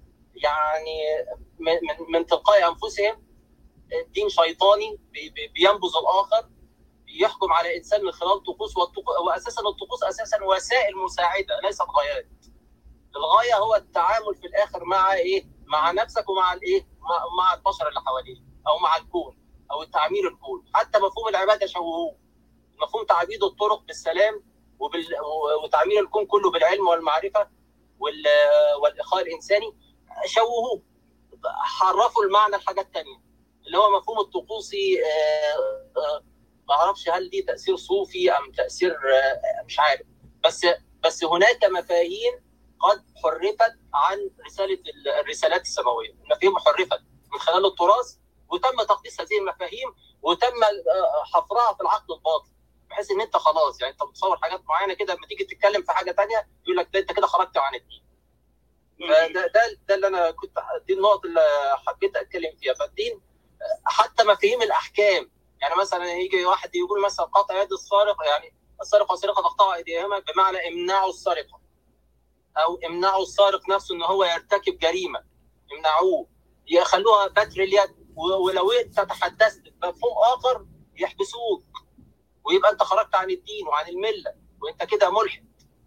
يعني من من- من تلقاء انفسهم دين شيطاني بي- بي- بينبذ الاخر يحكم على انسان من خلال طقوس والطقوس واساسا الطقوس اساسا وسائل مساعده ليست غايات الغايه هو التعامل في الاخر مع ايه مع نفسك ومع الايه مع, مع البشر اللي حواليك او مع الكون او تعمير الكون حتى مفهوم العباده شوهوه مفهوم تعبيد الطرق بالسلام وبال... وتعمير الكون كله بالعلم والمعرفه وال... والاخاء الانساني شوهوه حرفوا المعنى لحاجات تانية اللي هو مفهوم الطقوسي آه، آه، ما اعرفش هل دي تاثير صوفي ام تاثير آه، مش عارف بس بس هناك مفاهيم قد حرفت عن رساله ال- الرسالات السماويه، المفاهيم حرفت من خلال التراث وتم تقديس هذه المفاهيم وتم آه، حفرها في العقل الباطن بحيث ان انت خلاص يعني انت بتصور حاجات معينه كده لما تيجي تتكلم في حاجه تانية يقول لك ده انت كده خرجت عن الدين. فده ده ده اللي انا كنت دي النقط اللي حبيت اتكلم فيها فالدين حتى مفاهيم الاحكام يعني مثلا يجي واحد يقول مثلا قطع يد السارق يعني السارق والسرقه تقطع ايديهما بمعنى امنعوا السرقه او امنعوا السارق نفسه ان هو يرتكب جريمه امنعوه يخلوها بتر اليد و- ولو انت تحدثت بمفهوم اخر يحبسوك ويبقى انت خرجت عن الدين وعن المله وانت كده ملحد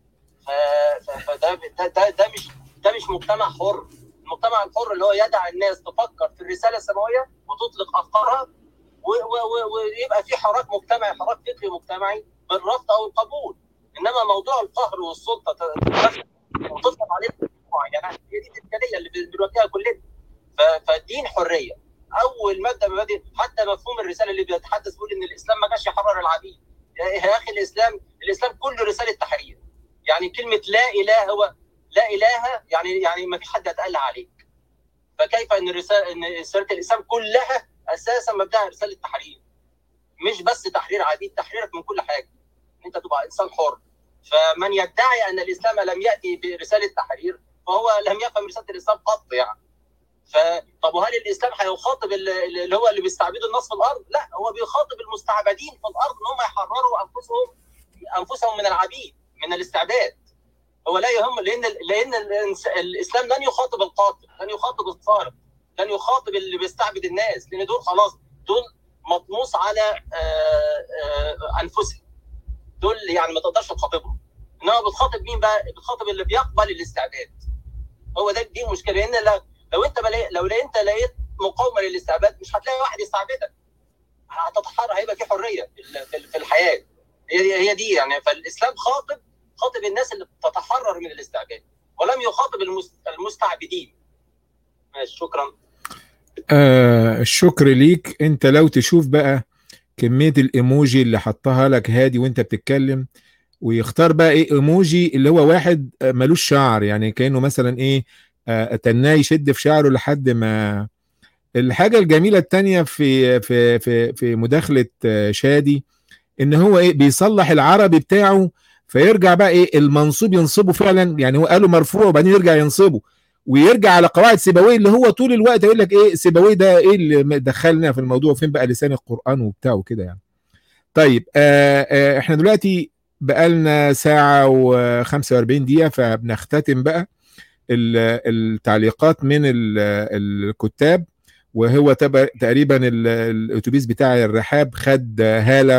ف- ف- فده ده, ده, ده مش ده مش مجتمع حر المجتمع الحر اللي هو يدع الناس تفكر في الرساله السماويه وتطلق افكارها و- و- و- ويبقى في حراك مجتمعي حراك فكري مجتمعي بالرفض او القبول انما موضوع القهر والسلطه ت- وتفرض عليه معينه هي دي الاشكاليه اللي بنواجهها كلنا ف- فالدين حريه اول ماده من مبادئ حتى مفهوم الرساله اللي بيتحدث بيقول ان الاسلام ما جاش يحرر العبيد يا اخي الاسلام الاسلام كله رساله تحرير يعني كلمه لا اله هو لا اله يعني يعني ما فيش حد يتألى عليك فكيف ان رساله ان رساله الاسلام كلها اساسا مبداها رساله تحرير مش بس تحرير عبيد تحريرك من كل حاجه انت تبقى انسان حر فمن يدعي ان الاسلام لم ياتي برساله تحرير فهو لم يفهم رساله الاسلام قط يعني فطب وهل الاسلام هيخاطب ال- اللي هو اللي بيستعبدوا الناس في الارض؟ لا هو بيخاطب المستعبدين في الارض ان هم يحرروا انفسهم انفسهم من العبيد من الاستعباد هو لا يهم لان لان الإنس- الاسلام لن يخاطب القاتل لن يخاطب السارق لن يخاطب اللي بيستعبد الناس لان دول خلاص دول مطموس على آه، آه، انفسهم دول يعني ما تقدرش تخاطبهم انما بتخاطب مين بقى؟ بتخاطب اللي بيقبل الاستعباد هو ده دي مشكله لان لو, لو انت بلاقي لو انت لقيت مقاومه للاستعباد مش هتلاقي واحد يستعبدك هتتحرر هيبقى في حريه في ال- في ال- في الحياه هي هي دي يعني فالاسلام خاطب خاطب الناس اللي بتتحرر من الاستعباد ولم يخاطب المس- المستعبدين ماشي شكرا آه الشكر ليك انت لو تشوف بقى كمية الايموجي اللي حطها لك هادي وانت بتتكلم ويختار بقى ايه ايموجي اللي هو واحد آه، ملوش شعر يعني كأنه مثلا ايه آه، تناه يشد في شعره لحد ما الحاجة الجميلة التانية في في في في مداخلة آه، شادي ان هو ايه بيصلح العربي بتاعه فيرجع بقى ايه المنصوب ينصبه فعلا يعني هو قاله مرفوع وبعدين يرجع ينصبه ويرجع على قواعد سيبويه اللي هو طول الوقت يقول لك ايه سيبويه ده ايه اللي دخلنا في الموضوع فين بقى لسان القرآن وبتاع وكده يعني طيب آه آه احنا دلوقتي بقالنا ساعة و45 دقيقة فبنختتم بقى ال- التعليقات من ال- الكتاب وهو تب- تقريبا ال- الاتوبيس بتاع الرحاب خد هالة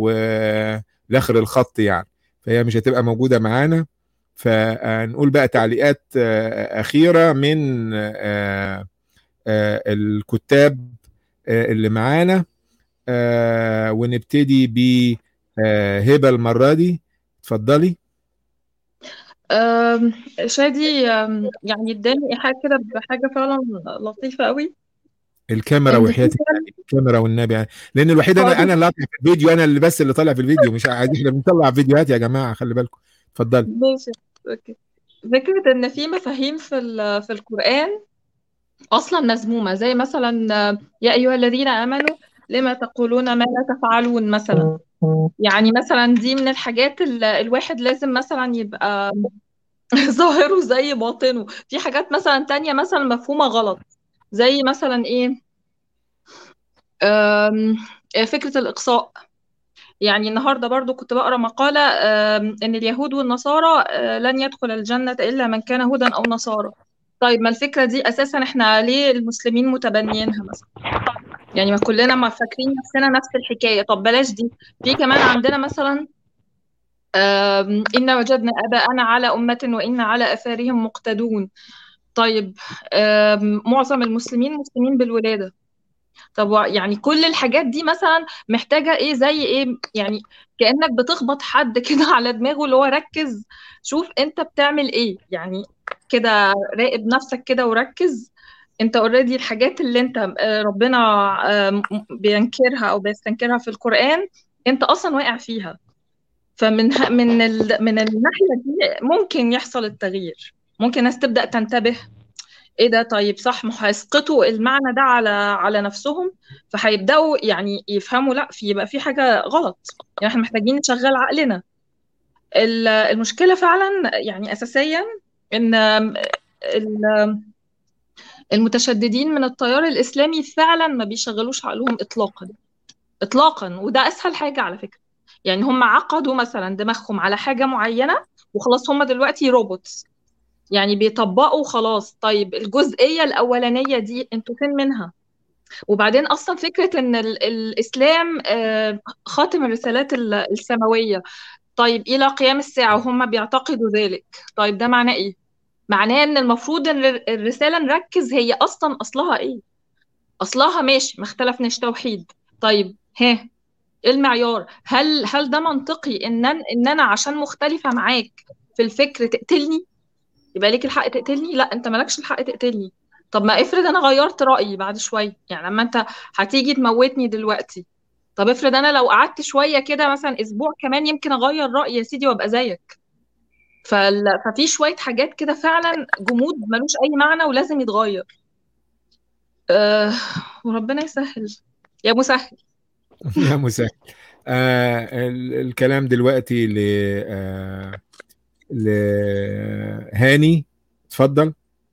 ولاخر الخط يعني فهي مش هتبقى موجودة معانا فنقول بقى تعليقات آه، أخيرة من آه، آه، الكتاب آه، اللي معانا آه، ونبتدي بهبه المره دي اتفضلي أم، شادي أم، يعني اداني ايحاء كده بحاجه فعلا لطيفه قوي الكاميرا ان في وحياه فعلا النبي الكاميرا والنبي يعني. لان الوحيد انا حاضر انا اللي اطلع في الفيديو انا اللي بس اللي طالع في الفيديو مش عايزين احنا بنطلع فيديوهات يا جماعه خلي بالكم اتفضلي ماشي اوكي فكره ان في مفاهيم في ال- في القران اصلا مذمومه زي مثلا آه، يا ايها الذين امنوا لما تقولون ما لا تفعلون مثلا يعني مثلا دي من الحاجات اللي الواحد لازم مثلا يبقى ظاهره زي باطنه في حاجات مثلا تانية مثلا مفهومة غلط زي مثلا ايه أم، فكرة الإقصاء يعني النهاردة برضو كنت بقرأ مقالة أم، إن اليهود والنصارى أه، لن يدخل الجنة إلا من كان هودا أو نصارى طيب ما الفكرة دي أساسا إحنا ليه المسلمين متبنيينها مثلا يعني ما كلنا ما فاكرين نفسنا نفس الحكاية طب بلاش دي في كمان عندنا مثلا أم، إن وجدنا آباءنا على أمة وإن على آثارهم مقتدون طيب أم، معظم المسلمين مسلمين بالولادة طب وع- يعني كل الحاجات دي مثلا محتاجة ايه زي ايه يعني كأنك بتخبط حد كده على دماغه اللي هو ركز شوف انت بتعمل ايه يعني كده راقب نفسك كده وركز انت اوريدي الحاجات اللي انت آه، ربنا آه، بينكرها او بيستنكرها في القرآن انت اصلا واقع فيها فمن ه- من ال... من الناحية دي ممكن يحصل التغيير ممكن ناس تبدأ تنتبه ايه ده طيب صح ما هيسقطوا المعنى ده على على نفسهم فهيبداوا يعني يفهموا لا في يبقى في حاجه غلط يعني احنا محتاجين نشغل عقلنا ال- المشكله فعلا يعني اساسيا ان ال- المتشددين من التيار الاسلامي فعلا ما بيشغلوش عقلهم اطلاقا اطلاقا وده اسهل حاجه على فكره يعني هم عقدوا مثلا دماغهم على حاجه معينه وخلاص هم دلوقتي روبوتس يعني بيطبقوا خلاص طيب الجزئيه الاولانيه دي انتوا فين منها وبعدين اصلا فكره ان ال الاسلام آه، خاتم الرسالات ال- السماويه طيب الى قيام الساعه وهم بيعتقدوا ذلك طيب ده معناه ايه معناه ان المفروض ان الر- الرساله نركز هي اصلا اصلها ايه اصلها ماشي ما اختلفناش توحيد طيب ها ايه المعيار هل هل ده منطقي ان أن- ان انا عشان مختلفه معاك في الفكر تقتلني يبقى ليك الحق تقتلني لا انت مالكش الحق تقتلني طب ما افرض انا غيرت رأيي بعد شوية يعني لما انت هتيجي تموتني دلوقتي طب افرض انا لو قعدت شوية كده مثلا اسبوع كمان يمكن اغير رأيي يا سيدي وابقى زيك فال... ففي شوية حاجات كده فعلا جمود ملوش اي معنى ولازم يتغير أه... وربنا يسهل يا مسهل يا مساء آه ال- الكلام دلوقتي ل آه لهاني اتفضل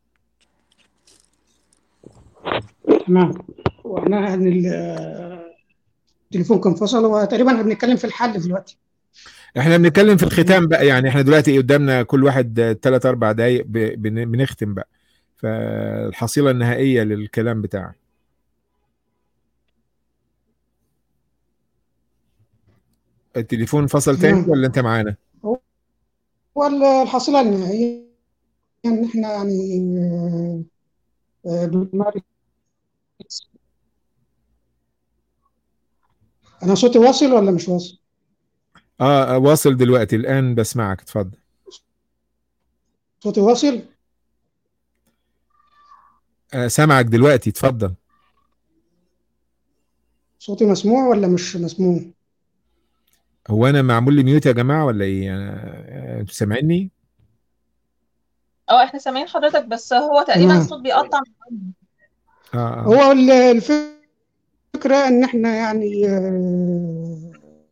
تمام واحنا عن ال- التليفون كان فصل وتقريبا احنا بنتكلم في الحل دلوقتي احنا بنتكلم في الختام بقى يعني احنا دلوقتي قدامنا كل واحد ثلاث اربع دقايق ب- بن- بنختم بقى فالحصيلة النهائية للكلام بتاعك التليفون فصل تاني تمام ولا انت معانا والحصيلة النهائية ان احنا يعني آه، آه، بنمارس انا صوتي واصل ولا مش واصل؟ اه آه، واصل دلوقتي الان بسمعك اتفضل صوتي واصل؟ آه سامعك دلوقتي اتفضل صوتي مسموع ولا مش مسموع؟ هو انا معمول لي ميوت يا جماعة ولا ايه آه، انتوا سامعيني اه احنا سامعين حضرتك بس هو تقريبا تمام الصوت بيقطع اه اه هو ال- الفكرة ان احنا يعني آه،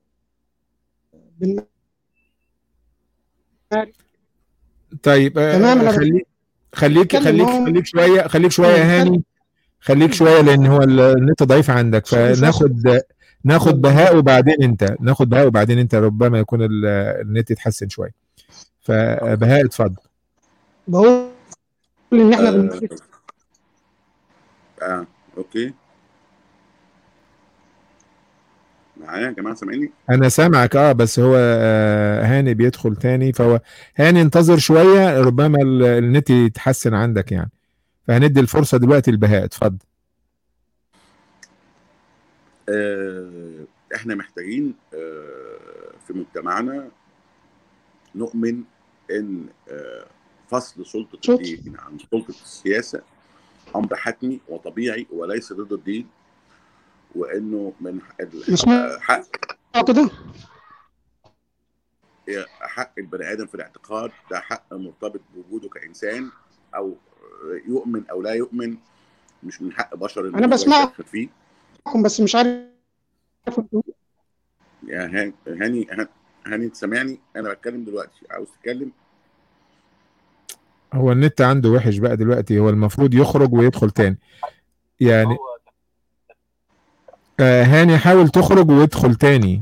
بن- طيب تمام آه انا خليك خليك بتكلم خليك اهو خليك شوية خليك شوية انا يا بتكلم هاني خليك شوية لان هو ال- النت ضعيف عندك مش مش واصل فناخد ناخد بهاء وبعدين انت ناخد بهاء وبعدين انت ربما يكون ال- النت يتحسن شوية فبهاء اتفضل بقول ان احنا آه بنمارس آه اوكي معايا يا جماعه سامعيني انا سامعك اه بس هو آه هاني بيدخل تاني فهو هاني انتظر شوية ربما ال- النت يتحسن عندك يعني فهندي الفرصه دلوقتي لبهاء اتفضل آه، احنا محتاجين آه، في مجتمعنا نؤمن ان آه، فصل سلطه شكرا. الدين عن سلطه السياسه امر حتمي وطبيعي وليس ضد الدين وانه من ال- مسموع. حق كده حق البني ادم في الاعتقاد ده حق مرتبط بوجوده كانسان او يؤمن او لا يؤمن مش من حق بشر إن أنا هو بسمعك. يتدخل فيه معكم بس مش عارف انتوا يا هاني هاني هاني انت سامعني انا بتكلم دلوقتي عاوز تتكلم هو النت عنده وحش بقى دلوقتي هو المفروض يخرج ويدخل تاني يعني هو آه هاني حاول تخرج ويدخل تاني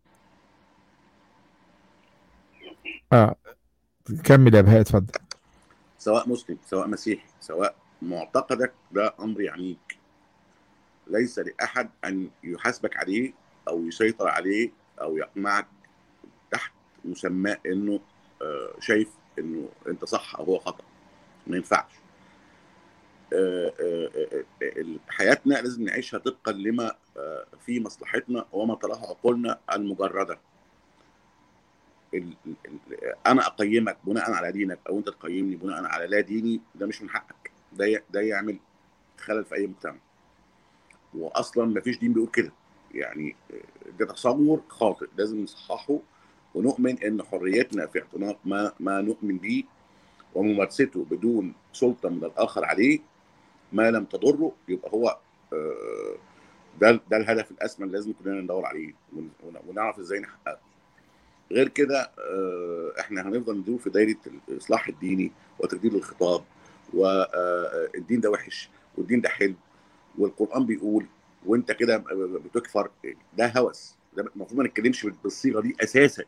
اه كمل يا بهاء اتفضل سواء مسلم سواء مسيحي سواء معتقدك ده امر يعنيك ليس لاحد ان يحاسبك عليه او يسيطر عليه او يقنعك تحت مسمى انه آه، شايف انه انت صح او هو خطا ما ينفعش آه، آه، آه، آه، حياتنا لازم نعيشها طبقا لما آه، في مصلحتنا وما تراه عقولنا المجرده ال- ال- ال- انا اقيمك بناء على دينك او انت تقيمني بناء على لا ديني ده مش من حقك ده ي- ده يعمل خلل في اي مجتمع واصلا ما فيش دين بيقول كده يعني ده تصور خاطئ لازم نصححه ونؤمن ان حريتنا في اعتناق ما ما نؤمن به وممارسته بدون سلطه من الاخر عليه ما لم تضره يبقى هو آه، ده ده الهدف الاسمى اللي لازم كلنا ندور عليه ون- ون- ونعرف ازاي نحققه غير كده آه، احنا هنفضل ندور في دايره الاصلاح الديني وتجديد الخطاب والدين ده وحش والدين ده حلو والقران بيقول وانت كده بتكفر ده هوس ده المفروض ما نتكلمش بالصيغه دي اساسا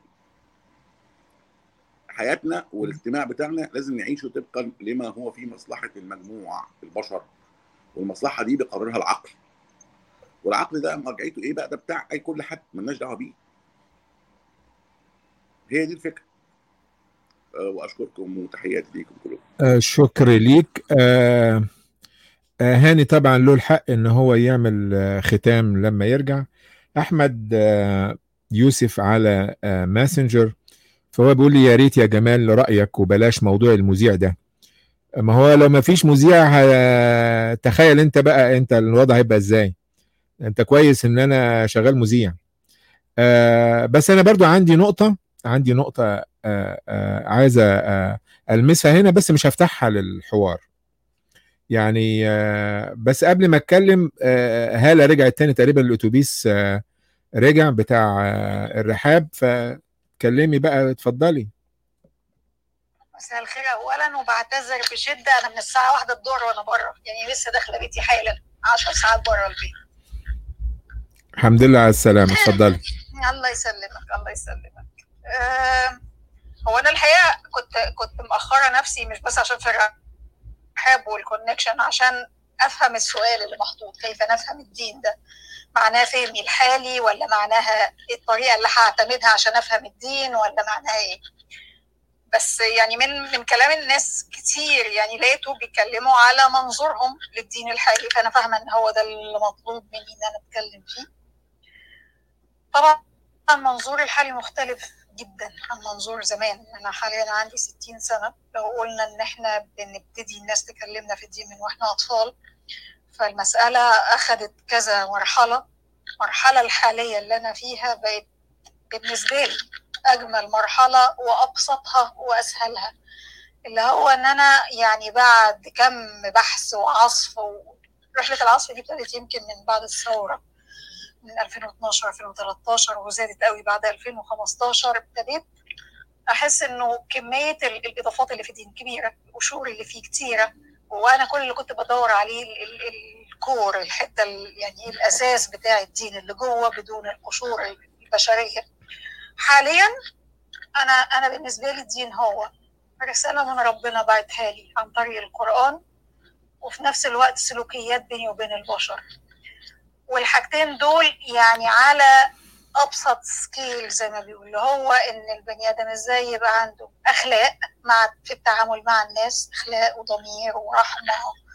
حياتنا والاجتماع بتاعنا لازم نعيشه طبقا لما هو في مصلحه المجموع البشر والمصلحه دي بيقررها العقل والعقل ده مرجعيته ايه بقى ده بتاع اي كل حد ملناش دعوه بيه هي دي الفكره آه، واشكركم وتحياتي ليكم كلكم آه شكر ليك آه آه هاني طبعا له الحق ان هو يعمل آه ختام لما يرجع احمد آه يوسف على آه ماسنجر فهو بيقول لي يا ريت يا جمال رايك وبلاش موضوع المذيع ده ما هو لو ما فيش مذيع ه- تخيل انت بقى انت الوضع هيبقى ازاي انت كويس ان انا شغال مذيع آه بس انا برضو عندي نقطة عندي نقطة آه آه عايزة آه المسها هنا بس مش هفتحها للحوار يعني آه بس قبل ما اتكلم آه هالة رجعت تاني تقريبا الاتوبيس آه رجع بتاع آه الرحاب فكلمي بقى اتفضلي مساء الخير اولا وبعتذر بشده انا من الساعه واحدة الظهر وانا بره يعني لسه داخله بيتي حالا 10 ساعات بره البيت الحمد لله على السلامة اتفضلي الله يسلمك الله يسلمك آه هو انا الحقيقه كنت كنت مأخره نفسي مش بس عشان في الرحاب والكونكشن عشان افهم السؤال اللي محطوط كيف نفهم الدين ده معناه فهمي الحالي ولا معناها إيه الطريقه اللي هعتمدها عشان افهم الدين ولا معناها ايه بس يعني من من كلام الناس كتير يعني لقيته بيتكلموا على منظورهم للدين الحالي فانا فاهمه ان هو ده اللي مطلوب مني ان انا اتكلم فيه طبعا المنظور الحالي مختلف جدا عن منظور زمان انا حاليا عندي 60 سنه لو قلنا ان احنا بنبتدي الناس تكلمنا في الدين من واحنا اطفال فالمساله اخذت كذا مرحله المرحله الحاليه اللي انا فيها بقت بالنسبه لي اجمل مرحله وابسطها واسهلها اللي هو ان انا يعني بعد كم بحث وعصف ورحله العصف دي ابتدت يمكن من بعد الثوره من 2012 2013 وزادت قوي بعد 2015 ابتديت احس انه كميه ال- الاضافات اللي في الدين كبيره القشور اللي فيه كتيره وانا كل اللي كنت بدور عليه ال- ال- الكور الحته ال- يعني الاساس بتاع الدين اللي جوه بدون القشور البشريه حاليا انا انا بالنسبه لي الدين هو رساله من ربنا بعتها لي عن طريق القران وفي نفس الوقت سلوكيات بيني وبين البشر والحاجتين دول يعني على ابسط سكيل زي ما بيقولوا هو ان البني ادم ازاي يبقى عنده اخلاق مع في التعامل مع الناس اخلاق وضمير ورحمه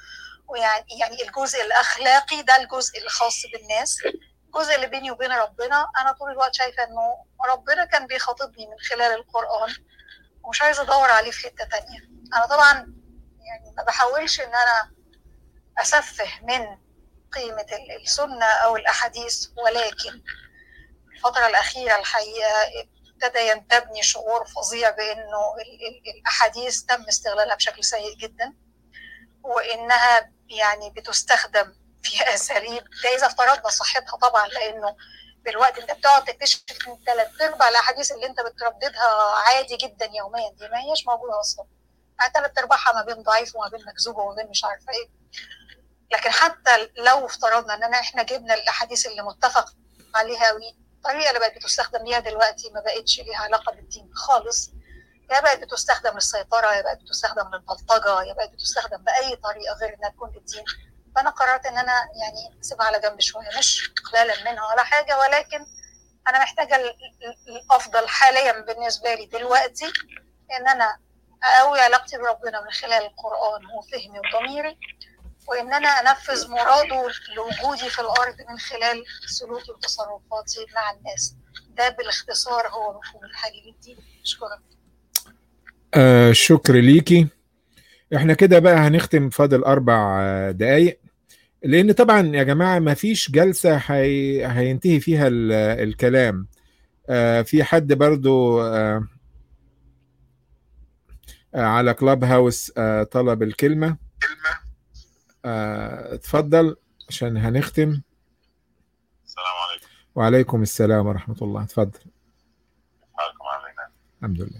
ويعني يعني الجزء الاخلاقي ده الجزء الخاص بالناس الجزء اللي بيني وبين ربنا انا طول الوقت شايفه انه ربنا كان بيخاطبني من خلال القران ومش عايزه ادور عليه في حته تانية انا طبعا يعني ما بحاولش ان انا اسفه من قيمه السنه او الاحاديث ولكن الفتره الاخيره الحقيقه ابتدى ينتابني شعور فظيع بانه الاحاديث تم استغلالها بشكل سيء جدا وانها يعني بتستخدم في اساليب ده اذا افترضنا صحتها طبعا لانه دلوقتي انت بتقعد تكتشف ان ثلاث ارباع الاحاديث اللي انت بترددها عادي جدا يوميا دي ما هيش موجوده اصلا يعني ثلاث ارباعها ما بين ضعيف وما بين مكذوبه وما بين مش عارفه ايه لكن حتى لو افترضنا اننا احنا جبنا الاحاديث اللي متفق عليها قوي الطريقه اللي بقت بتستخدم بيها دلوقتي ما بقتش ليها علاقه بالدين خالص يا بقت بتستخدم للسيطره يا بقت بتستخدم للبلطجه يا بقت بتستخدم باي طريقه غير انها تكون للدين فانا قررت ان انا يعني اسيبها على جنب شويه مش اقلالا منها ولا حاجه ولكن انا محتاجه الافضل حاليا بالنسبه لي دلوقتي ان انا اقوي علاقتي بربنا من خلال القران وفهمي وضميري وان انا انفذ مراده لوجودي في الارض من خلال سلوكي وتصرفاتي مع الناس ده بالاختصار هو مفهوم الحالي للدين اشكرك آه شكر ليكي احنا كده بقى هنختم فاضل اربع دقايق لان طبعا يا جماعه ما فيش جلسه هي... هينتهي فيها ال... الكلام آه في حد برضو آه آه على كلاب هاوس آه طلب الكلمه آه اتفضل عشان هنختم السلام عليكم وعليكم السلام ورحمه الله اتفضل حالكم علينا الحمد لله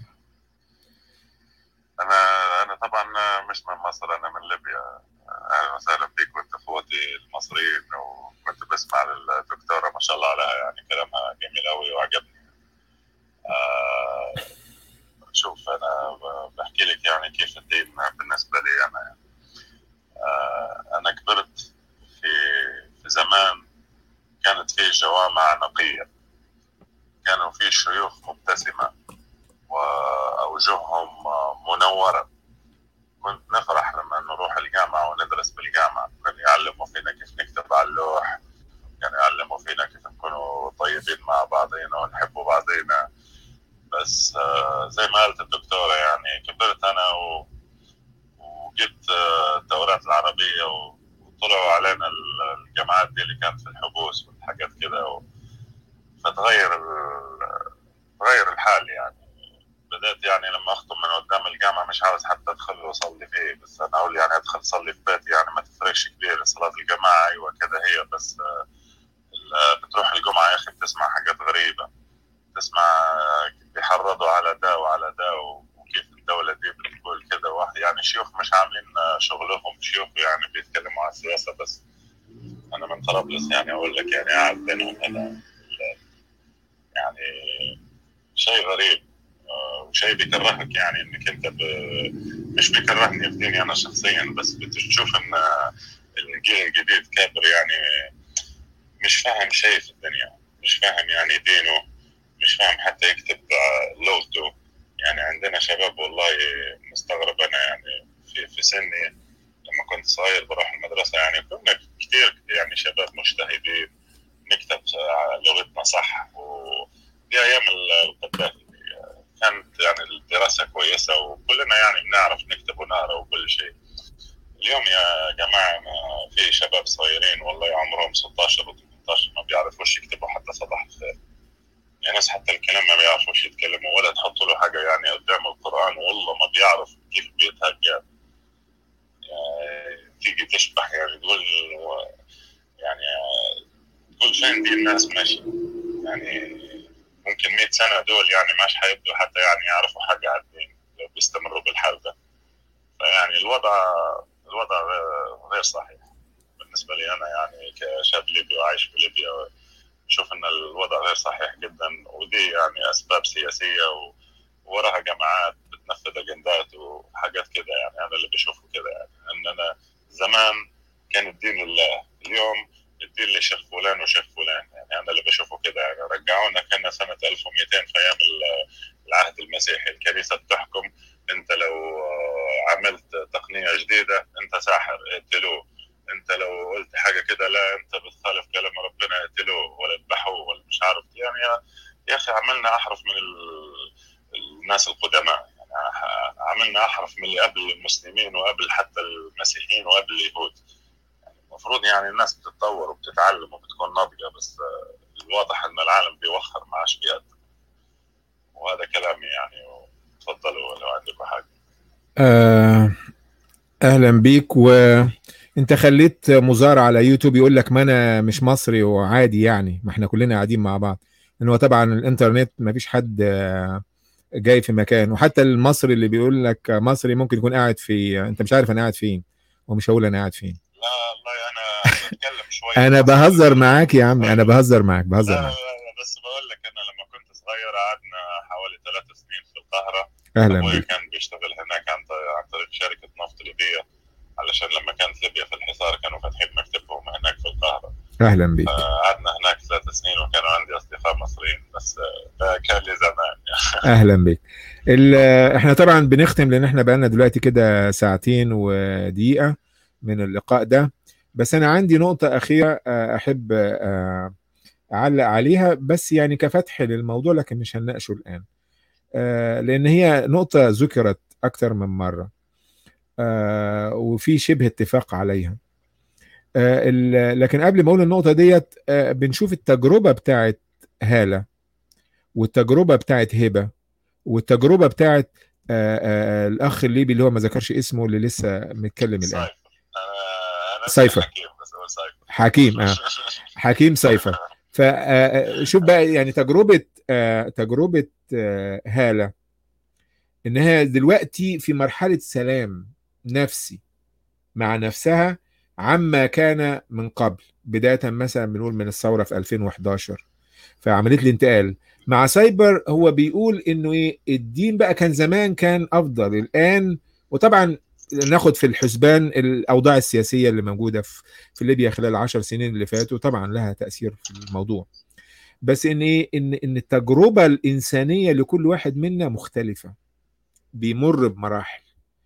انا انا طبعا مش من مصر انا من ليبيا اهلا وسهلا فيك وانت اخواتي المصريين وكنت بسمع للدكتوره ما شاء الله عليها يعني كلامها جميل قوي وعجبني آه شوف انا بحكي لك يعني كيف الدين بالنسبه لي انا يعني آه انا كبرت في في زمان كانت في جوامع نقيه كانوا في شيوخ مبتسمه وأوجههم منورة كنت نفرح لما نروح الجامعة وندرس بالجامعة كانوا يعلموا فينا كيف نكتب على اللوح كانوا يعلموا فينا كيف نكونوا طيبين مع بعضينا ونحبوا بعضينا بس زي ما قالت الدكتورة يعني كبرت أنا و... وجبت الدورات العربية وطلعوا علينا الجامعات دي اللي كانت في الحبوس والحاجات كده و... فتغير تغير الحال يعني بدأت يعني لما أخطب من قدام الجامعة مش عاوز حتى أدخل وأصلي فيه بس أنا أقول يعني أدخل أصلي في بيتي يعني ما تفرقش كبير صلاة الجماعة أيوة كده هي بس بتروح الجمعة يا أخي بتسمع حاجات غريبة تسمع بيحرضوا على ده وعلى ده وكيف الدولة دي بتقول كده يعني شيوخ مش عاملين شغلهم شيوخ يعني بيتكلموا على السياسة بس أنا من طرابلس يعني أقول لك يعني قاعد بينهم هنا يعني شيء غريب وشيء بيكرهك يعني انك انت ب... مش بيكرهني في ديني انا شخصيا بس بتشوف ان الجيل الجديد كابر يعني مش فاهم شيء في الدنيا مش فاهم يعني دينه مش فاهم حتى يكتب لغته يعني عندنا شباب والله مستغرب انا يعني في في سني لما كنت صغير بروح المدرسه يعني كنا كثير يعني شباب مجتهدين نكتب لغتنا صح ودي ايام القذافي كانت يعني الدراسه كويسه وكلنا يعني بنعرف نكتب ونقرا وكل شيء اليوم يا جماعه ما في شباب صغيرين والله عمرهم 16 و 18 ما بيعرفوش يكتبوا حتى صباح الخير يعني ناس حتى الكلام ما بيعرفوش يتكلموا ولا تحطوا له حاجه يعني قدام القران والله ما بيعرف كيف بيتهجى يعني تيجي تشبح يعني تقول يعني تقول فين دي الناس ماشي يعني ممكن 100 سنه دول يعني مش هيبدوا حتى يعني يعرفوا حاجه عن الدين لو بيستمروا بالحال ده فيعني الوضع الوضع غير صحيح بالنسبه لي انا يعني كشاب ليبي وعايش في ليبيا بشوف ان الوضع غير صحيح جدا ودي يعني اسباب سياسيه ووراها جماعات بتنفذ اجندات وحاجات كده يعني انا اللي بشوفه كده يعني ان انا زمان كان الدين لله اليوم الدين لشيخ فلان وشيخ فلان يعني انا اللي بشوفه كده يعني رجعونا كنا سنه 1200 في ايام العهد المسيحي الكنيسه بتحكم انت لو عملت تقنيه جديده انت ساحر اقتلوه انت لو قلت حاجه كده لا انت بتخالف كلام ربنا اقتلوه ولا اذبحوه ولا مش عارف يعني يا- يا اخي عملنا احرف من ال- الناس القدماء يعني ح- عملنا احرف من اللي قبل المسلمين وقبل حتى المسيحيين وقبل اليهود يعني المفروض يعني الناس بتتطور وبتتعلم وبتكون ناضجه بس آه، الواضح ان العالم بيوخر ما عادش بيقدم وهذا كلامي يعني تفضلوا لو عندكم حاجه آه، اهلا بيك وانت خليت مزار على يوتيوب يقول لك ما انا مش مصري وعادي يعني ما احنا كلنا قاعدين مع بعض لان هو طبعا الانترنت ما فيش حد آه، جاي في مكان وحتى المصري اللي بيقول لك مصري ممكن يكون قاعد في انت مش عارف انا قاعد فين ومش هقول انا قاعد فين لا والله انا بتكلم شويه انا بهزر معاك يا عم انا بهزر معاك لا بهزر لا معاك لا بس بقول لك انا لما كنت صغير قعدنا حوالي ثلاث سنين في القاهره اهلا ابويا بيك كان بيشتغل هناك عن طريق, عن طريق شركه نفط ليبيا علشان لما كانت ليبيا في الحصار كانوا فاتحين مكتبهم هناك في القاهره اهلا بيك قعدنا هناك ثلاث سنين وكانوا عندي اصدقاء مصريين بس آه، ده كان لي زمان يعني اهلا بيك ال- احنا طبعا بنختم لان احنا بقالنا دلوقتي كده ساعتين ودقيقه من اللقاء ده بس انا عندي نقطه اخيره آه، احب آه، اعلق عليها بس يعني كفتح للموضوع لكن مش هنناقشه الان آه، لان هي نقطه ذكرت اكثر من مره آه، وفي شبه اتفاق عليها آه، ال- لكن قبل ما اقول النقطه ديت آه، بنشوف التجربه بتاعت هاله والتجربه بتاعت هبه والتجربه بتاعت آه، آه، الاخ الليبي اللي هو ما ذكرش اسمه اللي لسه متكلم الان صايفر انا انا صيفر. حكيم بس هو صيفر حكيم اه حكيم سيفر فشوف بقى يعني تجربه آه، تجربه آه، هاله انها دلوقتي في مرحله سلام نفسي مع نفسها عما كان من قبل بدايه مثلا بنقول من الثوره في 2011 فعمليه الانتقال مع سايبر هو بيقول انه ايه الدين بقى كان زمان كان افضل الان وطبعا ناخد في الحسبان الاوضاع السياسيه اللي موجوده في في ليبيا خلال العشر سنين اللي فاتوا طبعا لها تاثير في الموضوع بس ان ايه ان ان التجربه الانسانيه لكل واحد منا مختلفه بيمر بمراحل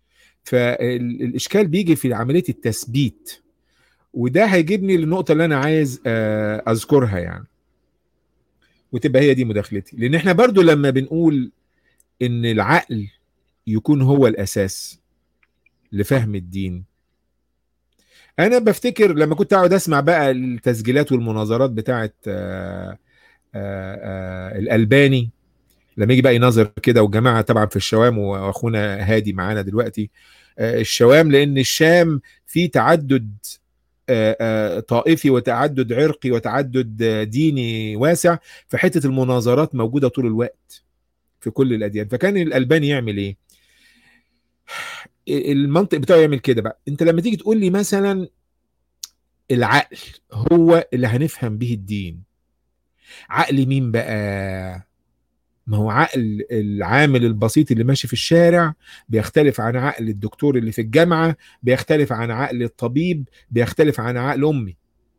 فالاشكال بيجي في عمليه التثبيت وده هيجيبني للنقطه اللي انا عايز آه، اذكرها يعني وتبقى هي دي مداخلتي لان احنا برضو لما بنقول ان العقل يكون هو الاساس لفهم الدين انا بفتكر لما كنت اقعد اسمع بقى التسجيلات والمناظرات بتاعت آه، آه، آه، الالباني لما يجي بقى يناظر كده والجماعه طبعا في الشوام واخونا هادي معانا دلوقتي آه، الشوام لان الشام فيه تعدد آه، آه، طائفي وتعدد عرقي وتعدد آه، ديني واسع فحته المناظرات موجوده طول الوقت في كل الاديان فكان الالباني يعمل ايه المنطق بتاعه يعمل كده بقى انت لما تيجي تقول لي مثلا العقل هو اللي هنفهم به الدين عقل مين بقى ما هو عقل العامل البسيط اللي ماشي في الشارع بيختلف عن عقل الدكتور اللي في الجامعة بيختلف عن عقل الطبيب بيختلف عن عقل أمي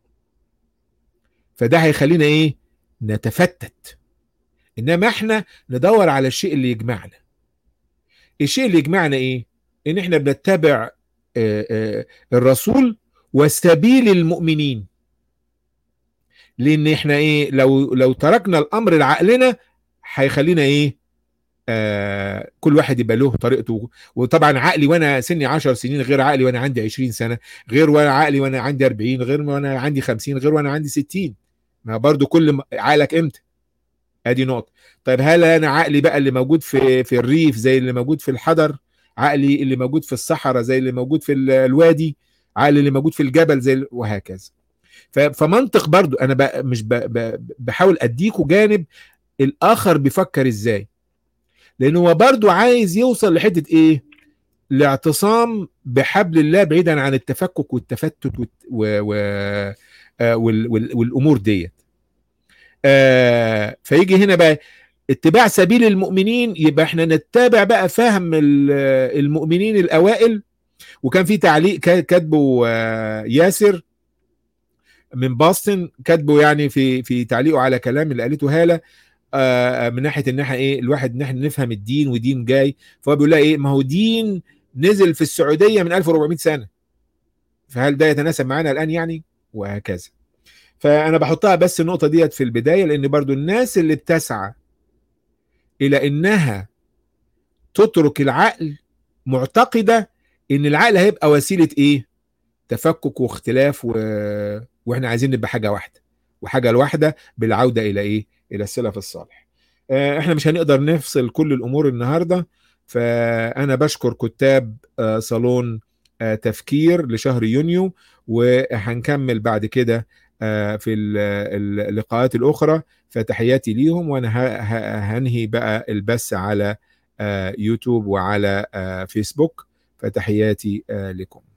فده هيخلينا ايه نتفتت انما احنا ندور على الشيء اللي يجمعنا الشيء اللي يجمعنا ايه ان احنا بنتبع آه، آه، الرسول وسبيل المؤمنين لان احنا ايه لو لو تركنا الامر لعقلنا هيخلينا ايه آه كل واحد يبقى له طريقته وطبعا عقلي وانا سني 10 سنين غير عقلي وانا عندي 20 سنه غير وانا عقلي وانا عندي 40 غير وانا عندي 50 غير وانا عندي 60 ما برضو كل م- عقلك امتى ادي نقطه طيب هل انا عقلي بقى اللي موجود في في الريف زي اللي موجود في الحضر عقلي اللي موجود في الصحراء زي اللي موجود في ال- الوادي عقلي اللي موجود في الجبل زي ال- وهكذا ف- فمنطق برضو انا بقى مش ب- ب- بحاول اديكوا جانب الاخر بيفكر ازاي لان هو برضو عايز يوصل لحته ايه الاعتصام بحبل الله بعيدا عن التفكك والتفتت والت- و... و... آه، وال... وال... والامور ديت آه فيجي هنا بقى اتباع سبيل المؤمنين يبقى احنا نتبع بقى فهم ال- المؤمنين الاوائل وكان في تعليق كا- كاتبه آه، ياسر من باستن كاتبه يعني في في تعليقه على كلام اللي قالته هاله آه، من ناحيه ان احنا ايه الواحد ان احنا نفهم الدين ودين جاي فهو بيقول لها ايه ما هو دين نزل في السعوديه من 1400 سنه فهل ده يتناسب معانا الان يعني وهكذا فانا بحطها بس النقطه ديت في البدايه لان برضو الناس اللي بتسعى الى انها تترك العقل معتقده ان العقل هيبقى وسيله ايه تفكك واختلاف و... واحنا عايزين نبقى حاجه واحده وحاجه الواحده بالعوده الى ايه الى السلف الصالح آه، احنا مش هنقدر نفصل كل الامور النهارده فانا بشكر كتاب آه، صالون آه، تفكير لشهر يونيو وهنكمل بعد كده آه، في ال- ال- اللقاءات الاخرى فتحياتي ليهم وانا ه- ه- هنهي بقى البث على آه، يوتيوب وعلى آه، فيسبوك فتحياتي آه، لكم